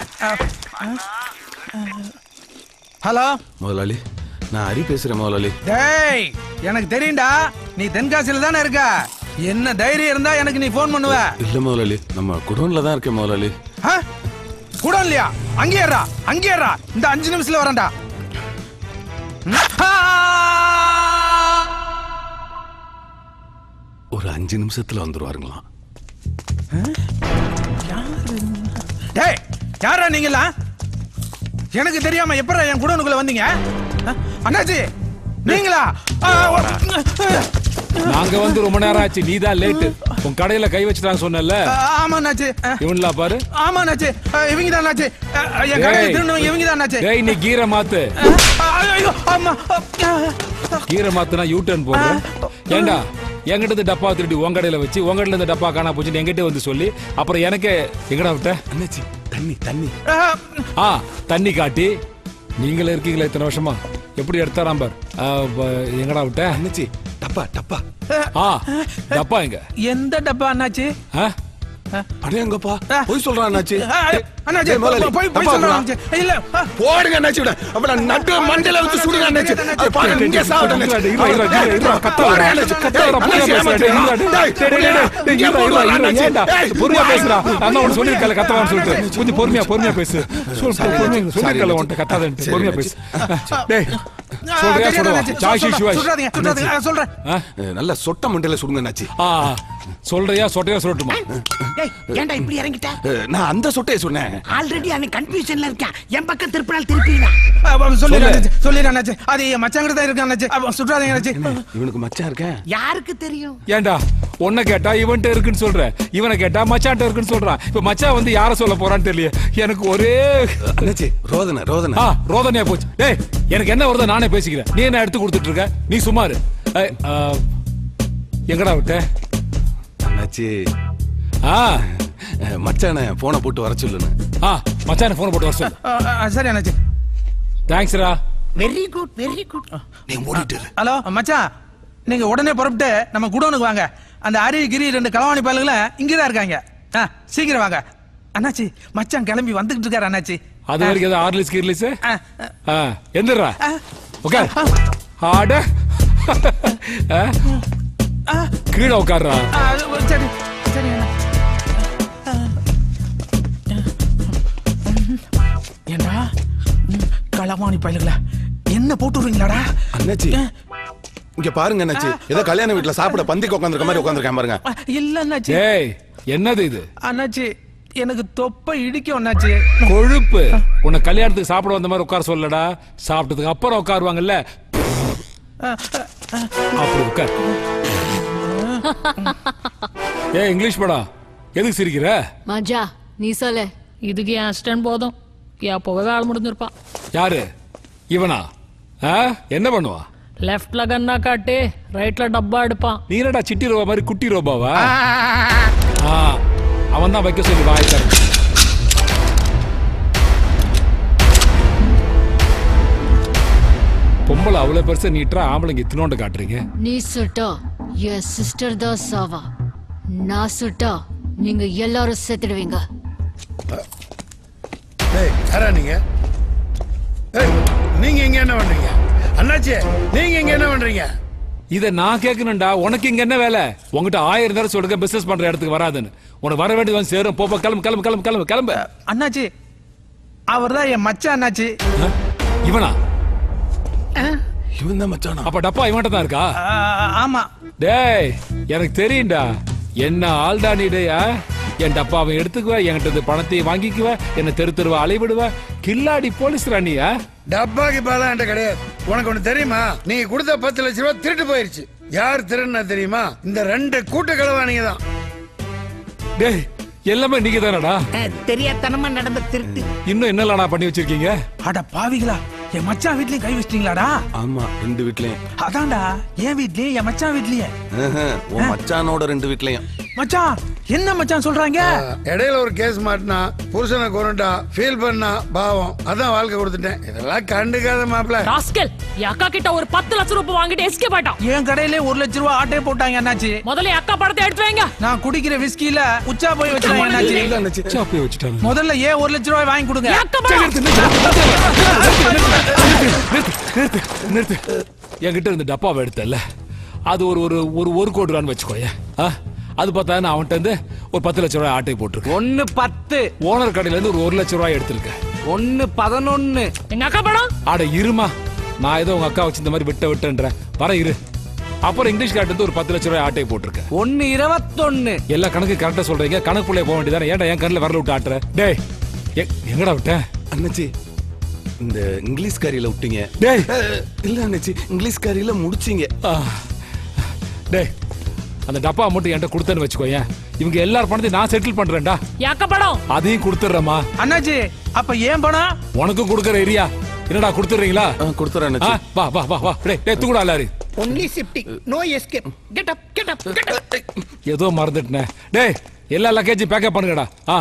ஹலோ முதலாளி நான் ஹரி பேசுறேன் முதலாளி டேய் எனக்கு தெரியும்டா நீ தென்காசியில தானே இருக்க என்ன தைரியம் இருந்தா எனக்கு நீ ஃபோன் பண்ணுவ இல்ல முதலாளி நம்ம குடோன்ல தான் இருக்கேன் முதலாளி ஆ? கூட இல்லையா அங்கே இருடா அங்கே இருடா இந்த அஞ்சு நிமிஷத்துல வரேன்டா ம்? ஆ! ஒரு அஞ்சு நிமிஷத்துல வந்துருவாருங்களாம் டேய் யாரா நீங்களா எனக்கு தெரியாம எப்படா என் குடோனுக்குள்ள வந்தீங்க ஆ? அண்ணாச்சி நீங்களா ஆ, ஓ- நாங்க வந்து ரொம்ப நேரம் ஆச்சு நீ தான் லேட்டு உன் கடையில கை வச்சுட்டாங்க சொன்னல ஆ, ஆமா அண்ணாச்சி ஆ, இவன்லா பாரு ஆமா அண்ணாச்சி ஆ, இவங்க தான் அண்ணாச்சி ஆ, என் கடையில் டேய். திருநவங்க இவங்க தான் அண்ணாச்சி டேய் நீ கீரை மாத்து ஆ, ஐயோ ஆமா ஆ, கீரை மாத்துனா யூ டர்ன் போடுறேன் ஏண்டா என்கிட்ட இருந்து டப்பா திருடி உன் கடையில வச்சு உங்க கடையில இருந்து டப்பா காணா போச்சுன்னு என்கிட்ட வந்து சொல்லி அப்புறம் எனக்கே எங்கடா விட்ட அண்ணாச்சி தண்ணி தண்ணி ஆ, ஆ தண்ணி காட்டி நீங்களே இருக்கீங்களா இத்தனை வருஷமா எப்படி எடுத்தாராம் பார் ஆ, ப- எங்கடா விட்ட அண்ணாச்சி டப்பா டப்பா ஆ டப்பா எங்க எந்த டப்பா அண்ணாச்சி ஆ? அடையங்கப்பா போய் சொல்றான் அண்ணாச்சி ஆ, அண்ணாச்சி டேய், முதலாளி, போய் போய் டப்பா சொல்றேன் கொடுடா. அண்ணாச்சி. இல்ல ஆ, போடுங்க அண்ணாச்சி விட அப்ப நட்டு மண்டையில வச்சு சுடுங்க அண்ணாச்சி அது பாருங்க இங்கே சாப்பிடு அண்ணாச்சி. இருடா, இருடா, இருடா, இருடா, கத்தாதடா. போடுங்க அண்ணாச்சி. கத்தாதடா, பொறுமையா அண்ணாச்சி, பேசுடா, ஏமாத்து. இருடா, இருடா, டேய், டேய், டேய், டேய், டேய், இங்கே இருடா, போடுறா, இருடா, இருடா, அண்ணாச்சி. ஏன்டா? டேய், பொறுமையா பேசுடா வாய். நான் உனக்கு சொல்லிருக்கல கத்தவான்னு சொல்லிட்டு கொஞ்சம் பொறுமையா பொறுமையா பேசு சொல் சாரி, பொறுமையா அண்ணாச்சி. சொல்லிருக்கல உன்கிட்ட கத்தாதன்ட்டு சரி, பொறுமையா அண்ணாச்சி. பேசு டேய் ஆ, சொல்றியா தெரியாது சொல்லுவா அண்ணாச்சி. ஜாய் சொல்றேன், சிவாய் சொல்றாதீங்க, சொல்றாதீங்க. ஆ, சொல்றேன் அஹ், நல்ல சொட்ட மண்டையில சுடுங்க அண்ணாச்சி ஆ சொல்றியா சொட்டையா சொல்லட்டுமா டேய் ஏன்டா இப்படி இறங்கிட்ட அஹ், நான் அந்த சொட்டையை சொன்னேன் ஆல்ரெடி அவன் கன்ஃபியூஷன்ல இருக்கான் என் பக்கம் திருப்பினால் திருப்பிடலாம் சொல்லிடுறேன் அண்ணாச்சி, சொல்லிடுறேன் அண்ணாச்சி. அது என் மச்சாங்கிட்ட தான் இருக்கு அண்ணாச்சி அப்ப சுற்றாதீங்க அண்ணாச்சி இவனுக்கு மச்சான் இருக்கேன் யாருக்கு தெரியும் ஏன்டா உன்னை கேட்டா இவன்ட்ட இருக்குன்னு சொல்ற இவனை கேட்டா மச்சான்ட்ட இருக்குன்னு சொல்றான் இப்ப மச்சான் வந்து யார சொல்ல போறான்னு தெரியல எனக்கு ஒரே அண்ணாச்சி ரோதனை ரோதனை ஆ ரோதனையா போச்சு டேய் எனக்கு என்ன வருதோ நானே பேசிக்கிறேன் நீ என்ன எடுத்து கொடுத்துட்டு இருக்க நீ சுமாரு ஏய், ஆ, எங்கடா விட்ட அண்ணாச்சி ஆ அஹ், மச்சானை போனை போட்டு வர சொல்லுன்னு ஆ மச்சான போன் போட்டு வர சொல்லு ஆ, ஆ, சரி அண்ணாச்சி தேங்க்ஸ்ரா வெரி குட் வெரி குட் நீ ஓடிட்டு இரு. ஹலோ மச்சான் நீங்க உடனே புறப்பட்டு நம்ம குடோனுக்கு வாங்க அந்த அரி கிரி ரெண்டு களவாணி பயலுகளை இங்கதான் இருக்காங்க ஆ, சீக்கிரம் வாங்க அண்ணாச்சி மச்சான் கிளம்பி வந்துகிட்டு இருக்காரு அண்ணாச்சி அது வரைக்கும் ஏதாவது ஆர்லிஸ் கீர்லிஸ் ஆ, ஆ எந்திரா ஓகே ஆட ஆ? கீழே உட்கார்றா ஆ, அது- சரி சரி அண்ணா. ஏண்டா ம், களவாணி பயலுகளா என்ன போட்டு விடுறீங்களாடா அண்ணாச்சி இங்க பாருங்க அண்ணாச்சி ஏதோ கல்யாண வீட்டுல சாப்பிட பந்திக்கு உட்காந்துருக்க மாதிரி உட்காந்துருக்கேன் பாருங்க ஆ, இல்ல அண்ணாச்சி டேய் என்னது இது அண்ணாச்சி எனக்கு தொப்பை இடிக்கும் அண்ணாச்சி கொழுப்பு உன்னை கல்யாணத்துக்கு சாப்பிட வந்த மாதிரி உட்கார சொல்லடா சாப்பிட்டதுக்கு அப்புறம் உட்காருவாங்கல்ல அப்படி உட்கார் ஏய் இங்கிலீஷ் படம் எதுக்கு சிரிக்கிற மஜா நீ சொல்லு இதுக்கு என் அசிஸ்டன்ட் போதும் எப்போவே வேலை முடிஞ்சிருப்பான் யாரு இவனா ஆ? என்ன பண்ணுவா லெஃப்ட்ல கண்ணா காட்டி ரைட்ல டப்பா எடுப்பான் நீ என்னடா சிட்டி ரோபா மாதிரி குட்டி ரோபாவா ஆ அவன் தான் வைக்க சொல்லி வாய் தரேன் பொம்பளை அவ்வளவு பெருசா நீட்டா ஆம்பளைங்க இத்தினோண்டு காட்டுறீங்க நீ சுட்டா என் சிஸ்டர் தான் சாவா நான் சுட்டா நீங்க எல்லாரும் செத்துடுவீங்க டேய் யாரா நீங்க ஏய், நீங்க இங்க என்ன பண்றீங்க அண்ணாச்சி நீங்க இங்க என்ன பண்றீங்க இத நான் கேட்கணும்டா உனக்கு இங்க என்ன வேலை உன்கிட்ட ஆயிரம் தடவை சொல்லுங்க பிசினஸ் பண்ற இடத்துக்கு வராதுன்னு உனக்கு வர வேண்டியது வந்து சேரும் போப்பா கிளம்பு கிளம்பு கிளம்பு கிளம்பு கிளம்பு அண்ணாச்சி அவர் தான் என் மச்சான் அண்ணாச்சி இவனா இவன் தான் மச்சானா அப்ப டப்பா இவன்ட்ட தான் இருக்கா ஆ, ஆமா டேய் எனக்கு தெரியும்டா என்ன ஆள்டா நீ டேய், ஆ? என் டப்பாவை எடுத்துக்குவ என்கிட்ட இருந்து பணத்தையும் வாங்கிக்குவ என்ன தெரு தெருவா அலைவிடுவ கில்லாடி போலீஸ்ரா நீ ஆ? டப்பா கிப்பாலாம் என்கிட்ட கிடையாது உனக்கு ஒண்ணு தெரியுமா நீங்க கொடுத்த பத்து லட்ச ரூபாய் திருட்டு போயிருச்சு யார் திருடுனா தெரியுமா இந்த ரெண்டு கூட்ட களவாணிங்க தான் டேய் எல்லாமே நீங்க தானடா தெரியாதனமா நடந்த திருட்டு இன்னும் என்னலடா பண்ணி வச்சிருக்கீங்க அட பாவிகளா என் மச்சான் வீட்லயும் கை வச்சிட்டீங்களாடா ஆமா ரெண்டு வீட்லயும் அதான்டா என் வீட்லயும் என் மச்சான் வீட்லயும் ஆஹா, உன் மச்சானோட ரெண்டு வீட்லயும் மச்சான் என்ன மச்சான் சொல்றாங்க இடையில ஒரு கேஸ் மாட்டினா புருஷனை கொண்டுட்டா ஃபீல் பண்ணா பாவம் அதான் வாழ்க்கை கொடுத்துட்டேன் இதெல்லாம் கண்டுக்காத மாப்பிள ராஸ்கல் என் அக்கா கிட்ட ஒரு பத்து லட்சம் ரூபாய் வாங்கிட்டு எஸ்கேப் ஆயிட்டான் என் கடையிலே ஒரு லட்ச ரூபா ஆட்டே போட்டாங்க என்னாச்சு முதல்ல என் அக்கா படத்தை எடுத்து வைங்க நான் குடிக்கிற விஸ்கில உச்சா போய் வச்சிருக்கேன் என்னாச்சு உச்சா போய் வச்சுட்டாங்க முதல்ல ஏன் ஒரு லட்ச ரூபாய் வாங்கி கொடுங்க நிறுத்து நிறுத்து என்கிட்ட இருந்த டப்பாவை எடுத்தல அது ஒரு ஒரு ஒரு ஒரு கோடி ரூபான்னு வச்சுக்கோயேன் ஆ? அது பார்த்தா நான் அவன்கிட்ட இருந்து ஒரு பத்து லட்ச ரூபாய் ஆட்டை போட்டிருக்கேன் ஒன்னு பத்து ஓனர் கடையில இருந்து ஒரு ஒரு லட்ச ரூபாய் எடுத்திருக்கேன் ஒன்னு பதினொன்னு எங்க அக்கா படம் ஆட இருமா நான் ஏதோ உங்க அக்கா வச்சு இந்த மாதிரி விட்ட விட்டேன்றேன் வர இரு அப்புறம் இங்கிலீஷ் கார்டு இருந்து ஒரு பத்து லட்ச ரூபாய் ஆட்டை போட்டிருக்கேன் ஒன்னு இருபத்தொன்னு எல்லா கணக்கு கரெக்டா சொல்றீங்க கணக்குள்ளே போக வேண்டியதானே ஏன்டா என் கண்ணில் வரல விட்டு ஆட்டுற டேய் எ- எங்கடா விட்டேன் அண்ணாச்சி இந்த இங்கிலீஷ் கறியில விட்டீங்க டேய் இல்ல அண்ணாச்சி இங்கிலீஷ் கறியில முடிச்சீங்க டேய் அந்த டப்பா மட்டும் என்கிட்ட கொடுத்தேன்னு வச்சுக்கோயேன் இவங்க எல்லார் பணத்தையும் நான் செட்டில் பண்றேன்டா என் அக்கா படம் அதையும் கொடுத்துட்றேம்மா அண்ணாச்சி அப்ப ஏன் பணம் உனக்கும் கொடுக்குற ஏரியா என்னடா கொடுத்துறீங்களா கொடுத்துறேன் ஆ, வா வா வா வா டேய் டேய் தூக்குடா எல்லாரும் only shifting no escape get up get up get up ஏதோ மறந்துட்டேன் டேய் எல்லா லக்கேஜும் பேக்கப் பண்ணுங்கடா ஆ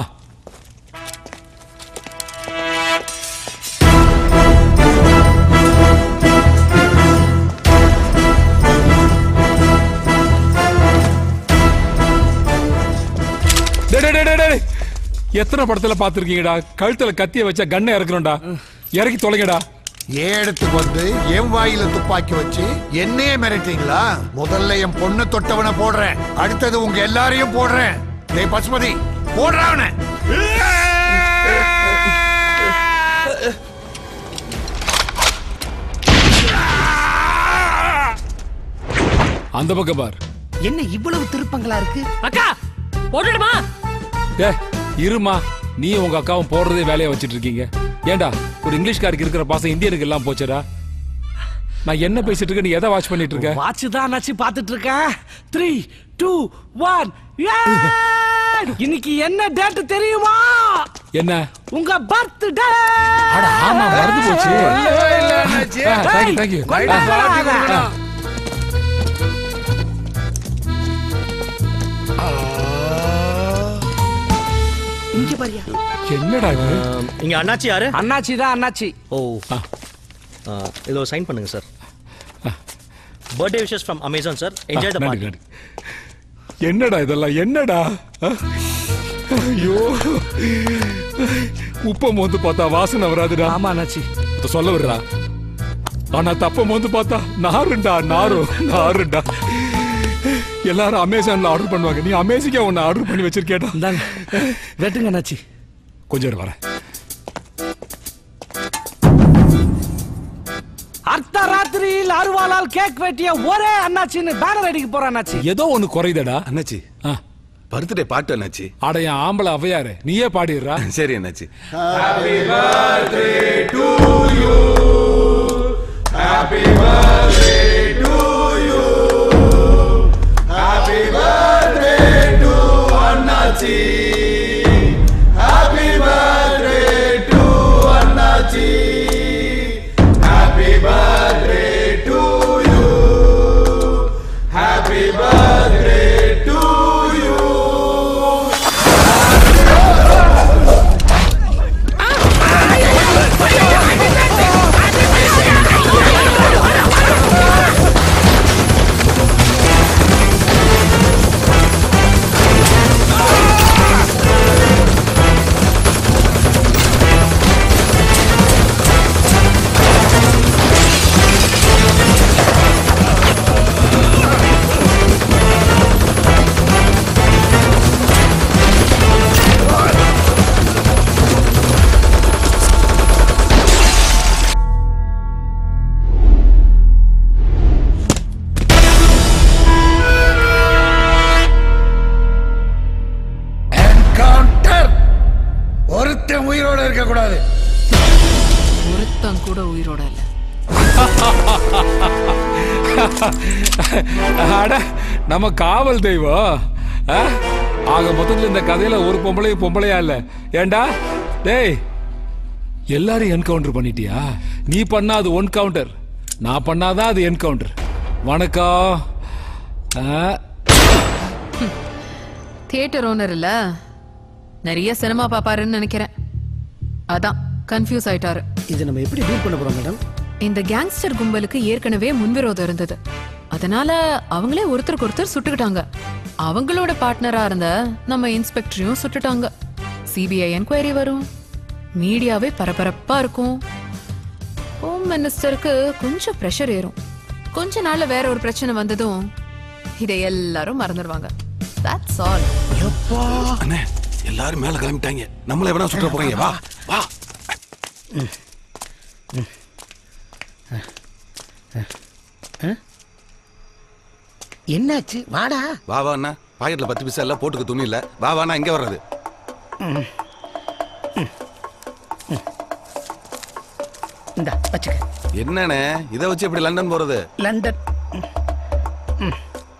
டேய், டேய், டேய், டேய், டேய். எத்தனை படத்துல பாத்திருக்கீங்கடா கழுத்துல கத்திய வச்சா கண்ணை இறக்கணும்டா இறக்கி தொலைங்கடா ஏன் இடத்துக்கு வந்து என் வாயில துப்பாக்கி வச்சு என்னையே மிரட்டீங்களா முதல்ல என் பொண்ணு தொட்டவனை போடுறேன் அடுத்தது உங்க எல்லாரையும் போடுறேன் டேய் பசுமதி போடுறாவன அந்த பக்கம் பார் என்ன இவ்வளவு திருப்பங்களா இருக்கு அக்கா போட்டுடுமா டேய் இருமா நீ உங்க அக்காவும் போடுறதே வேலையா வச்சிட்டு இருக்கீங்க ஏன்டா ஒரு இங்கிலீஷ்காருக்கு இருக்கிற பாசம் இந்தியனுக்கு எல்லாம் போச்சுடா நான் என்ன பேசிட்டு இருக்க நீ எதை வாட்ச் பண்ணிட்டு இருக்க வாட்ச் தான் அண்ணாச்சி பாத்துட்டு இருக்கேன் த்ரீ டூ ஒன் இன்னைக்கு என்ன டேட் தெரியுமா என்ன உங்க பர்த்டே அட ஆமா மறந்து போச்சு சொல்லவே இல்ல, அண்ணாச்சி. தேங்க்யூ தேங்க்யூ கையில பாட்டி கொடுக்கணும். இங்க பாரியா என்னடா இது இங்க அண்ணாச்சி யாரு அண்ணாச்சி தான் அண்ணாச்சி ஓ ஆ, இதோ சைன் பண்ணுங்க sir birthday wishes from Amazon sir enjoy the நன்றி, பார்ட்டி நன்றி. என்னடா இதெல்லாம் என்னடா ஆ? ஐயோ உப்ப மோந்து பார்த்தா வாசனை வராதுடா ஆமா அண்ணாச்சி இப்ப சொல்ல விடுறா ஆனா தப்ப மோந்து பார்த்தா நாருண்டா நாரும் நாருண்டா எல்லாரும் அமேசான்ல ஆர்டர் பண்ணுவாங்க நீ அமேசிக்கா ஒன்னு ஆர்டர் பண்ணி வச்சிருக்கேடா இந்தாங்க வெட்டுங்க அண்ணாச்சி கொஞ்சம் இரு வரேன் அர்த்த ராத்திரியில் அருவாளால் கேக் வெட்டிய ஒரே அண்ணாச்சின்னு பேனர் அடிக்க போற அண்ணாச்சி ஏதோ ஒண்ணு குறையுதடா அண்ணாச்சி பர்த்டே பாட்டு அண்ணாச்சி அட என் ஆம்பளை அவையாரு நீயே பாடிடுறா சரி அண்ணாச்சி Happy birthday to you. Happy birthday to you. Happy birthday to Annachi. Happy birthday to Annachi. Happy birthday to you. Happy birthday to you. Encounter ஒருத்தன் உயிரோட இருக்க கூடாது ஒருத்தன் கூட உயிரோட இல்ல அட நம்ம காவல் தெய்வம் ஆ? ஆக மொத்தத்துல இந்த கதையில ஒரு பொம்பளையும் பொம்பளையா இல்ல ஏண்டா டேய் எல்லாரும் என்கவுண்டர் பண்ணிட்டியா நீ பண்ணா அது ஒன் கவுண்டர் நான் பண்ணாதான் அது என்கவுண்டர் வணக்கம் ஆ, தியேட்டர் ஓனர் இல்ல நிறைய சினிமா பாப்பாருன்னு நினைக்கிறேன் அதான் கன்ஃபியூஸ் ஆயிட்டாரு இது நம்ம எப்படி டீல் பண்ண போறோம் மேடம் இந்த கேங்ஸ்டர் கும்பலுக்கு ஏற்கனவே முன்விரோதம் இருந்தது அதனால அவங்களே ஒருத்தருக்கு ஒருத்தர் சுட்டுக்கிட்டாங்க அவங்களோட பார்ட்னரா இருந்த நம்ம இன்ஸ்பெக்டரையும் சுட்டுட்டாங்க சிபிஐ என்கொயரி வரும் மீடியாவே பரபரப்பா இருக்கும் ஹோம் மினிஸ்டருக்கு கொஞ்சம் ப்ரெஷர் ஏறும் கொஞ்ச நாள்ல வேற ஒரு பிரச்சனை வந்ததும் இதை எல்லாரும் மறந்துடுவாங்க தட்ஸ் ஆல் அண்ணே எல்லாரும் மேல கிளம்பிட்டாங்க நம்மள எவனா சுற்ற போறீங்க வா வா என்னாச்சு வாடா வா வா அண்ணா பாக்கெட்ல பத்து பைசா இல்ல போட்டுக்க துணி இல்ல வா வா அண்ணா இங்க வர்றது இந்த வச்சுக்க என்னண்ணே இதை வச்சு எப்படி லண்டன் போறது லண்டன் ம்.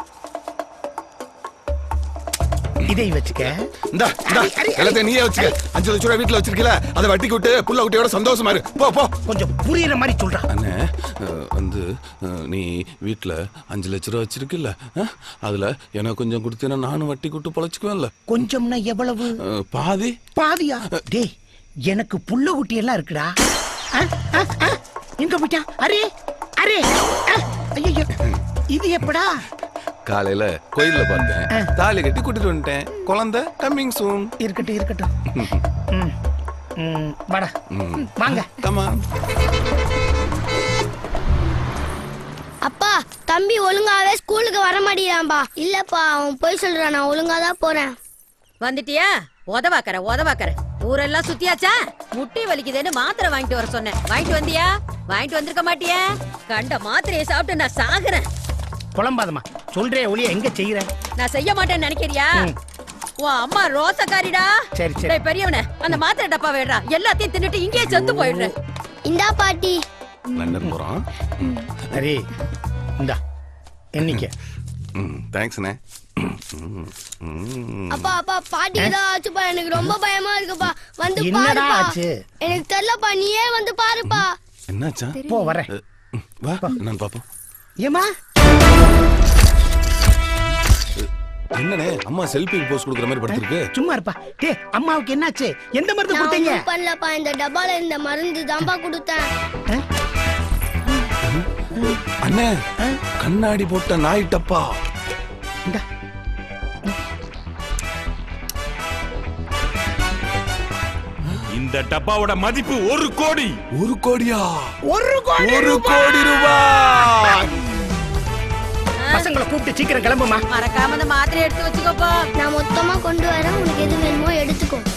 இதை வச்சுக்க இந்தா இந்தா எல்லாத்தையும் நீயே வச்சுக்க அஞ்சு லட்சம் ரூபாய் வீட்டுல வச்சிருக்கல அதை வட்டிக்கு விட்டு புள்ள குட்டியோட சந்தோஷமா இரு போ போ கொஞ்சம் புரியுற மாதிரி சொல்றா அண்ணே அஹ், வந்து அஹ், நீ வீட்டுல அஞ்சு லட்ச ரூபா வச்சிருக்கில்ல அஹ், அதுல எனக்கு கொஞ்சம் கொடுத்தீங்கன்னா நானும் வட்டி கூட்டு பொழைச்சுக்குவேன்ல கொஞ்சம்னா எவ்வளவு அஹ், பாதி பாதியா டேய் எனக்கு புள்ள குட்டி எல்லாம் இருக்குடா ஆ, ஆ, ஆ, எங்க போயிட்டான் அரே அரே ஐயோ இது எப்படா காலையில கோயில்ல பார்த்தேன் தாலி கட்டி கூட்டிட்டு வந்துட்டேன் குழந்தை கம்மிங் சூன் இருக்கட்டும் இருக்கட்டும் ம், ம், வாடா வாங்க கமா அப்பா தம்பி ஒழுங்காவே ஸ்கூலுக்கு வர மாட்டேங்கிறான்பா இல்லப்பா அவன் போய் சொல்றான் நான் ஒழுங்கா தான் போறேன் வந்துட்டியா உதவாக்கற உதவாக்கற ஊரெல்லாம் சுத்தியாச்சா முட்டி வலிக்குதுன்னு மாத்திரை வாங்கிட்டு வர சொன்னேன் வாங்கிட்டு வந்தியா வாங்கிட்டு வந்திருக்க மாட்டியா கண்ட மாத்திரையை சாப்பிட்டு நான் சாகுறேன் புலம்பாதம்மா சொல்றே ஒளிய எங்க செய்யற நான் செய்ய மாட்டேன்னு நினைக்கிறியா உன் அம்மா ரோசக்காரிடா சரி, சரி. டேய் பெரியவனே அந்த மாத்திரை டப்பா வேடா எல்லாத்தையும் தின்னுட்டு இங்கேயே செத்து போயிடுறேன் இந்தா பாட்டி லண்டன் போறோம் அரே இந்தா என்னைக்கு ம் தேங்க்ஸ்ண்ணே அப்பா அப்பா பாட்டி ஏதாவது ஆச்சுப்பா எனக்கு ரொம்ப பயமா இருக்குப்பா வந்து என்னடா பாருப்பா ஆச்சு? எனக்கு தெரியலப்பா நீயே வந்து பாருப்பா என்னாச்சா போ வரேன் ம், வா என்னன்னு பாப்போம் ஏமா என்னண்ணே அம்மா செல்ஃபி போஸ்ட் கொடுக்குற மாதிரி படுத்திருக்கு சும்மா இருப்பா டே அம்மாவுக்கு என்னாச்சு எந்த மருந்து நான் கொடுத்தீங்க ஒண்ணும் பண்ணலப்பா இந்த டப்பால இந்த மருந்து தான்ப்பா கொடுத்தேன் அண்ணே கண்ணாடி போட்ட நாய் டப்பா இந்த டப்பாவோட மதிப்பு ஒரு கோடி ஒரு கோடியா ஒரு கோடி ஒரு கோடி ரூபாய் பசங்களை கூப்பிட்டு சீக்கிரம் கிளம்புமா மறக்காம அந்த மாத்திரை எடுத்து வச்சுக்கோப்பா நான் மொத்தமா கொண்டு வரேன் உனக்கு எது வேணுமோ எடுத்துக்கோ